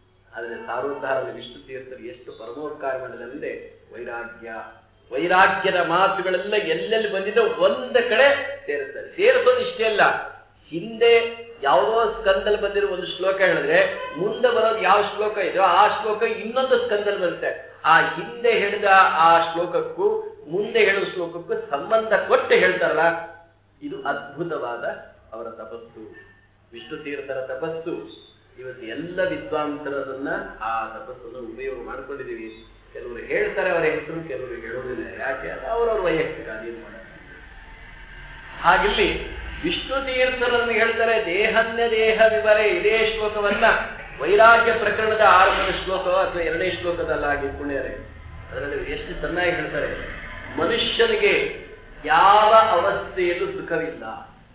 ಆದರೆ ಸಾರೋದ್ಧಾರದ ವಿಷ್ಣು ತೀರ್ಥರು ಎಷ್ಟು ಪರಮೋಪಕಾರ ಮಾಡಿದಂದ್ರೆ ವೈರಾಗ್ಯ ವೈರಾಗ್ಯದ ಮಾತುಗಳೆಲ್ಲ ಎಲ್ಲೆಲ್ಲಿ ಬಂದಿದೆ ಒಂದ ಕಡೆ ಸೇರಿಸ್ತಾರೆ ಸೇರಿಸೋದು ಇಷ್ಟೇ ಅಲ್ಲ ಹಿಂದೆ ಯಾವುದೋ ಸ್ಕಂದಲ್ಲಿ ಬಂದಿರೋ ಒಂದು ಶ್ಲೋಕ ಹೇಳಿದ್ರೆ ಮುಂದೆ ಬರೋದು ಯಾವ ಶ್ಲೋಕ ಇದೆಯೋ ಆ ಶ್ಲೋಕ ಇನ್ನೊಂದು ಸ್ಕಂದಲ್ಲಿ ಬರುತ್ತೆ ಆ ಹಿಂದೆ ಹೇಳಿದ ಆ ಶ್ಲೋಕಕ್ಕೂ ಮುಂದೆ ಹೇಳುವ ಶ್ಲೋಕಕ್ಕೂ ಸಂಬಂಧ ಕೊಟ್ಟು ಹೇಳ್ತಾರಲ್ಲ ಇದು ಅದ್ಭುತವಾದ ಅವರ ತಪಸ್ಸು ವಿಷ್ಣು ತೀರ್ಥರ ತಪಸ್ಸು ಇವತ್ತು ಎಲ್ಲ ವಿದ್ವಾಂಸರನ್ನ ಆ ತಪಸ್ಸನ್ನು ಉಪಯೋಗ ಮಾಡ್ಕೊಂಡಿದೀವಿ ಕೆಲವರು ಹೇಳ್ತಾರೆ ಅವರ ಹೆಸರು ಕೆಲವರು ಹೇಳೋದಿಲ್ಲ ಯಾಕೆ ಅದು ಅವರವ್ರ ವೈಯಕ್ತಿಕ ಅದೇನು ಮಾಡೋದು ಹಾಗಿಲ್ಲಿ ವಿಷ್ಣು ತೀರ್ಥರನ್ನು ಹೇಳ್ತಾರೆ ದೇಹನ್ಯ ದೇಹ ವಿವರೆ ಇದೇ ಶ್ಲೋಕವನ್ನ ವೈರಾಗ್ಯ ಪ್ರಕರಣದ ಆರಂಭದ ಶ್ಲೋಕ ಅಥವಾ ಎರಡನೇ ಶ್ಲೋಕದಲ್ಲಾಗಿ ಪುಣ್ಯರೆ ಅದರಲ್ಲಿ ಎಷ್ಟು ಚೆನ್ನಾಗಿ ಹೇಳ್ತಾರೆ ಮನುಷ್ಯನಿಗೆ ಯಾವ ಅವಸ್ಥೆಯಲ್ಲೂ ಸುಖವಿಲ್ಲ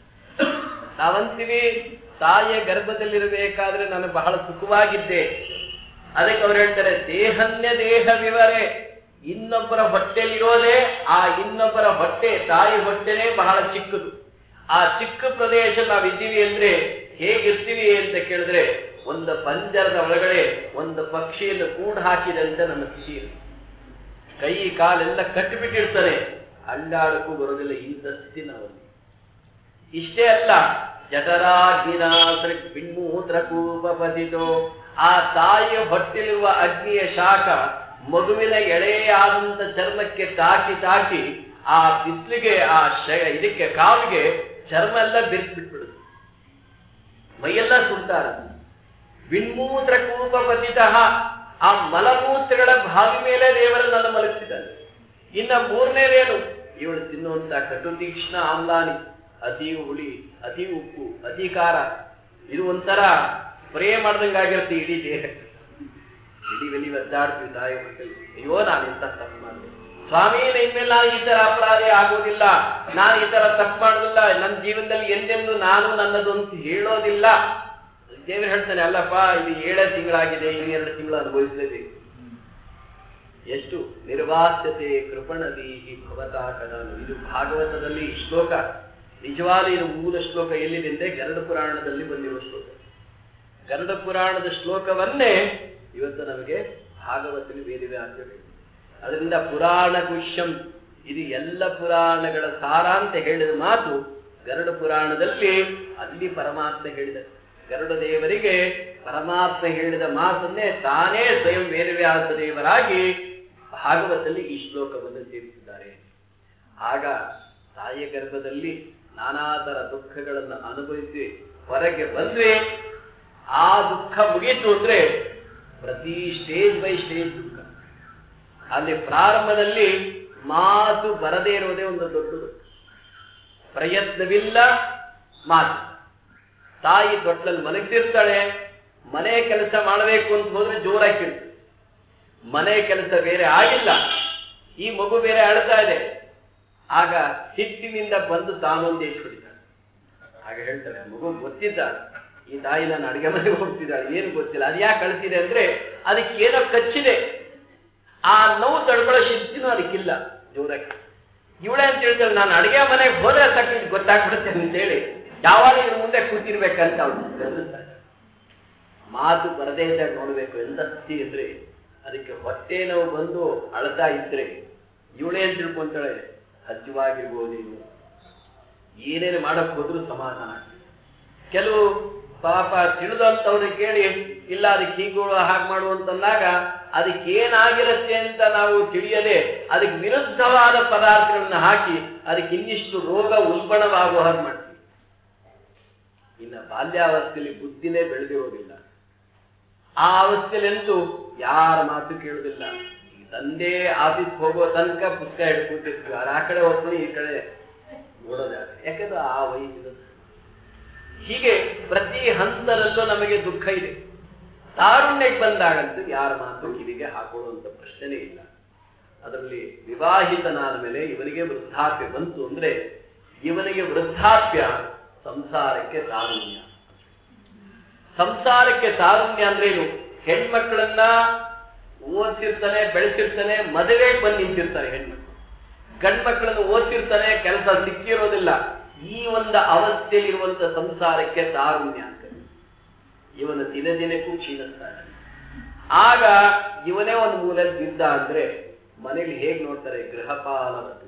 ನಾವಂತೀವಿ ತಾಯಿಯ ಗರ್ಭದಲ್ಲಿರಬೇಕಾದ್ರೆ ನಾನು ಬಹಳ ಸುಖವಾಗಿದ್ದೆ ಅದಕ್ಕೆ ಅವ್ರು ಹೇಳ್ತಾರೆ ದೇಹನ್ಯ ದೇಹ ವಿವರೆ ಇನ್ನೊಬ್ಬರ ಹೊಟ್ಟೆಲಿರೋದೇ ಆ ಇನ್ನೊಬ್ಬರ ಹೊಟ್ಟೆ ತಾಯಿ ಹೊಟ್ಟೆನೇ ಬಹಳ ಚಿಕ್ಕದು ಆ ಚಿಕ್ಕ ಪ್ರದೇಶ ನಾವಿದ್ದೀವಿ ಅಂದ್ರೆ ಹೇಗಿರ್ತೀವಿ ಅಂತ ಕೇಳಿದ್ರೆ ಒಂದು ಪಂಜರದ ಒಳಗಡೆ ಒಂದು ಪಕ್ಷಿಯನ್ನು ಕೂಡು ಹಾಕಿದಂತೆ ನನ್ನ ಸ್ಥಿತಿ ಇದೆ. ಕೈ ಕಾಲೆಲ್ಲ ಕಟ್ಟಿಬಿಟ್ಟಿರ್ತಾರೆ ಅಲ್ಲಾಡಕ್ಕೂ ಬರೋದಿಲ್ಲ ಇಂಥ ಸ್ಥಿತಿ ನಾವಲ್ಲಿ ಇಷ್ಟೇ ಅಲ್ಲ ಜಠರಾಗ್ನಿನಾಸ್ರ ಪಿಣ್ಮೂತ್ರ ಕೂಪಪತಿತೋ ಆ ತಾಯಿಯ ಹೊಟ್ಟೆಲಿರುವ ಅಗ್ನಿಯ ಶಾಖ ಮಗುವಿನ ಎಳೆಯಾದಂತ ಚರ್ಮಕ್ಕೆ ತಾಕಿ ತಾಕಿ ಆ ಬಿಸಿಲಿಗೆ ಆ ಶ ಇದಕ್ಕೆ ಕಾವಿಗೆ ಚರ್ಮ ಎಲ್ಲ ಬಿರುಸ್ಬಿಟ್ಬಿಡುದು ಮೈಯೆಲ್ಲ ಸುಡ್ತಾರ ಬಿಣ್ಮೂತ್ರ ಕೂಪಪತಿತ ಆ ಮಲಮೂತ್ರಗಳ ಬಾವಿ ಮೇಲೆ ದೇವರನ್ನ ಮಲಗಿಸಿದ್ದಾನೆ ಇನ್ನ ಮೂರನೇದೇನು ಇವಳು ತಿನ್ನುವಂತ ಕಟು ತೀಕ್ಷ್ಣ ಆಮ್ಲಾನಿ ಅತಿ ಹುಳಿ ಅತಿ ಉಪ್ಪು ಅತಿ ಖಾರ ಇದು ಒಂಥರ ಸ್ಪ್ರೇ ಮಾಡ್ದಂಗಾಗಿರುತ್ತೆ ಇಡೀ ದೇಹಕ್ಕೆ ಇಡೀ ಬೆಲಿ ಒದ್ದಾಡ್ತೀವಿ ತಾಯಿ ಮಕ್ಕಳು ಅಯ್ಯೋ ನಾನು ಇಂಥ ತಪ್ಪು ಮಾಡಿದೆ ಸ್ವಾಮಿ ಇನ್ಮೇಲೆ ನಾನು ಈ ತರ ಅಪರಾಧಿ ಆಗೋದಿಲ್ಲ ನಾನು ಈ ತರ ತಪ್ಪು ಮಾಡೋದಿಲ್ಲ ನನ್ನ ಜೀವನದಲ್ಲಿ ಎಂದೆಂದು ನಾನು ನನ್ನದು ಅಂತ ಹೇಳೋದಿಲ್ಲ ದೇವರು ಹೇಳ್ತಾನೆ ಅಲ್ಲಪ್ಪ ಇದು ಏಳೇ ತಿಂಗಳಾಗಿದೆ ಇನ್ನೆರಡು ತಿಂಗಳು ಅನುಭವಿಸಲೇಬೇಕು ಎಷ್ಟು ನಿರ್ವಾಸ್ಯತೆ ಕೃಪಣದಿ ಭವತಾಕನನು ಇದು ಭಾಗವತದಲ್ಲಿ ಈ ಶ್ಲೋಕ ನಿಜವಾದ ಇದು ಮೂಲ ಶ್ಲೋಕ ಎಲ್ಲಿದೆ ಅಂದ್ರೆ ಗರುಡ ಪುರಾಣದಲ್ಲಿ ಬಂದಿರುವ ಶ್ಲೋಕ ಗರುಡ ಪುರಾಣದ ಶ್ಲೋಕವನ್ನೇ ಇವತ್ತು ನಮಗೆ ಭಾಗವತದಲ್ಲಿ ವೇದವ್ಯಾಸ ಹೇಳಿದೆ ಅದರಿಂದ ಪುರಾಣ ಗುಷ್ಯಂ ಇದು ಎಲ್ಲ ಪುರಾಣಗಳ ಸಾರ ಅಂತ ಹೇಳಿದ ಮಾತು ಗರುಡ ಪುರಾಣದಲ್ಲಿ ಅಲ್ಲಿ ಪರಮಾತ್ಮ ಹೇಳಿದ ಗರುಡ ದೇವರಿಗೆ ಪರಮಾತ್ಮ ಹೇಳಿದ ಮಾತನ್ನೇ ತಾನೇ ಸ್ವಯಂ ವೇದವ್ಯಾಸ ದೇವರಾಗಿ ಭಾಗವತದಲ್ಲಿ ಈ ಶ್ಲೋಕವನ್ನು ಸೇರಿಸಿದ್ದಾರೆ ಆಗ ತಾಯಿಯ ಗರ್ಭದಲ್ಲಿ ನಾನಾ ತರ ದುಃಖಗಳನ್ನು ಅನುಭವಿಸಿ ಹೊರಗೆ ಬಂದ್ರೆ ಆ ದುಃಖ ಮುಗೀತು ಅಂದ್ರೆ ಪ್ರತಿ ಸ್ಟೇಜ್ ಬೈ ಸ್ಟೇಜ್ ದುಃಖ ಅಲ್ಲಿ ಪ್ರಾರಂಭದಲ್ಲಿ ಮಾತು ಬರದೇ ಇರೋದೇ ಒಂದು ದೊಡ್ಡದು ಪ್ರಯತ್ನವಿಲ್ಲ ಮಾತು ತಾಯಿ ತೊಟ್ಲಲ್ಲಿ ಮಲಗ್ತಿರ್ತಾಳೆ ಮನೆ ಕೆಲಸ ಮಾಡಬೇಕು ಅಂತ ಹೋದ್ರೆ ಜೋರಾಗಿ ಕೇಳ್ತು ಮನೆ ಕೆಲಸ ಬೇರೆ ಆಗಿಲ್ಲ ಈ ಮಗು ಬೇರೆ ಅಳ್ತಾ ಇದೆ ಆಗ ಸಿಟ್ಟಿನಿಂದ ಬಂದು ತಾನೊಂದು ಏಟ್ ಹೊಡಿತಾಳೆ ಆಗ ಹೇಳ್ತಾಳೆ ಮಗು ಗೊತ್ತಿದ್ದ ಈ ತಾಯಿ ನಾನು ಅಡಿಗೆ ಮನೆಗೆ ಹೋಗ್ತಿದ್ದಾಳೆ ಏನು ಗೊತ್ತಿಲ್ಲ ಅದು ಯಾಕೆ ಕಳಿಸಿದೆ ಅಂದ್ರೆ ಅದಕ್ಕೆ ಏನೋ ಕಚ್ಚಿದೆ ಆ ನೋವು ತಡ್ಕೊಳ್ಳೋ ಶಕ್ತಿನೂ ಅದಕ್ಕಿಲ್ಲ ಜೋರಾಗಿ ಇವಳೆ ಅಂತ ಹೇಳ್ತಾಳೆ ನಾನು ಅಡಿಗೆ ಮನೆಗೆ ಹೋದ್ರೆ ಸಾಕು ಇದು ಗೊತ್ತಾಗ್ಬಿಡುತ್ತೆ ಅಂತೇಳಿ ಯಾವಾಗ ಇದ್ರ ಮುಂದೆ ಕೂತಿರ್ಬೇಕಂತ ಅವಳು ಗಮನಿಸ್ತಾಳೆ. ಮಾತು ಬರದೇ ಇದ್ದಾಗ ನೋಡ್ಬೇಕು ಎಂತ ಸ್ಥಿತಿ ಇದ್ರೆ ಅದಕ್ಕೆ ಹೊಟ್ಟೆ ನೋವು ಬಂದು ಅಳ್ತಾ ಇದ್ರೆ ಇವಳೇ ಅಂತ ತಿಳ್ಕೊಂತಾಳೆ ಹಜ್ಜವಾಗಿರ್ಬೋದು ನೀನು ಏನೇನು ಮಾಡಕ್ ಹೋದ್ರು ಸಮಾಧಾನ ಆಗ್ತದೆ. ಕೆಲವು ಪಾಪ ತಿಳಿದಂತವ್ರಿಗೆ ಕೇಳಿ ಇಲ್ಲ ಅದಕ್ಕೆ ಹೀಗಳು ಹಾಗೆ ಮಾಡುವಂತಂದಾಗ ಅದಕ್ಕೆ ಏನಾಗಿರುತ್ತೆ ಅಂತ ನಾವು ತಿಳಿಯದೆ ಅದಕ್ಕೆ ವಿರುದ್ಧವಾದ ಪದಾರ್ಥಗಳನ್ನ ಹಾಕಿ ಅದಕ್ಕೆ ಇನ್ನಿಷ್ಟು ರೋಗ ಉಲ್ಬಣವಾಗುವ ಹಾಗೆ ಮಾಡ್ತೀವಿ ಇನ್ನ ಬಾಲ್ಯಾವಸ್ಥೆಯಲ್ಲಿ ಬುದ್ಧಿನೇ ಬೆಳೆದಿರೋದಿಲ್ಲ ಆ ಅವಸ್ಥೆಯಲ್ಲಂತೂ ಯಾರ ಮಾತು ಕೇಳುದಿಲ್ಲ ಈ ತಂದೆ ಆಫೀಸ್ ಹೋಗೋ ತನಕ ಪುಸ್ತಕ ಹಿಡ್ಕೊತಿರ್ತೀವಿ ಅವ್ರು ಆ ಕಡೆ ಹೋಗ್ತಾನೆ ಈ ಕಡೆ ನೋಡೋದೇ ಯಾಕಂದ್ರೆ ಆ ವಯಸ್ಸಿನ ಹೀಗೆ ಪ್ರತಿ ಹಂತದಲ್ಲೂ ನಮಗೆ ದುಃಖ ಇದೆ ತಾರುಣ್ಯಕ್ಕೆ ಬಂದಾಗಂತೂ ಯಾರ ಮಾತು ಕಿವಿಗೆ ಹಾಕೊಳ್ಳುವಂತ ಪ್ರಶ್ನೆ ಇಲ್ಲ ಅದರಲ್ಲಿ ವಿವಾಹಿತನಾದ ಮೇಲೆ ಇವನಿಗೆ ವೃದ್ಧಾಪ್ಯ ಬಂತು ಅಂದ್ರೆ ಇವನಿಗೆ ವೃದ್ಧಾಪ್ಯ ಸಂಸಾರಕ್ಕೆ ತಾರುಣ್ಯ ಸಂಸಾರಕ್ಕೆ ತಾರುಣ್ಯ ಅಂದ್ರೇನು ಹೆಣ್ಮಕ್ಳನ್ನ ಓದಿಸಿರ್ತಾನೆ ಬೆಳೆಸಿರ್ತಾನೆ ಮದುವೆಗೆ ಬಂದು ನಿಂತಿರ್ತಾರೆ ಹೆಣ್ಮಕ್ಳು ಗಂಡ್ ಮಕ್ಕಳನ್ನು ಓದಿಸಿರ್ತಾನೆ ಕೆಲಸ ಸಿಕ್ಕಿರೋದಿಲ್ಲ ಈ ಒಂದು ಅವಸ್ಥೆಯಲ್ಲಿರುವಂತ ಸಂಸಾರಕ್ಕೆ ತಾರುಣ್ಯ ಅಂತ ಇವನು ದಿನ ದಿನಕ್ಕೂ ಕ್ಷೀಣಿಸ್ತಾನೆ ಆಗ ಇವನೇ ಒಂದು ಮೂಲೆಯಲ್ಲಿ ಬಿದ್ದ ಅಂದ್ರೆ ಮನೇಲಿ ಹೇಗ್ ನೋಡ್ತಾರೆ ಗೃಹಪಾಲವತ್ತು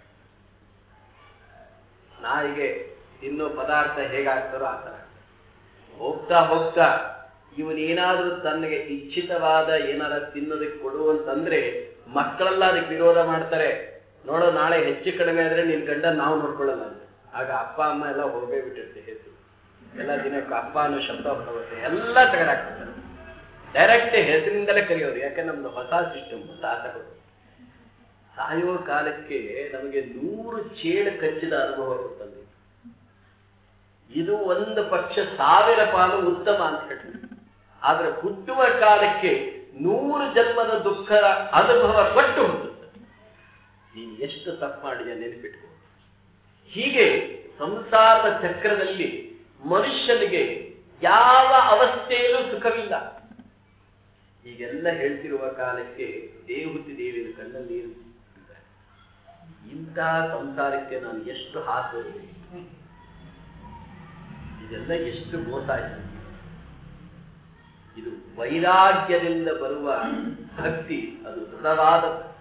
ನಾಯಿಗೆ ತಿನ್ನೋ ಪದಾರ್ಥ ಹೇಗಾಗ್ತಾರೋ ಆ ತರ ಹೋಗ್ತಾ ಹೋಗ್ತಾ ಇವನೇನಾದ್ರೂ ತನಗೆ ಇಚ್ಛಿತವಾದ ಏನಾರ ತಿನ್ನೋದಕ್ಕೆ ಕೊಡು ಅಂತಂದ್ರೆ ಮಕ್ಕಳೆಲ್ಲ ಅದಕ್ಕೆ ವಿರೋಧ ಮಾಡ್ತಾರೆ ನೋಡೋ ನಾಳೆ ಹೆಚ್ಚು ಕಡಿಮೆ ಆದ್ರೆ ನಿನ್ ಗಂಡ ನಾವು ನೋಡ್ಕೊಳ್ಳಲ್ಲ ಅಂತ ಆಗ ಅಪ್ಪ ಅಮ್ಮ ಎಲ್ಲ ಹೋಗೇ ಬಿಟ್ಟಿರುತ್ತೆ ಹೆಸರು ಎಲ್ಲ ದಿನಕ್ಕೆ ಅಪ್ಪ ಅನ್ನೋ ಶಬ್ದ ಹೊರಗುತ್ತೆ ಎಲ್ಲ ತೆಗೆದಾಕ್ತಾರೆ ಡೈರೆಕ್ಟ್ ಹೆಸರಿಂದಲೇ ಕರೆಯೋದು ಯಾಕೆ ನಮ್ದು ಹೊಸ ಸಿಸ್ಟಮ್ ತಾತಗಳು ಸಾಯೋ ಕಾಲಕ್ಕೆ ನಮಗೆ ನೂರು ಚೇಳು ಕಚ್ಚಿದ ಅನುಭವ ಕೊಟ್ಟಂತೆ ಇದು ಒಂದು ಪಕ್ಷ ಸಾವಿರ ಪಾಲು ಉತ್ತಮ ಅಂತ ಹೇಳ್ತಾರೆ ಆದ್ರೆ ಹುಟ್ಟುವ ಕಾಲಕ್ಕೆ ನೂರು ಜನ್ಮದ ದುಃಖದ ಅನುಭವ ಕೊಟ್ಟು ಹುಟ್ಟುತ್ತೆ ನೀನು ಎಷ್ಟು ತಪ್ಪು ಮಾಡಿದ ನೆನಪಿಟ್ಕೋ ಹೀಗೆ ಸಂಸಾರದ ಚಕ್ರದಲ್ಲಿ ಮನುಷ್ಯನಿಗೆ ಯಾವ ಅವಸ್ಥೆಯಲ್ಲೂ ಸುಖವಿಲ್ಲ ಹೀಗೆಲ್ಲ ಹೇಳ್ತಿರುವ ಕಾಲಕ್ಕೆ ದೇವಹುತಿ ದೇವಿನ ಕಣ್ಣಲ್ಲಿ ನೀರು ಬಿಟ್ಟಿದ್ದಾರೆ. ಇಂಥ ಸಂಸಾರಕ್ಕೆ ನಾನು ಎಷ್ಟು ಹಾಕೋದು ಇದೆಲ್ಲ ಎಷ್ಟು ಮೋಸ ಆಯ್ತು ಇದು ವೈರಾಗ್ಯದಿಂದ ಬರುವ ಭಕ್ತಿ ಅದು ದೃಢವಾದ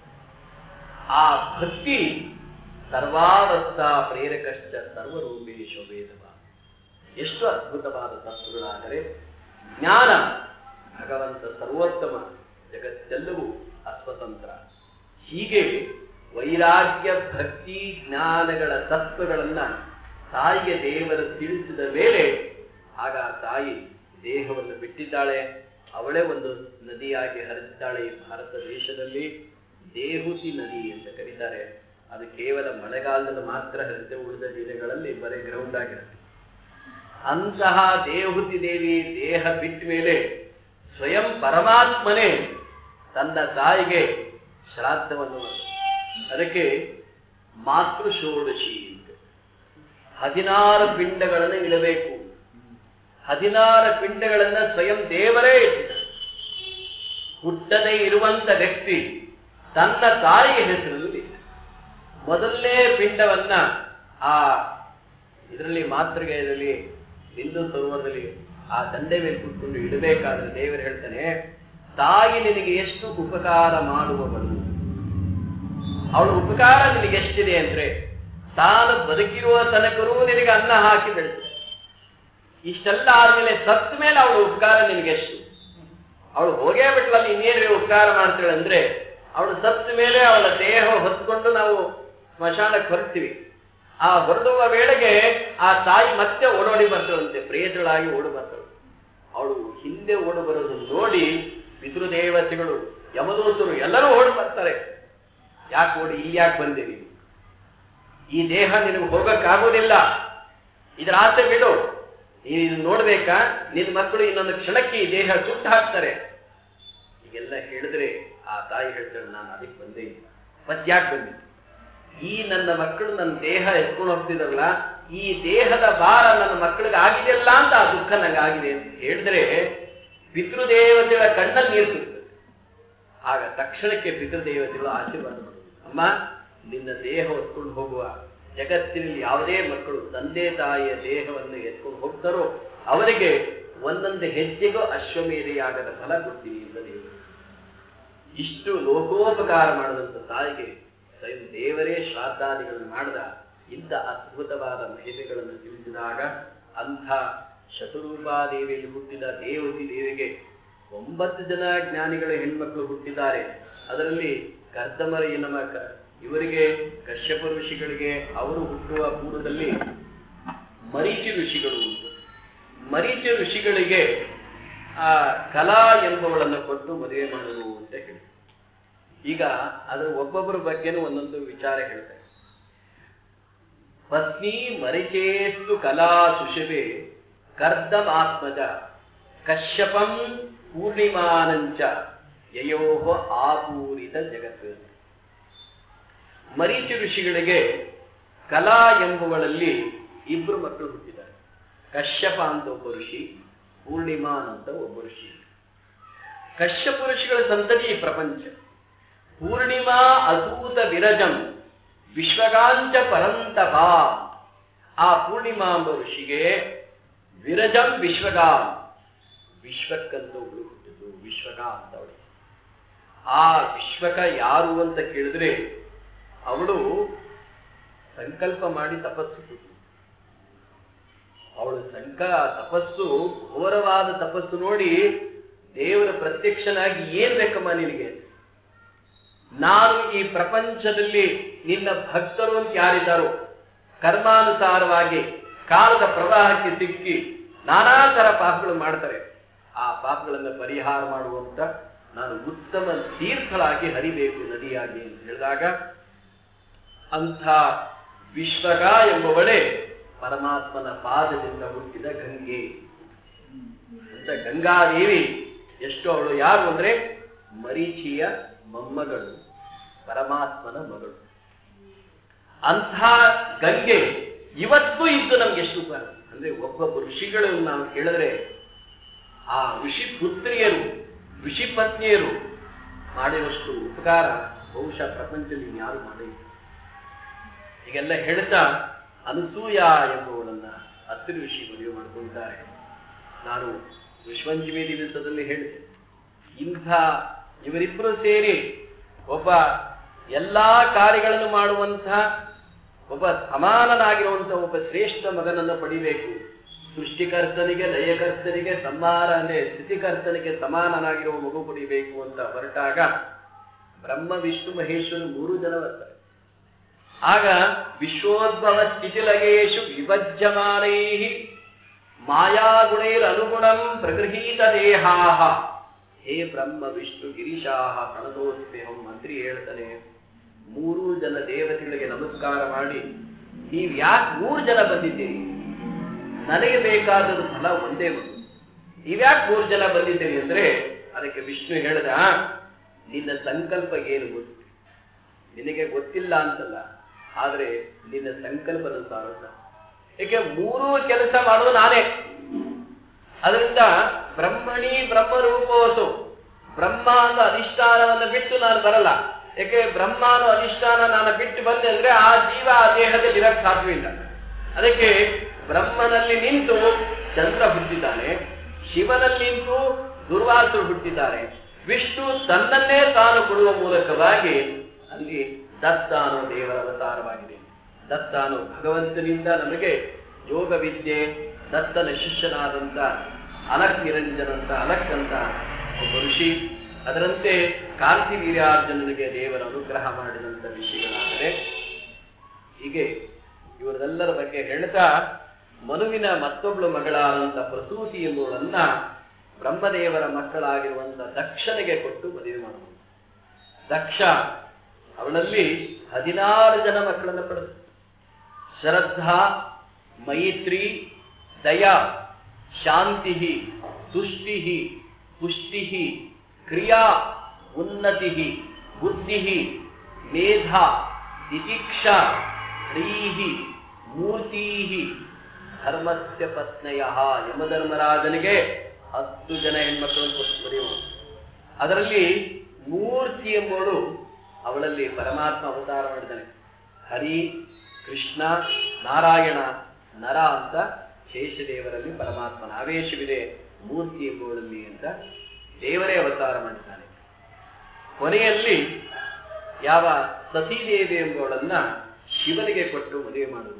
ಆ ಭಕ್ತಿ ಸರ್ವಾವಸ್ಥಾ ಪ್ರೇರಕಶ್ಚ ಸರ್ವರೂಪೇಶೋ ವೇದವ ಎಷ್ಟು ಅದ್ಭುತವಾದ ತತ್ವಗಳಾದರೆ ಜ್ಞಾನ ಭಗವಂತ ಸರ್ವೋತ್ತಮ ಜಗತ್ತೆಲ್ಲವೂ ಅಸ್ವತಂತ್ರ ಹೀಗೆ ವೈರಾಗ್ಯ ಭಕ್ತಿ ಜ್ಞಾನಗಳ ತತ್ವಗಳನ್ನ ತಾಯಿಗೆ ದೇವರು ತಿಳಿಸಿದ ಮೇಲೆ ಆಗ ಆ ತಾಯಿ ದೇಹವನ್ನು ಬಿಟ್ಟಿದ್ದಾಳೆ ಅವಳೇ ಒಂದು ನದಿಯಾಗಿ ಹರಿದಿದ್ದಾಳೆ ಈ ಭಾರತ ದೇಶದಲ್ಲಿ ದೇಹುತಿ ನದಿ ಅಂತ ಕರೀತಾರೆ ಅದು ಕೇವಲ ಮಳೆಗಾಲದಲ್ಲಿ ಮಾತ್ರ ಹರಿತೆ ಉಳಿದ ದಿನಗಳಲ್ಲಿ ಬರೀ ಗ್ರೌಂಡ್ ಆಗಿರುತ್ತೆ ಅಂತಹ ದೇಹುತಿ ದೇವಿ ದೇಹ ಬಿಟ್ಟ ಮೇಲೆ ಸ್ವಯಂ ಪರಮಾತ್ಮನೇ ತನ್ನ ತಾಯಿಗೆ ಶ್ರಾದ್ದವನ್ನು ಮಾಡಿದ. ಅದಕ್ಕೆ ಮಾತೃ ಷೋಡಶಿ ಅಂತ ಹದಿನಾರು ಪಿಂಡಗಳನ್ನು ಇಡಬೇಕು ಹದಿನಾರು ಪಿಂಡಗಳನ್ನ ಸ್ವಯಂ ದೇವರೇ ಇಟ್ಟಿದ್ದಾರೆ ಹುಟ್ಟದೇ ಇರುವಂತ ವ್ಯಕ್ತಿ ತನ್ನ ತಾಯಿಯ ಹೆಸರಲ್ಲಿ ಮೊದಲನೇ ಪಿಂಡವನ್ನ ಆ ಇದರಲ್ಲಿ ಮಾತೃಗೆಯಲ್ಲಿ ಬಿಂದು ಸರೋವರದಲ್ಲಿ ಆ ದಂಡೆ ಮೇಲೆ ಕೂತ್ಕೊಂಡು ಇಡಬೇಕಾದ್ರೆ ದೇವರು ಹೇಳ್ತಾನೆ ತಾಯಿ ನಿನಗೆ ಎಷ್ಟು ಉಪಕಾರ ಮಾಡುವವಳು ಅವಳ ಉಪಕಾರ ನಿನಗೆ ಎಷ್ಟಿದೆ ಅಂದ್ರೆ ತಾನು ಬದುಕಿರುವ ತನಕರೂ ನಿನಗೆ ಅನ್ನ ಹಾಕಿ ಬೆಳೆಸಿದೆ ಇಷ್ಟೆಲ್ಲ ಆದ್ಮೇಲೆ ಸತ್ತ ಮೇಲೆ ಅವಳ ಉಪಕಾರ ನಿನಗೆ ಎಷ್ಟು ಅವಳು ಹೋಗೇ ಬಿಟ್ಲಲ್ಲಿ ಇನ್ನೇನು ಉಪಕಾರ ಮಾಡ್ತಾಳೆ ಅಂದ್ರೆ ಅವಳು ಸತ್ತ ಮೇಲೆ ಅವಳ ದೇಹ ಹೊತ್ಕೊಂಡು ನಾವು ಸ್ಮಶಾನಕ್ಕೆ ಹೊರಡ್ತೀವಿ ಆ ಹೊರಡುವ ವೇಳೆಗೆ ಆ ತಾಯಿ ಮತ್ತೆ ಓಡೋಡಿ ಬರ್ತಾಳಂತೆ ಪ್ರೇತಳಾಗಿ ಓಡಿ ಬರ್ತಾಳು ಅವಳು ಹಿಂದೆ ಓಡಿ ಬರೋದನ್ನು ನೋಡಿ ಪಿತೃದೇವತೆಗಳು ಯಮದೂತರು ಎಲ್ಲರೂ ಓಡಿ ಬರ್ತಾರೆ ಯಾಕೆ ಓಡಿ ಇಲ್ಲಿ ಯಾಕೆ ಬಂದೆ ನೀನು ಈ ದೇಹ ನಿನಗೆ ಹೋಗಕ್ಕಾಗೋದಿಲ್ಲ ಇದರ ಆಸೆ ಬಿಡು ನೀನು ಇದನ್ನ ನೋಡ್ಬೇಕಾ ನಿನ್ನ ಮಕ್ಕಳು ಇನ್ನೊಂದು ಕ್ಷಣಕ್ಕೆ ಈ ದೇಹ ಸುಟ್ಟು ಹಾಕ್ತಾರೆ ಹೀಗೆಲ್ಲ ಹೇಳಿದ್ರೆ ಆ ತಾಯಿ ಹೇಳ್ತಾಳೆ ನಾನು ಅದಕ್ಕೆ ಬಂದೇ ಇಲ್ಲ ಮತ್ತೆ ಯಾಕೆ ಬಂದಿದ್ದು ಈ ನನ್ನ ಮಕ್ಕಳು ನನ್ನ ದೇಹ ಎತ್ಕೊಂಡು ಹೋಗ್ತಿದಾರಲ್ಲ ಈ ದೇಹದ ಭಾರ ನನ್ನ ಮಕ್ಕಳಿಗೆ ಆಗಿದೆಯಲ್ಲ ಅಂತ ಆ ದುಃಖ ನಂಗೆ ಆಗಿದೆ ಅಂತ ಹೇಳಿದ್ರೆ ಪಿತೃದೇವತೆಗಳ ಕಣ್ಣಲ್ಲಿ ನೀರು ಸುರಿತದೆ ಆಗ ತಕ್ಷಣಕ್ಕೆ ಪಿತೃದೇವತೆಗಳು ಆಶೀರ್ವಾದ ಮಾಡೋದು ಅಮ್ಮ ನಿನ್ನ ದೇಹ ಹೊತ್ಕೊಂಡು ಹೋಗುವ ಜಗತ್ತಿನಲ್ಲಿ ಯಾವುದೇ ಮಕ್ಕಳು ತಂದೆ ತಾಯಿಯ ದೇಹವನ್ನು ಎತ್ಕೊಂಡು ಹೋಗ್ತಾರೋ ಅವರಿಗೆ ಒಂದೊಂದು ಹೆಜ್ಜೆಗೂ ಅಶ್ವಮೇಧೆಯಾಗದ ಫಲ ಕೊಡ್ತೀನಿ ಅಂತ ದೇವರು ಇಷ್ಟು ಲೋಕೋಪಕಾರ ಮಾಡಿದಂಥ ತಾಯಿಗೆ ಸ್ವಯಂ ದೇವರೇ ಶ್ರಾದ್ದಾದಿಗಳನ್ನು ಮಾಡಿದ ಇಂಥ ಅದ್ಭುತವಾದ ಮಹಿಮೆಗಳನ್ನು ತಿಳಿಸಿದಾಗ ಅಂಥ ಶತರೂಪಾದೇವಿಯಲ್ಲಿ ಹುಟ್ಟಿದ ದೇವತಿ ದೇವಿಗೆ ಒಂಬತ್ತು ಜನ ಜ್ಞಾನಿಗಳ ಹೆಣ್ಮಕ್ಳು ಹುಟ್ಟಿದ್ದಾರೆ ಅದರಲ್ಲಿ ಕರ್ದಮರ ನಮ್ಮ ಕ- ಇವರಿಗೆ ಕಶ್ಯಪ ಋಷಿಗಳಿಗೆ ಅವರು ಹುಟ್ಟುವ ಪೂರ್ವದಲ್ಲಿ ಮರೀಚಿ ಋಷಿಗಳು ಉಂಟು ಮರೀಚಿ ಋಷಿಗಳಿಗೆ ಆ ಕಲಾ ಎಂಬುವಳನ್ನು ಕೊಟ್ಟು ಮದುವೆ ಮಾಡುವುದು ಅಂತ ಹೇಳಿ ಈಗ ಅದರ ಒಬ್ಬೊಬ್ಬರ ಬಗ್ಗೆನೂ ಒಂದೊಂದು ವಿಚಾರ ಹೇಳ್ತಾರೆ ಪತ್ನಿ ಮರಿಚೇಸ್ತು ಕಲಾ ಸುಷಿವೆ ಕರ್ದಮಾತ್ಮಜ ಕಶ್ಯಪಂ ಪೂರ್ಣಿಮಾನಂಚ ಯಯೋಹ ಆಪೂರಿತ ಜಗತ್ ಮರೀಚಿ ಋಷಿಗಳಿಗೆ ಕಲಾ ಎಂಬುವಳಲ್ಲಿ ಇಬ್ರು ಮಕ್ಕಳು ಹುಟ್ಟಿದ್ದಾರೆ ಕಶ್ಯಪ ಅಂತ ಒಬ್ಬ ಋಷಿ ಪೂರ್ಣಿಮಾನ್ ಅಂತ ಒಬ್ಬ ಋಷಿ ಕಶ್ಯಪ ಋಷಿಗಳ ಸಂತತಿ ಈ ಪ್ರಪಂಚ ಪೂರ್ಣಿಮಾ ಅದ್ಭುತ ವಿರಜಂ ವಿಶ್ವಗಾಂಚ ಪರಂತಪ ಆ ಪೂರ್ಣಿಮಾ ಎಂಬ ಋಷಿಗೆ ವಿರಜಂ ವಿಶ್ವಗಾಂ ವಿಶ್ವಕ್ಕಂತ ಒಬ್ಳು ಹುಟ್ಟಿದ್ದು ವಿಶ್ವಕ ಅಂತ ಅವಳಿಗೆ ಆ ವಿಶ್ವಕ ಯಾರು ಅಂತ ಕೇಳಿದ್ರೆ ಅವಳು ಸಂಕಲ್ಪ ಮಾಡಿ ತಪಸ್ಸು ಕೂತು ಅವಳು ಸಂಕ ತಪಸ್ಸು ಘೋರವಾದ ತಪಸ್ಸು ನೋಡಿ ದೇವರ ಪ್ರತ್ಯಕ್ಷನಾಗಿ ಏನ್ ಬೇಕಮ್ಮ ನಿನಗೆ ನಾನು ಈ ಪ್ರಪಂಚದಲ್ಲಿ ನಿನ್ನ ಭಕ್ತರು ಅಂತ ಯಾರಿದ್ದಾರೋ ಕರ್ಮಾನುಸಾರವಾಗಿ ಕಾಲದ ಪ್ರವಾಹಕ್ಕೆ ಸಿಕ್ಕಿ ನಾನಾ ತರ ಪಾಪಗಳು ಮಾಡ್ತಾರೆ ಆ ಪಾಪಗಳನ್ನು ಪರಿಹಾರ ಮಾಡುವಂತ ನಾನು ಉತ್ತಮ ತೀರ್ಥಳಾಗಿ ಹರಿಬೇಕು ನದಿಯಾಗಿ ಅಂತ ಹೇಳಿದಾಗ ಅಂಥ ವಿಶ್ವಗ ಎಂಬುವಳೆ ಪರಮಾತ್ಮನ ಪಾದದಿಂದ ಹುಟ್ಟಿದ ಗಂಗೆ ಅಂತ ಗಂಗಾದೇವಿ ಎಷ್ಟು ಅವಳು ಯಾರು ಅಂದ್ರೆ ಮರೀಚಿಯ ಮೊಮ್ಮಗಳು ಪರಮಾತ್ಮನ ಮಗಳು ಅಂಥ ಗಂಗೆ ಇವತ್ತು ಇದ್ದು ನಮ್ಗೆ ಎಷ್ಟು ಉಪಕಾರ ಅಂದ್ರೆ ಒಬ್ಬೊಬ್ಬ ಋಷಿಗಳು ನಾವು ಕೇಳಿದ್ರೆ ಆ ಋಷಿ ಪುತ್ರಿಯರು ಋಷಿ ಪತ್ನಿಯರು ಮಾಡಿರುವಷ್ಟು ಉಪಕಾರ ಬಹುಶಃ ಪ್ರಪಂಚದಲ್ಲಿ ಯಾರು ಮಾಡಿಲ್ಲ ಹೀಗೆಲ್ಲ ಹೇಳ್ತಾ ಅನಸೂಯ ಎಂಬುವಳನ್ನ ಹತ್ತಿರ ಋಷಿ ಮದುವೆ ಮಾಡ್ಕೊಂಡಿದ್ದಾರೆ ನಾನು ವಿಶ್ವಂಜಮಿ ದಿವಸದಲ್ಲಿ ಹೇಳಿದೆ ಇಂಥ ಇವರಿಬ್ಬರು ಸೇರಿ ಒಬ್ಬ ಎಲ್ಲಾ ಕಾರ್ಯಗಳನ್ನು ಮಾಡುವಂತಹ ಒಬ್ಬ ಸಮಾನನಾಗಿರುವಂತಹ ಒಬ್ಬ ಶ್ರೇಷ್ಠ ಮಗನನ್ನು ಪಡಿಬೇಕು ಸೃಷ್ಟಿಕರ್ತನಿಗೆ ಲಯಕರ್ತನಿಗೆ ಸಂಹಾರ ಅಂದ್ರೆ ಸ್ಥಿತಿಕರ್ತನಿಗೆ ಸಮಾನನಾಗಿರುವ ಮಗು ಪಡಿಬೇಕು ಅಂತ ಹೊರಟಾಗ ಬ್ರಹ್ಮ ವಿಷ್ಣು ಮಹೇಶ್ವರ ಮೂರು ಜನ ಬರ್ತಾರೆ ಆಗ ವಿಶ್ವೋದ್ಭವ ಸ್ಥಿತಿಲಯೇಶು ವಿಭಜ್ಯಮಾನೈ ಮಾಯಾಗುಣೈರನುಗುಣಂ ಪ್ರಗೃಹೀತ ದೇಹಾಹ ಹೇ ಬ್ರಹ್ಮ ವಿಷ್ಣು ಗಿರೀಶಾಹ ಪ್ರಣತೋತ್ಸವಂ ಮಂತ್ರಿ ಹೇಳ್ತಾನೆ ಮೂರು ಜನ ದೇವತೆಗಳಿಗೆ ನಮಸ್ಕಾರ ಮಾಡಿ ನೀವ್ ಯಾಕೆ ಮೂರು ಜನ ಬಂದಿದ್ದೀರಿ ನನಗೆ ಬೇಕಾದದ್ದು ಫಲ ಒಂದೇ ಒಂದು ನೀವ್ಯಾಕೆ ಮೂರು ಜನ ಬಂದಿದ್ದೀರಿ ಅಂದ್ರೆ ಅದಕ್ಕೆ ವಿಷ್ಣು ಹೇಳ್ದ ನಿನ್ನ ಸಂಕಲ್ಪ ಏನು ಗೊತ್ತು ನಿನಗೆ ಗೊತ್ತಿಲ್ಲ ಅಂತಲ್ಲ ಆದ್ರೆ ನಿನ್ನ ಸಂಕಲ್ಪದ ಸಾರಸ ಏಕೆ ಮೂರು ಕೆಲಸ ಮಾಡೋದು ನಾನೇ ಅದರಿಂದ ಬ್ರಹ್ಮಣಿ ಬ್ರಹ್ಮರೂಪವಸು ಬ್ರಹ್ಮ ಅನ್ನೋ ಅಧಿಷ್ಠಾನವನ್ನು ಬಿಟ್ಟು ನಾನು ಬರಲ್ಲ ಯಾಕೆ ಬ್ರಹ್ಮ ಅನ್ನೋ ಅಧಿಷ್ಠಾನ ನಾನು ಬಿಟ್ಟು ಬಂದೆ ಅಂದ್ರೆ ಆ ಜೀವ ಆ ದೇಹದಲ್ಲಿ ಇರಕ್ ಸಾಧ್ಯವಿಲ್ಲ ಅದಕ್ಕೆ ಬ್ರಹ್ಮನಲ್ಲಿ ನಿಂತು ಚಂದ್ರ ಹುಟ್ಟಿದ್ದಾನೆ ಶಿವನಲ್ಲಿ ನಿಂತು ದುರ್ವಾಸರು ಹುಟ್ಟಿದ್ದಾರೆ ವಿಷ್ಣು ತನ್ನನ್ನೇ ತಾನು ಕೊಡುವ ಮೂಲಕವಾಗಿ ಅಲ್ಲಿ ದತ್ತ ಅನ್ನೋ ದೇವರ ಅವತಾರವಾಗಿದೆ ದತ್ತ ಅನ್ನೋ ಭಗವಂತನಿಂದ ನಮಗೆ ಯೋಗ ವಿದ್ಯೆ ದತ್ತನ ಶಿಷ್ಯನಾದಂತ ಅಲಕ್ ನಿರಂಜನಂತ ಅಲಕ್ ಅಂತ ಒಬ್ಬ ಋಷಿ ಅದರಂತೆ ಕಾಂತಿ ವೀರ್ಯಾರ್ಜುನನಿಗೆ ದೇವರ ಅನುಗ್ರಹ ಮಾಡಿದಂತ ವಿಷಯಗಳಾದರೆ ಹೀಗೆ ಇವರೆಲ್ಲರ ಬಗ್ಗೆ ಹೇಳ್ತಾ ಮನುವಿನ ಮತ್ತೊಬ್ಬಳು ಮಗಳಾದಂತ ಪ್ರಸೂತಿ ಎಂಬುವಳನ್ನ ಬ್ರಹ್ಮದೇವರ ಮಕ್ಕಳಾಗಿರುವಂತ ದಕ್ಷನಿಗೆ ಕೊಟ್ಟು ಮದುವೆ ಮಾಡುವುದು ದಕ್ಷ ಅವಳಲ್ಲಿ ಹದಿನಾರು ಜನ ಮಕ್ಕಳನ್ನು ಪಡೆದ ಶ್ರದ್ಧಾ ಮೈತ್ರಿ ದಯಾ ಶಾಂತಿ ತುಷ್ಟಿ ಪುಷ್ಟಿ ಕ್ರಿಯಾ ಉನ್ನತಿ ಬುದ್ಧಿ ಮೇಧ ತಿತಿಕ್ಷಾ ಶ್ರೀಹಿ ಮೂರ್ತಿ ಧರ್ಮಸ್ಯ ಪತ್ನಯ ಯಮಧರ್ಮರಾಜನಿಗೆ ಹತ್ತು ಜನ ಹೆಣ್ಮಕ್ಕಳನ್ನು ಕೊಟ್ಟು ಮರೆಯುವ ಅದರಲ್ಲಿ ಮೂರ್ತಿ ಎಂಬುವಳು ಅವಳಲ್ಲಿ ಪರಮಾತ್ಮ ಅವತಾರ ಮಾಡಿದ್ದಾನೆ ಹರಿ ಕೃಷ್ಣ ನಾರಾಯಣ ನರ ಅಂತ ಶೇಷದೇವರಲ್ಲಿ ಪರಮಾತ್ಮನ ಆವೇಶವಿದೆ ಮೂರ್ತಿ ಎಂಬುವಳಲ್ಲಿ ಅಂತ ದೇವರೇ ಅವತಾರ ಮಾಡಿದ್ದಾನೆ ಕೊನೆಯಲ್ಲಿ ಯಾವ ಸತೀದೇವಿ ಎಂಬುವಳನ್ನ ಶಿವನಿಗೆ ಕೊಟ್ಟು ಮದುವೆ ಮಾಡುವುದು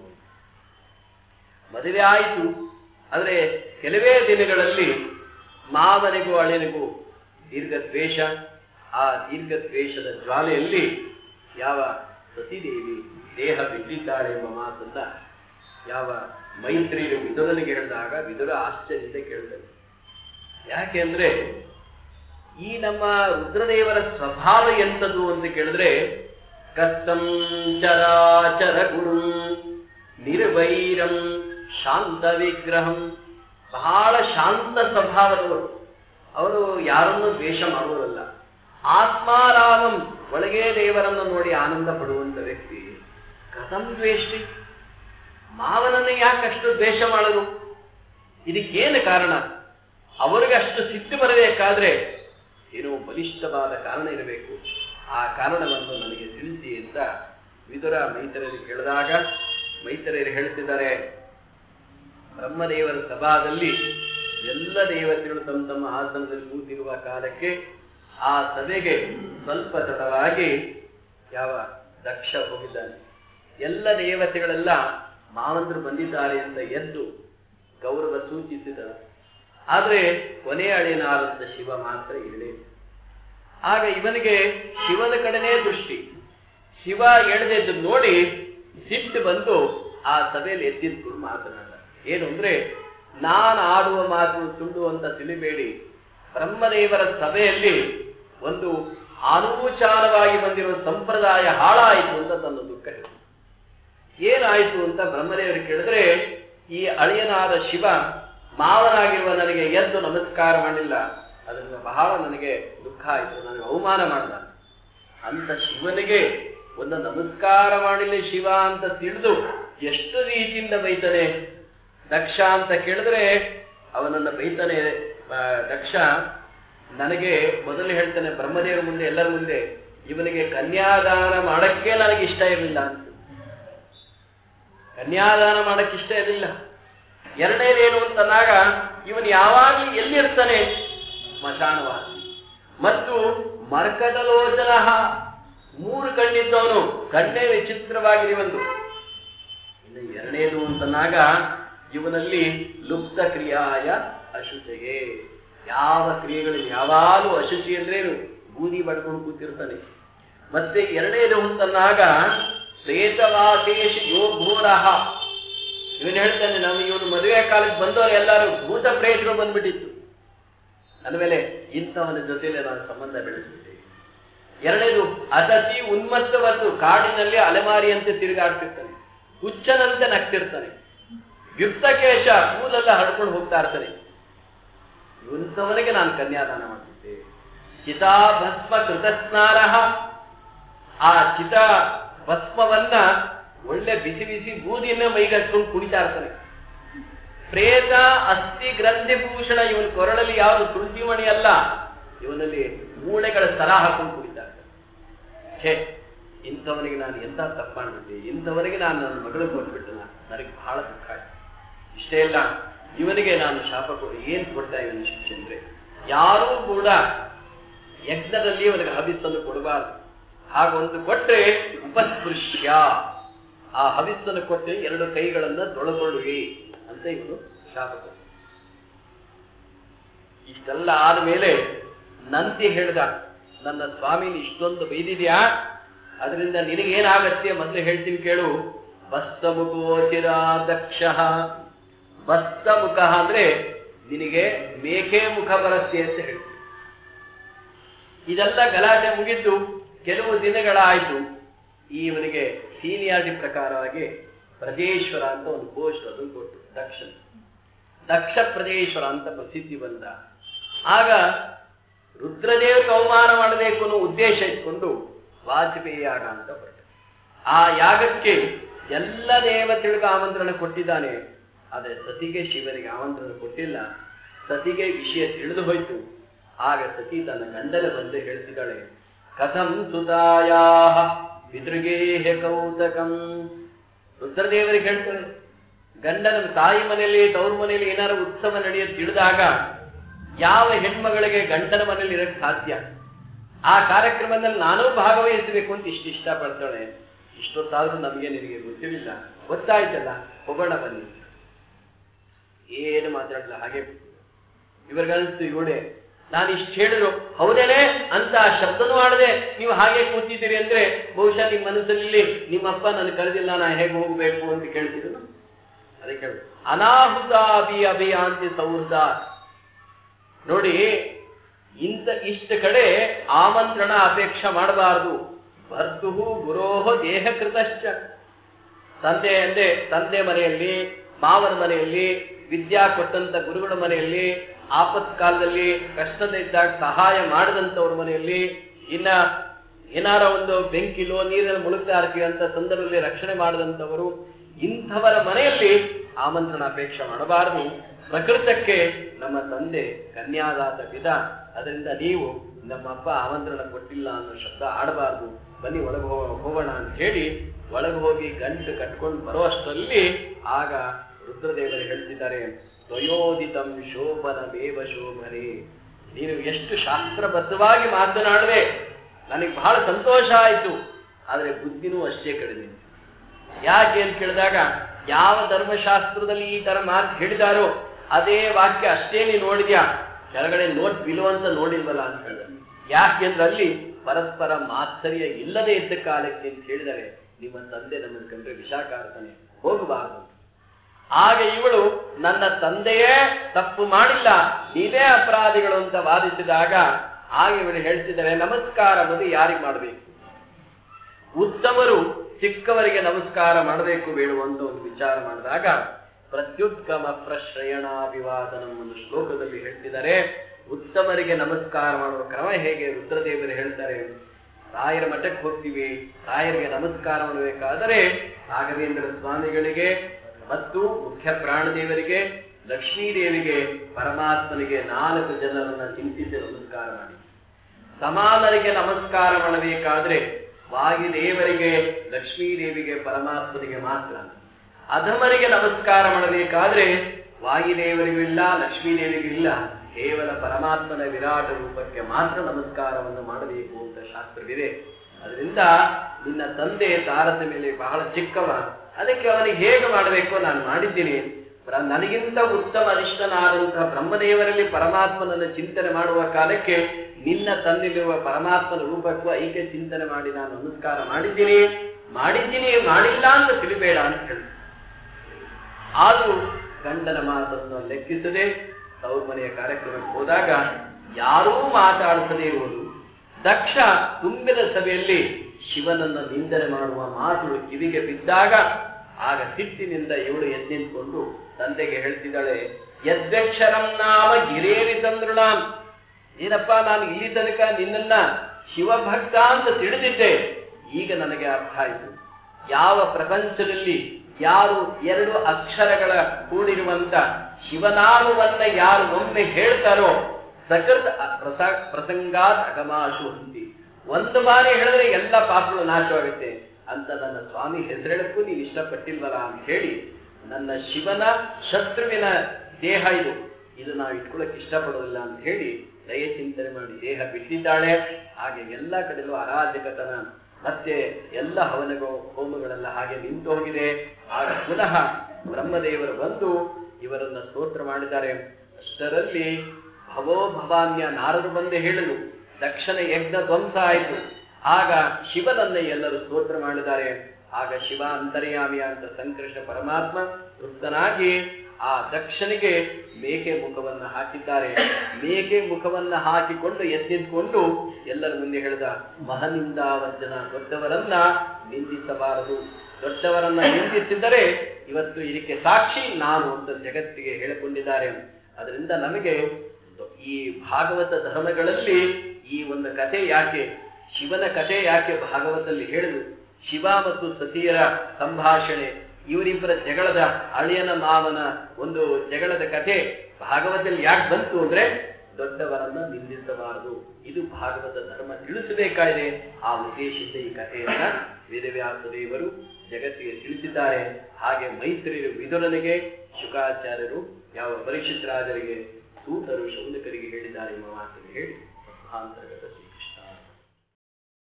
ಮದುವೆ ಆಯಿತು ಆದರೆ ಕೆಲವೇ ದಿನಗಳಲ್ಲಿ ಮಾವನಿಗೂ ಅಳಿನಿಗೂ ದೀರ್ಘ ದ್ವೇಷ ಆ ದೀರ್ಘ ದ್ವೇಷದ ಜ್ವಾಲೆಯಲ್ಲಿ ಯಾವ ಸತಿದೇವಿ ದೇಹ ಬಿಟ್ಟಿದ್ದಾಳೆ ಎಂಬ ಮಾತನ್ನ ಯಾವ ಮೈತ್ರಿಯರು ವಿದುರನಿಗೆ ಹೇಳಿದಾಗ ವಿದುರ ಆಶ್ಚರ್ಯದಿಂದ ಕೇಳಿದರು ಯಾಕೆಂದ್ರೆ ಈ ನಮ್ಮ ರುದ್ರದೇವರ ಸ್ವಭಾವ ಎಂಥದ್ದು ಅಂತ ಕೇಳಿದ್ರೆ ಕಸ್ತಂ ಚರಾಚರ ಗುರು ನಿರ್ವೈರಂ ಶಾಂತ ವಿಗ್ರಹಂ ಬಹಳ ಶಾಂತ ಸ್ವಭಾವದವರು ಅವರು ಯಾರನ್ನೂ ದ್ವೇಷ ಮಾಡುವುದಲ್ಲ ಆತ್ಮಾರಾಮಂ ಒಳಗೆ ದೇವರನ್ನು ನೋಡಿ ಆನಂದ ಪಡುವಂತ ವ್ಯಕ್ತಿ ಕಥಂ ದ್ವೇಷ್ಟಿ ಮಾವನನ್ನು ಯಾಕಷ್ಟು ದ್ವೇಷ ಮಾಡಲು ಇದಕ್ಕೇನು ಕಾರಣ ಅವರಿಗೆ ಅಷ್ಟು ಸಿಟ್ಟು ಬರಬೇಕಾದ್ರೆ ಏನೋ ಬಲಿಷ್ಠವಾದ ಕಾರಣ ಇರಬೇಕು ಆ ಕಾರಣವನ್ನು ನನಗೆ ತಿಳಿಸಿ ಅಂತ ವಿದುರ ಮೈತರರಿಗೆ ಕೇಳಿದಾಗ ಮೈತರರು ಹೇಳ್ತಿದ್ದಾರೆ ಬ್ರಹ್ಮದೇವರ ಸಭಾದಲ್ಲಿ ಎಲ್ಲ ದೇವತೆಗಳು ತಮ್ಮ ತಮ್ಮ ಆಸನದಲ್ಲಿ ಕೂತಿರುವ ಕಾಲಕ್ಕೆ ಆ ಸಭೆಗೆ ಸ್ವಲ್ಪ ತಡವಾಗಿ ಯಾವ ದಕ್ಷ ಹೋಗಿದ್ದಾನೆ ಎಲ್ಲ ದೇವತೆಗಳೆಲ್ಲ ಮಾವಂದ್ರು ಬಂದಿದ್ದಾರೆ ಅಂತ ಎದ್ದು ಗೌರವ ಸೂಚಿಸಿದ ಆದ್ರೆ ಕೊನೆಯ ಅಳಿಯನಾದಂತ ಶಿವ ಮಾತ್ರ ಇರಲೇ ಇಲ್ಲ. ಆಗ ಇವನಿಗೆ ಶಿವನ ಕಡೆನೇ ದೃಷ್ಟಿ ಶಿವ ಎಳೆದೆದ್ದು ನೋಡಿ ಸಿಟ್ಟು ಬಂದು ಆ ಸಭೆಯಲ್ಲಿ ಎದ್ದಿದ್ದು ಮಾತನಾಡ ಏನು ಅಂದ್ರೆ ನಾನು ಆಡುವ ಮಾತು ಸುಳ್ಳು ಅಂತ ತಿಳಿಬೇಡಿ ಬ್ರಹ್ಮದೇವರ ಸಭೆಯಲ್ಲಿ ಒಂದು ಅನೂಚಾರವಾಗಿ ಬಂದಿರುವ ಸಂಪ್ರದಾಯ ಹಾಳಾಯಿತು ಅಂತ ತನ್ನ ದುಃಖ ಹೇಳಿದ. ಏನಾಯಿತು ಅಂತ ಬ್ರಹ್ಮದೇವರು ಕೇಳಿದ್ರೆ ಈ ಅಳಿಯನಾದ ಶಿವ ಮಾವನಾಗಿರುವ ನನಗೆ ಎದ್ದು ನಮಸ್ಕಾರ ಮಾಡಲಿಲ್ಲ ಅದರಿಂದ ಬಹಳ ನನಗೆ ದುಃಖ ಆಯಿತು ನನಗೆ ಅವಮಾನ ಮಾಡಿದ ಅಂತ ಶಿವನಿಗೆ ಒಂದು ನಮಸ್ಕಾರ ಮಾಡಿಲ್ಲ ಶಿವ ಅಂತ ತಿಳಿದು ಎಷ್ಟು ರೀತಿಯಿಂದ ಬೈತಾನೆ ದಕ್ಷ ಅಂತ ಕೇಳಿದ್ರೆ ಅವನನ್ನ ಬೈತಾನೆ ಆ, ದಕ್ಷ ನನಗೆ ಮೊದಲು ಹೇಳ್ತಾನೆ ಬ್ರಹ್ಮದೇವರ ಮುಂದೆ ಎಲ್ಲರ ಮುಂದೆ ಇವನಿಗೆ ಕನ್ಯಾದಾನ ಮಾಡಕ್ಕೆ ನನಗೆ ಇಷ್ಟ ಇರಲಿಲ್ಲ ಅಂತ ಕನ್ಯಾದಾನ ಮಾಡಕ್ಕೆ ಇಷ್ಟ ಇರಲಿಲ್ಲ ಎರಡನೇದೇನು ಅಂತಂದಾಗ ಇವನು ಯಾವಾಗಲೂ ಎಲ್ಲಿರ್ತಾನೆ ಸ್ಮಶಾನವಾಸಿ ಮತ್ತು ಮರ್ಕಟಲೋಚನ ಮೂರು ಕಣ್ಣಿದ್ದವನು ಕಣ್ಣೇ ವಿಚಿತ್ರವಾಗಿದೆ ಒಂದು ಇನ್ನು ಎರಡನೇದು ಅಂತನಾಗ ಇವನಲ್ಲಿ ಲುಪ್ತ ಕ್ರಿಯಾಯ ಅಶುಚಿಗೆ ಯಾವ ಕ್ರಿಯೆಗಳಲ್ಲಿ ಯಾವಾಗಲೂ ಅಶುಚಿ ಅಂದ್ರೆ ಏನು? ಬೂದಿ ಬಡ್ಕೊಂಡು ಕೂತಿರ್ತಾನೆ ಮತ್ತೆ ಎರಡನೇದು ಅಂತನಾಗ ಪ್ರೇತವಾಸೇಶ ಯೋಘೋರಹ ಇವನು ಹೇಳ್ತಾನೆ ನಾವು ಇವನು ಮದುವೆ ಕಾಲಕ್ಕೆ ಬಂದವರು ಎಲ್ಲರೂ ಭೂತ ಪ್ರೇತಗಳು ಬಂದ್ಬಿಟ್ಟಿತ್ತು ಅಂದಮೇಲೆ ಇಂಥವನ ಜೊತೆಲೆ ನಾನು ಸಂಬಂಧ ಬೆಳೆಸಿದ್ದೆ ಎರಡನೇದು ಅತತಿ ಉನ್ಮತ್ತವತ್ತು ಕಾಡಿನಲ್ಲಿ ಅಲೆಮಾರಿಯಂತೆ ತಿರುಗಾಡ್ತಿರ್ತಾನೆ ಹುಚ್ಚನಂತೆ ನಗ್ತಿರ್ತಾನೆ ಯುಕ್ತಕೇಶ ಕೂಲೆಲ್ಲ ಹಡ್ಕೊಂಡು ಹೋಗ್ತಾ ಇರ್ತಾನೆ ಇಂಥವನಿಗೆ ನಾನು ಕನ್ಯಾದಾನ ಮಾಡ್ತಿದ್ದೆ ಚಿತಾ ಭಸ್ಮ ಕೃತಸ್ನಾರ ಆ ಚಿತ ಭಸ್ಮವನ್ನ ಒಳ್ಳೆ ಬಿಸಿ ಬಿಸಿ ಬೂದಿಯನ್ನ ಮೈಗಟ್ಕೊಂಡು ಕುಣಿತಾ ಇರ್ತಾನೆ ಪ್ರೇತ ಅಸ್ಥಿ ಗ್ರಂಥಿ ಭೂಷಣ ಇವನ ಕೊರಳಲ್ಲಿ ಯಾವುದು ತುಳಸಿ ಮಣಿ ಅಲ್ಲ ಇವನಲ್ಲಿ ಮೂಳೆಗಳ ಸರ ಹಾಕೊಂಡು ಕುಣಿತಾ ಇರ್ತಾನೆ ಛೇ ಇಂಥವನಿಗೆ ನಾನು ಎಂತ ತಪ್ಪು ಮಾಡ್ಬಿಟ್ಟೆ ಇಂಥವನಿಗೆ ನಾನು ನನ್ನ ಮಗಳು ಕೊಟ್ಬಿಟ್ಟಲ್ಲ ನನಗೆ ಬಹಳ ದುಃಖ ಆಯ್ತು ಇಷ್ಟೇ ಇಲ್ಲ ಇವನಿಗೆ ನಾನು ಶಾಪ ಕೊಡಿ ಏನ್ ಕೊಡ್ತಾ ಇವನ ಶಿಕ್ಷೆ ಅಂದ್ರೆ ಯಾರೂ ಕೂಡ ಯಜ್ಞದಲ್ಲಿ ಇವನಿಗೆ ಹವಿಸ್ಸನ್ನು ಕೊಡಬಾರದು ಹಾಗೊಂದು ಕೊಟ್ರೆ ಉಪಸ್ಪೃಶ್ಯ ಆ ಹವಿಸ್ಸನ್ನು ಕೊಟ್ಟು ಎರಡು ಕೈಗಳನ್ನ ತೊಳಗೊಳ್ಳುವಿ ಅಂತ ಇವನು ಶಾಪ ಕೊಟ್ಟ ಇಷ್ಟೆಲ್ಲ ಆದ್ಮೇಲೆ ನಂತಿ ಹೇಳ್ದ ನನ್ನ ಸ್ವಾಮಿನ ಇಷ್ಟೊಂದು ಬೈದಿದ್ಯಾ ಅದರಿಂದ ನಿನಗೇನಾಗತ್ತೆ ಮೊದಲು ಹೇಳ್ತೀನಿ ಕೇಳು ಬಸ್ತಮುಖೋಚಿರ ದಕ್ಷ ಬಸ್ತಮುಖ ಅಂದ್ರೆ ನಿನಗೆ ಮೇಕೆ ಮುಖ ಬರತ್ತೆ ಅಂತ ಹೇಳಿ ಇದೆಲ್ಲ ಗಲಾಟೆ ಮುಗಿದ್ದು ಕೆಲವು ದಿನಗಳಾಯ್ತು ಈ ಇವನಿಗೆ ಸೀನಿಯಾರಿಟಿ ಪ್ರಕಾರವಾಗಿ ಪ್ರಜೇಶ್ವರ ಅಂತ ಒಂದು ಪೋಸ್ಟ್ ಅದು ಕೊಟ್ಟು ದಕ್ಷ ದಕ್ಷ ಪ್ರಜೇಶ್ವರ ಅಂತ ಪ್ರಸಿದ್ಧಿ ಬಂದ ಆಗ ರುದ್ರದೇವರಿಗೆ ಅವಮಾನ ಮಾಡಬೇಕು ಅನ್ನೋ ಉದ್ದೇಶ ಇಟ್ಕೊಂಡು ವಾಜಪೇಯಿ ಯಾಗ ಅಂತ ಹೊರಟ ಆ ಯಾಗಕ್ಕೆ ಎಲ್ಲ ದೇವತೆಗಳಿಗೂ ಆಮಂತ್ರಣ ಕೊಟ್ಟಿದ್ದಾನೆ ಆದರೆ ಸತಿಗೆ ಶಿವನಿಗೆ ಆಮಂತ್ರಣ ಕೊಟ್ಟಿಲ್ಲ ಸತಿಗೆ ವಿಷಯ ತಿಳಿದು ಹೋಯ್ತು ಆಗ ಸತಿ ತನ್ನ ಗಂಡನ ಬಂದು ಹೇಳ್ತಿದ್ದಾಳೆ ಕಥಂ ಸುತಾಯಾ ಪಿತೃಗೇಹ ಕೌತಕಂ ರುದ್ರದೇವರಿಗೆ ಹೇಳ್ತಾಳೆ ಗಂಡನ ತಾಯಿ ಮನೆಯಲ್ಲಿ ತವ್ರ ಮನೆಯಲ್ಲಿ ಏನಾದ್ರು ಉತ್ಸವ ನಡೆಯೋದು ತಿಳಿದಾಗ ಯಾವ ಹೆಣ್ಮಗಳಿಗೆ ಗಂಡನ ಮನೆಯಲ್ಲಿ ಇರಕ್ಕೆ ಸಾಧ್ಯ ಆ ಕಾರ್ಯಕ್ರಮದಲ್ಲಿ ನಾನೂ ಭಾಗವಹಿಸಬೇಕು ಅಂತ ಇಷ್ಟು ಇಷ್ಟಪಡ್ತಾಳೆ ಇಷ್ಟೊತ್ತಾದ್ರೂ ನಮಗೆ ನಿನಗೆ ಗೊತ್ತಿರಲಿಲ್ಲ ಗೊತ್ತಾಯ್ತಲ್ಲ ಹೋಗೋಣ ಬನ್ನಿ ಏನು ಮಾತಾಡಲ್ಲ ಹಾಗೆ ಇವ್ರಿಗನ್ಸ್ತು ಇವಳೆ ನಾನು ಇಷ್ಟು ಹೇಳಿದ್ರು ಹೌದೇನೆ ಅಂತ ಆ ಶಬ್ದನೂ ಮಾಡದೆ ನೀವು ಹಾಗೆ ಕೂತಿದ್ದೀರಿ ಅಂದ್ರೆ ಬಹುಶಃ ನಿಮ್ಮ ಮನಸ್ಸಲ್ಲಿ ನಿಮ್ಮಪ್ಪ ನನ್ನ ಕರೆದಿಲ್ಲ ನಾ ಹೇಗೆ ಹೋಗ್ಬೇಕು ಅಂತ ಕೇಳ್ತಿದ್ರು ಅದಕ್ಕೆ ಹೇಳು ಅನಾಹುತ ಅಭಿ ಅಭಿಯಾಂತಿ ಸೌಹೃದ ನೋಡಿ ಇಂಥ ಇಷ್ಟ ಕಡೆ ಆಮಂತ್ರಣ ಅಪೇಕ್ಷೆ ಮಾಡಬಾರದು ಭರ್ತುಹು ಗುರೋಹ ದೇಹಕೃತಶ್ಚ ತಂದೆ ಅಂದ್ರೆ ತಂದೆ ಮನೆಯಲ್ಲಿ ಮಾವನ ಮನೆಯಲ್ಲಿ ವಿದ್ಯಾ ಕೊಟ್ಟಂತ ಗುರುಗಳ ಮನೆಯಲ್ಲಿ ಆಪತ್ಕಾಲದಲ್ಲಿ ಕಷ್ಟದ ಇದ್ದಾಗ ಸಹಾಯ ಮಾಡಿದಂಥವ್ರ ಮನೆಯಲ್ಲಿ ಇನ್ನ ಏನಾರ ಒಂದು ಬೆಂಕಿಲೋ ನೀರಲ್ಲಿ ಮುಳುಗ್ತಾ ಇರ್ತೀವಿ ಅಂತ ಸಂದರ್ಭದಲ್ಲಿ ರಕ್ಷಣೆ ಮಾಡಿದಂಥವರು ಇಂಥವರ ಮನೆಯಲ್ಲಿ ಆಮಂತ್ರಣ ಅಪೇಕ್ಷೆ ಮಾಡಬಾರದು ಪ್ರಕೃತಕ್ಕೆ ನಮ್ಮ ತಂದೆ ಕನ್ಯಾದಾತ ವಿಧ ಅದರಿಂದ ನೀವು ನಮ್ಮಪ್ಪ ಆಮಂತ್ರಣ ಕೊಟ್ಟಿಲ್ಲ ಅನ್ನೋ ಶಬ್ದ ಆಡಬಾರ್ದು ಬನ್ನಿ ಒಳಗೆ ಹೋಗೋಣ ಅಂತ ಹೇಳಿ ಒಳಗೆ ಹೋಗಿ ಗಂಟು ಕಟ್ಕೊಂಡು ಬರೋ ಅಷ್ಟರಲ್ಲಿ ಆಗ ರುದ್ರದೇವರು ಹೇಳ್ತಿದ್ದಾರೆ ತ್ವಯೋದಿತಂ ಶೋಭನ ದೇವ ಶೋಭನೆ ನೀನು ಎಷ್ಟು ಶಾಸ್ತ್ರಬದ್ಧವಾಗಿ ಮಾತನಾಡುವೆ ನನಗೆ ಬಹಳ ಸಂತೋಷ ಆಯಿತು ಆದರೆ ಬುದ್ಧಿನೂ ಅಷ್ಟೇ ಕಡಿಮೆ ಯಾಕೆ ಅಂತ ಕೇಳಿದಾಗ ಯಾವ ಧರ್ಮಶಾಸ್ತ್ರದಲ್ಲಿ ಈ ತರ ಮಾತು ಹೇಳಿದಾರೋ ಅದೇ ವಾಕ್ಯ ಅಷ್ಟೇ ನೀನು ನೋಡಿದ್ಯಾ ಕೆಳಗಡೆ ನೋಟ್ ಬಿಲುವಂತ ನೋಡಿಲ್ವಲ್ಲ ಅಂತ ಹೇಳಿದ ಯಾಕೆ ಅಂದ್ರೆ ಅಲ್ಲಿ ಪರಸ್ಪರ ಮಾತ್ಸರ್ಯ ಇಲ್ಲದೆ ಇದ್ದ ಕಾಲಕ್ಕೆ ಅಂತ ಹೇಳಿದರೆ ನಿಮ್ಮ ತಂದೆ ನಮ್ಮನ್ನು ಕಂಡ್ರೆ ವಿಷಾಕಾರ್ತಾನೆ ಹೋಗಬಾರದು ಆಗ ಇವಳು ನನ್ನ ತಂದೆಯೇ ತಪ್ಪು ಮಾಡಿಲ್ಲ ನೀವೇ ಅಪರಾಧಿಗಳು ಅಂತ ವಾದಿಸಿದಾಗ ಆಗ ಇವಳು ಹೇಳ್ತಿದ್ದಾರೆ ನಮಸ್ಕಾರ ಅನ್ನೋದು ಯಾರಿಗೆ ಮಾಡಬೇಕು ಉತ್ತಮರು ಚಿಕ್ಕವರಿಗೆ ನಮಸ್ಕಾರ ಮಾಡಬೇಕು ಬೇಡುವಂತ ಒಂದು ವಿಚಾರ ಮಾಡಿದಾಗ ಪ್ರತ್ಯುತ್ಕಮ ಪ್ರಶ್ರಯಣಾಭಿವಾದನ ಒಂದು ಶ್ಲೋಕದಲ್ಲಿ ಹೇಳ್ತಿದ್ದಾರೆ ಉತ್ತಮರಿಗೆ ನಮಸ್ಕಾರ ಮಾಡುವ ಕ್ರಮ ಹೇಗೆ ರುದ್ರದೇವರು ಹೇಳ್ತಾರೆ ರಾಯರ ಮಠಕ್ಕೆ ಹೋಗ್ತೀವಿ ರಾಯರಿಗೆ ನಮಸ್ಕಾರ ಮಾಡಬೇಕಾದರೆ ರಾಘವೇಂದ್ರ ಸ್ವಾಮಿಗಳಿಗೆ ಮತ್ತು ಮುಖ್ಯ ಪ್ರಾಣದೇವರಿಗೆ ಲಕ್ಷ್ಮೀದೇವಿಗೆ ಪರಮಾತ್ಮನಿಗೆ ನಾಲ್ಕು ಜನರನ್ನ ಚಿಂತಿಸಿ ನಮಸ್ಕಾರ ಮಾಡಿ ಸಮಾನರಿಗೆ ನಮಸ್ಕಾರ ಮಾಡಬೇಕಾದ್ರೆ ವಾಯುದೇವರಿಗೆ ಲಕ್ಷ್ಮೀದೇವಿಗೆ ಪರಮಾತ್ಮನಿಗೆ ಮಾತ್ರ ಅಧಮರಿಗೆ ನಮಸ್ಕಾರ ಮಾಡಬೇಕಾದ್ರೆ ವಾಯುದೇವರಿಗೂ ಇಲ್ಲ ಲಕ್ಷ್ಮೀದೇವಿಗೂ ಇಲ್ಲ ಕೇವಲ ಪರಮಾತ್ಮನ ವಿರಾಟ ರೂಪಕ್ಕೆ ಮಾತ್ರ ನಮಸ್ಕಾರವನ್ನು ಮಾಡಬೇಕು ಅಂತ ಶಾಸ್ತ್ರವಿದೆ ಅದರಿಂದ ನಿನ್ನ ತಂದೆ ತಾರತಮ್ಯದಲ್ಲಿ ಬಹಳ ಚಿಕ್ಕವ ಅದಕ್ಕೆ ಅವನಿಗೆ ಹೇಗೆ ಮಾಡಬೇಕು ನಾನು ಮಾಡಿದ್ದೀನಿ ಪ್ರ- ನನಗಿಂತ ಉತ್ತಮ ಅರಿಷ್ಟನಾದಂತಹ ಬ್ರಹ್ಮದೇವರಲ್ಲಿ ಪರಮಾತ್ಮನನ್ನು ಚಿಂತನೆ ಮಾಡುವ ಕಾಲಕ್ಕೆ ನಿನ್ನ ತಂದೆಲಿರುವ ಪರಮಾತ್ಮನ ರೂಪಕ್ಕೂ ಐಕ್ಯ ಚಿಂತನೆ ಮಾಡಿ ನಾನು ನಮಸ್ಕಾರ ಮಾಡಿದ್ದೀನಿ ಮಾಡಿದ್ದೀನಿ ಮಾಡಿಲ್ಲ ಅಂತ ತಿಳಿಬೇಡ ಅಂತ ಹೇಳಿ ಆದರೂ ಗಂಡನ ಮಾತನ್ನು ಲೆಕ್ಕಿಸದೆ ತವ್ರ ಮನೆಯ ಕಾರ್ಯಕ್ರಮಕ್ಕೆ ಹೋದಾಗ ಯಾರೂ ಮಾತಾಡಿಸದೇ ಇರುವುದು ದಕ್ಷ ತುಂಬಿದ ಸಭೆಯಲ್ಲಿ ಶಿವನನ್ನ ನಿಂದನೆ ಮಾಡುವ ಮಾತುಗಳು ಕಿವಿಗೆ ಬಿದ್ದಾಗ ಆಗ ಸಿಟ್ಟಿನಿಂದ ಇವಳು ಎದ್ದು ನಿಂತ್ಕೊಂಡು ತಂದೆಗೆ ಹೇಳ್ತಿದ್ದಾಳೆ ಯದ್ಯಕ್ಷರಂ ನಾಮ ಗಿರೇರಿ ತಂದೃಣಾಂ ಏನಪ್ಪ ನಾನು ಇಲ್ಲಿ ತನಕ ನಿನ್ನನ್ನ ಶಿವಭಕ್ತ ಅಂತ ತಿಳಿದಿದ್ದೆ ಈಗ ನನಗೆ ಅರ್ಥ ಆಯಿತು ಯಾವ ಪ್ರಪಂಚದಲ್ಲಿ ಯಾರು ಎರಡು ಅಕ್ಷರಗಳ ಕೂಡಿರುವಂತ ಶಿವನಾಮವನ್ನ ಯಾರು ಒಮ್ಮೆ ಹೇಳ್ತಾರೋ ಸಕೃತ್ ಪ್ರಸ ಪ್ರಸಂಗಾತ್ ಅಗಮಾಶು ಹೊಂದಿ ಒಂದು ಬಾರಿ ಹೇಳಿದ್ರೆ ಎಲ್ಲ ಪಾಪಗಳು ನಾಶವಾಗುತ್ತೆ ಅಂತ ನನ್ನ ಸ್ವಾಮಿ ಹೆಸರೆಳಕ್ಕೂ ನೀವು ಇಷ್ಟಪಟ್ಟಿಲ್ವಲ್ಲ ಅಂತ ಹೇಳಿ ನನ್ನ ಶಿವನ ಶತ್ರುವಿನ ದೇಹ ಇದು ಇದು ನಾವು ಇಟ್ಕೊಳ್ಳಕ್ಕೆ ಇಷ್ಟಪಡೋದಿಲ್ಲ ಅಂತ ಹೇಳಿ ದಯ ಚಿಂತನೆ ಮಾಡಿ ದೇಹ ಬಿಟ್ಟಿದ್ದಾಳೆ ಹಾಗೆ ಎಲ್ಲ ಕಡೆಯಲ್ಲೂ ಅರಾಜಕತನ ಮತ್ತೆ ಎಲ್ಲ ಹವನಗಳು ಹೋಮಗಳೆಲ್ಲ ಹಾಗೆ ನಿಂತು ಹೋಗಿದೆ ಆಗ ಪುನಃ ಬ್ರಹ್ಮದೇವರು ಬಂದು ಇವರನ್ನ ಸ್ತೋತ್ರ ಮಾಡಿದ್ದಾರೆ ಅಷ್ಟರಲ್ಲಿ ಭವೋ ಭವಾನ್ಯ ನಾರದು ಬಂದು ಹೇಳಲು ದಕ್ಷಿಣ ಯಜ್ಞ ಧ್ವಂಸ ಆಯಿತು ಆಗ ಶಿವನನ್ನ ಎಲ್ಲರೂ ಸ್ತೋತ್ರ ಮಾಡಿದ್ದಾರೆ ಆಗ ಶಿವ ಅಂತರ್ಯಾಮಿ ಅಂತ ಸಂಕೃಷ್ಣ ಪರಮಾತ್ಮ ತೃಪ್ತನಾಗಿ ಆ ದಕ್ಷನಿಗೆ ಮೇಕೆ ಮುಖವನ್ನ ಹಾಕಿದ್ದಾರೆ ಮೇಕೆ ಮುಖವನ್ನ ಹಾಕಿಕೊಂಡು ಎದ್ದಿದ್ಕೊಂಡು ಎಲ್ಲರ ಮುಂದೆ ಹೇಳಿದ ಮಹನಿಂದಾವರ್ಜನ ದೊಡ್ಡವರನ್ನ ನಿಂದಿಸಬಾರದು ದೊಡ್ಡವರನ್ನ ನಿಂದಿಸಿದರೆ ಇವತ್ತು ಇದಕ್ಕೆ ಸಾಕ್ಷಿ ನಾನು ಅಂತ ಜಗತ್ತಿಗೆ ಹೇಳಿಕೊಂಡಿದ್ದಾರೆ ಅದರಿಂದ ನಮಗೆ ಈ ಭಾಗವತ ಧರ್ಮಗಳಲ್ಲಿ ಈ ಒಂದು ಕಥೆ ಯಾಕೆ ಶಿವನ ಕಥೆ ಯಾಕೆ ಭಾಗವತದಲ್ಲಿ ಹೇಳಿದ್ರು ಶಿವ ಮತ್ತು ಸತಿಯರ ಸಂಭಾಷಣೆ ಇವರಿಬ್ಬರ ಜಗಳದ ಅಳಿಯನ ಮಾವನ ಒಂದು ಜಗಳದ ಕಥೆ ಭಾಗವತದಲ್ಲಿ ಯಾಕೆ ಬಂತು ಅಂದ್ರೆ ದೊಡ್ಡವರನ್ನ ನಿಂದಿಸಬಾರದು ಇದು ಭಾಗವತ ಧರ್ಮ ತಿಳಿಸಬೇಕಾಗಿದೆ ಆ ಉದ್ದೇಶದಿಂದ ಈ ಕಥೆಯನ್ನ ವೇದವ್ಯಾಸ ದೇವರು ಜಗತ್ತಿಗೆ ತಿಳಿಸಿದ್ದಾರೆ ಹಾಗೆ ಮೈತ್ರಿಯರು ವಿದುರನಿಗೆ ಶುಕಾಚಾರ್ಯರು ಯಾವ ಪರೀಕ್ಷಿತ್ ರಾಜರಿಗೆ ಸೂತರು ಶೌನಕರಿಗೆ ಹೇಳಿದ್ದಾರೆ ಎಂಬ ಮಾತನ್ನು ಹೇಳಿ ಅಂತರ್ಗತ ಸ್ವೀಕಾರ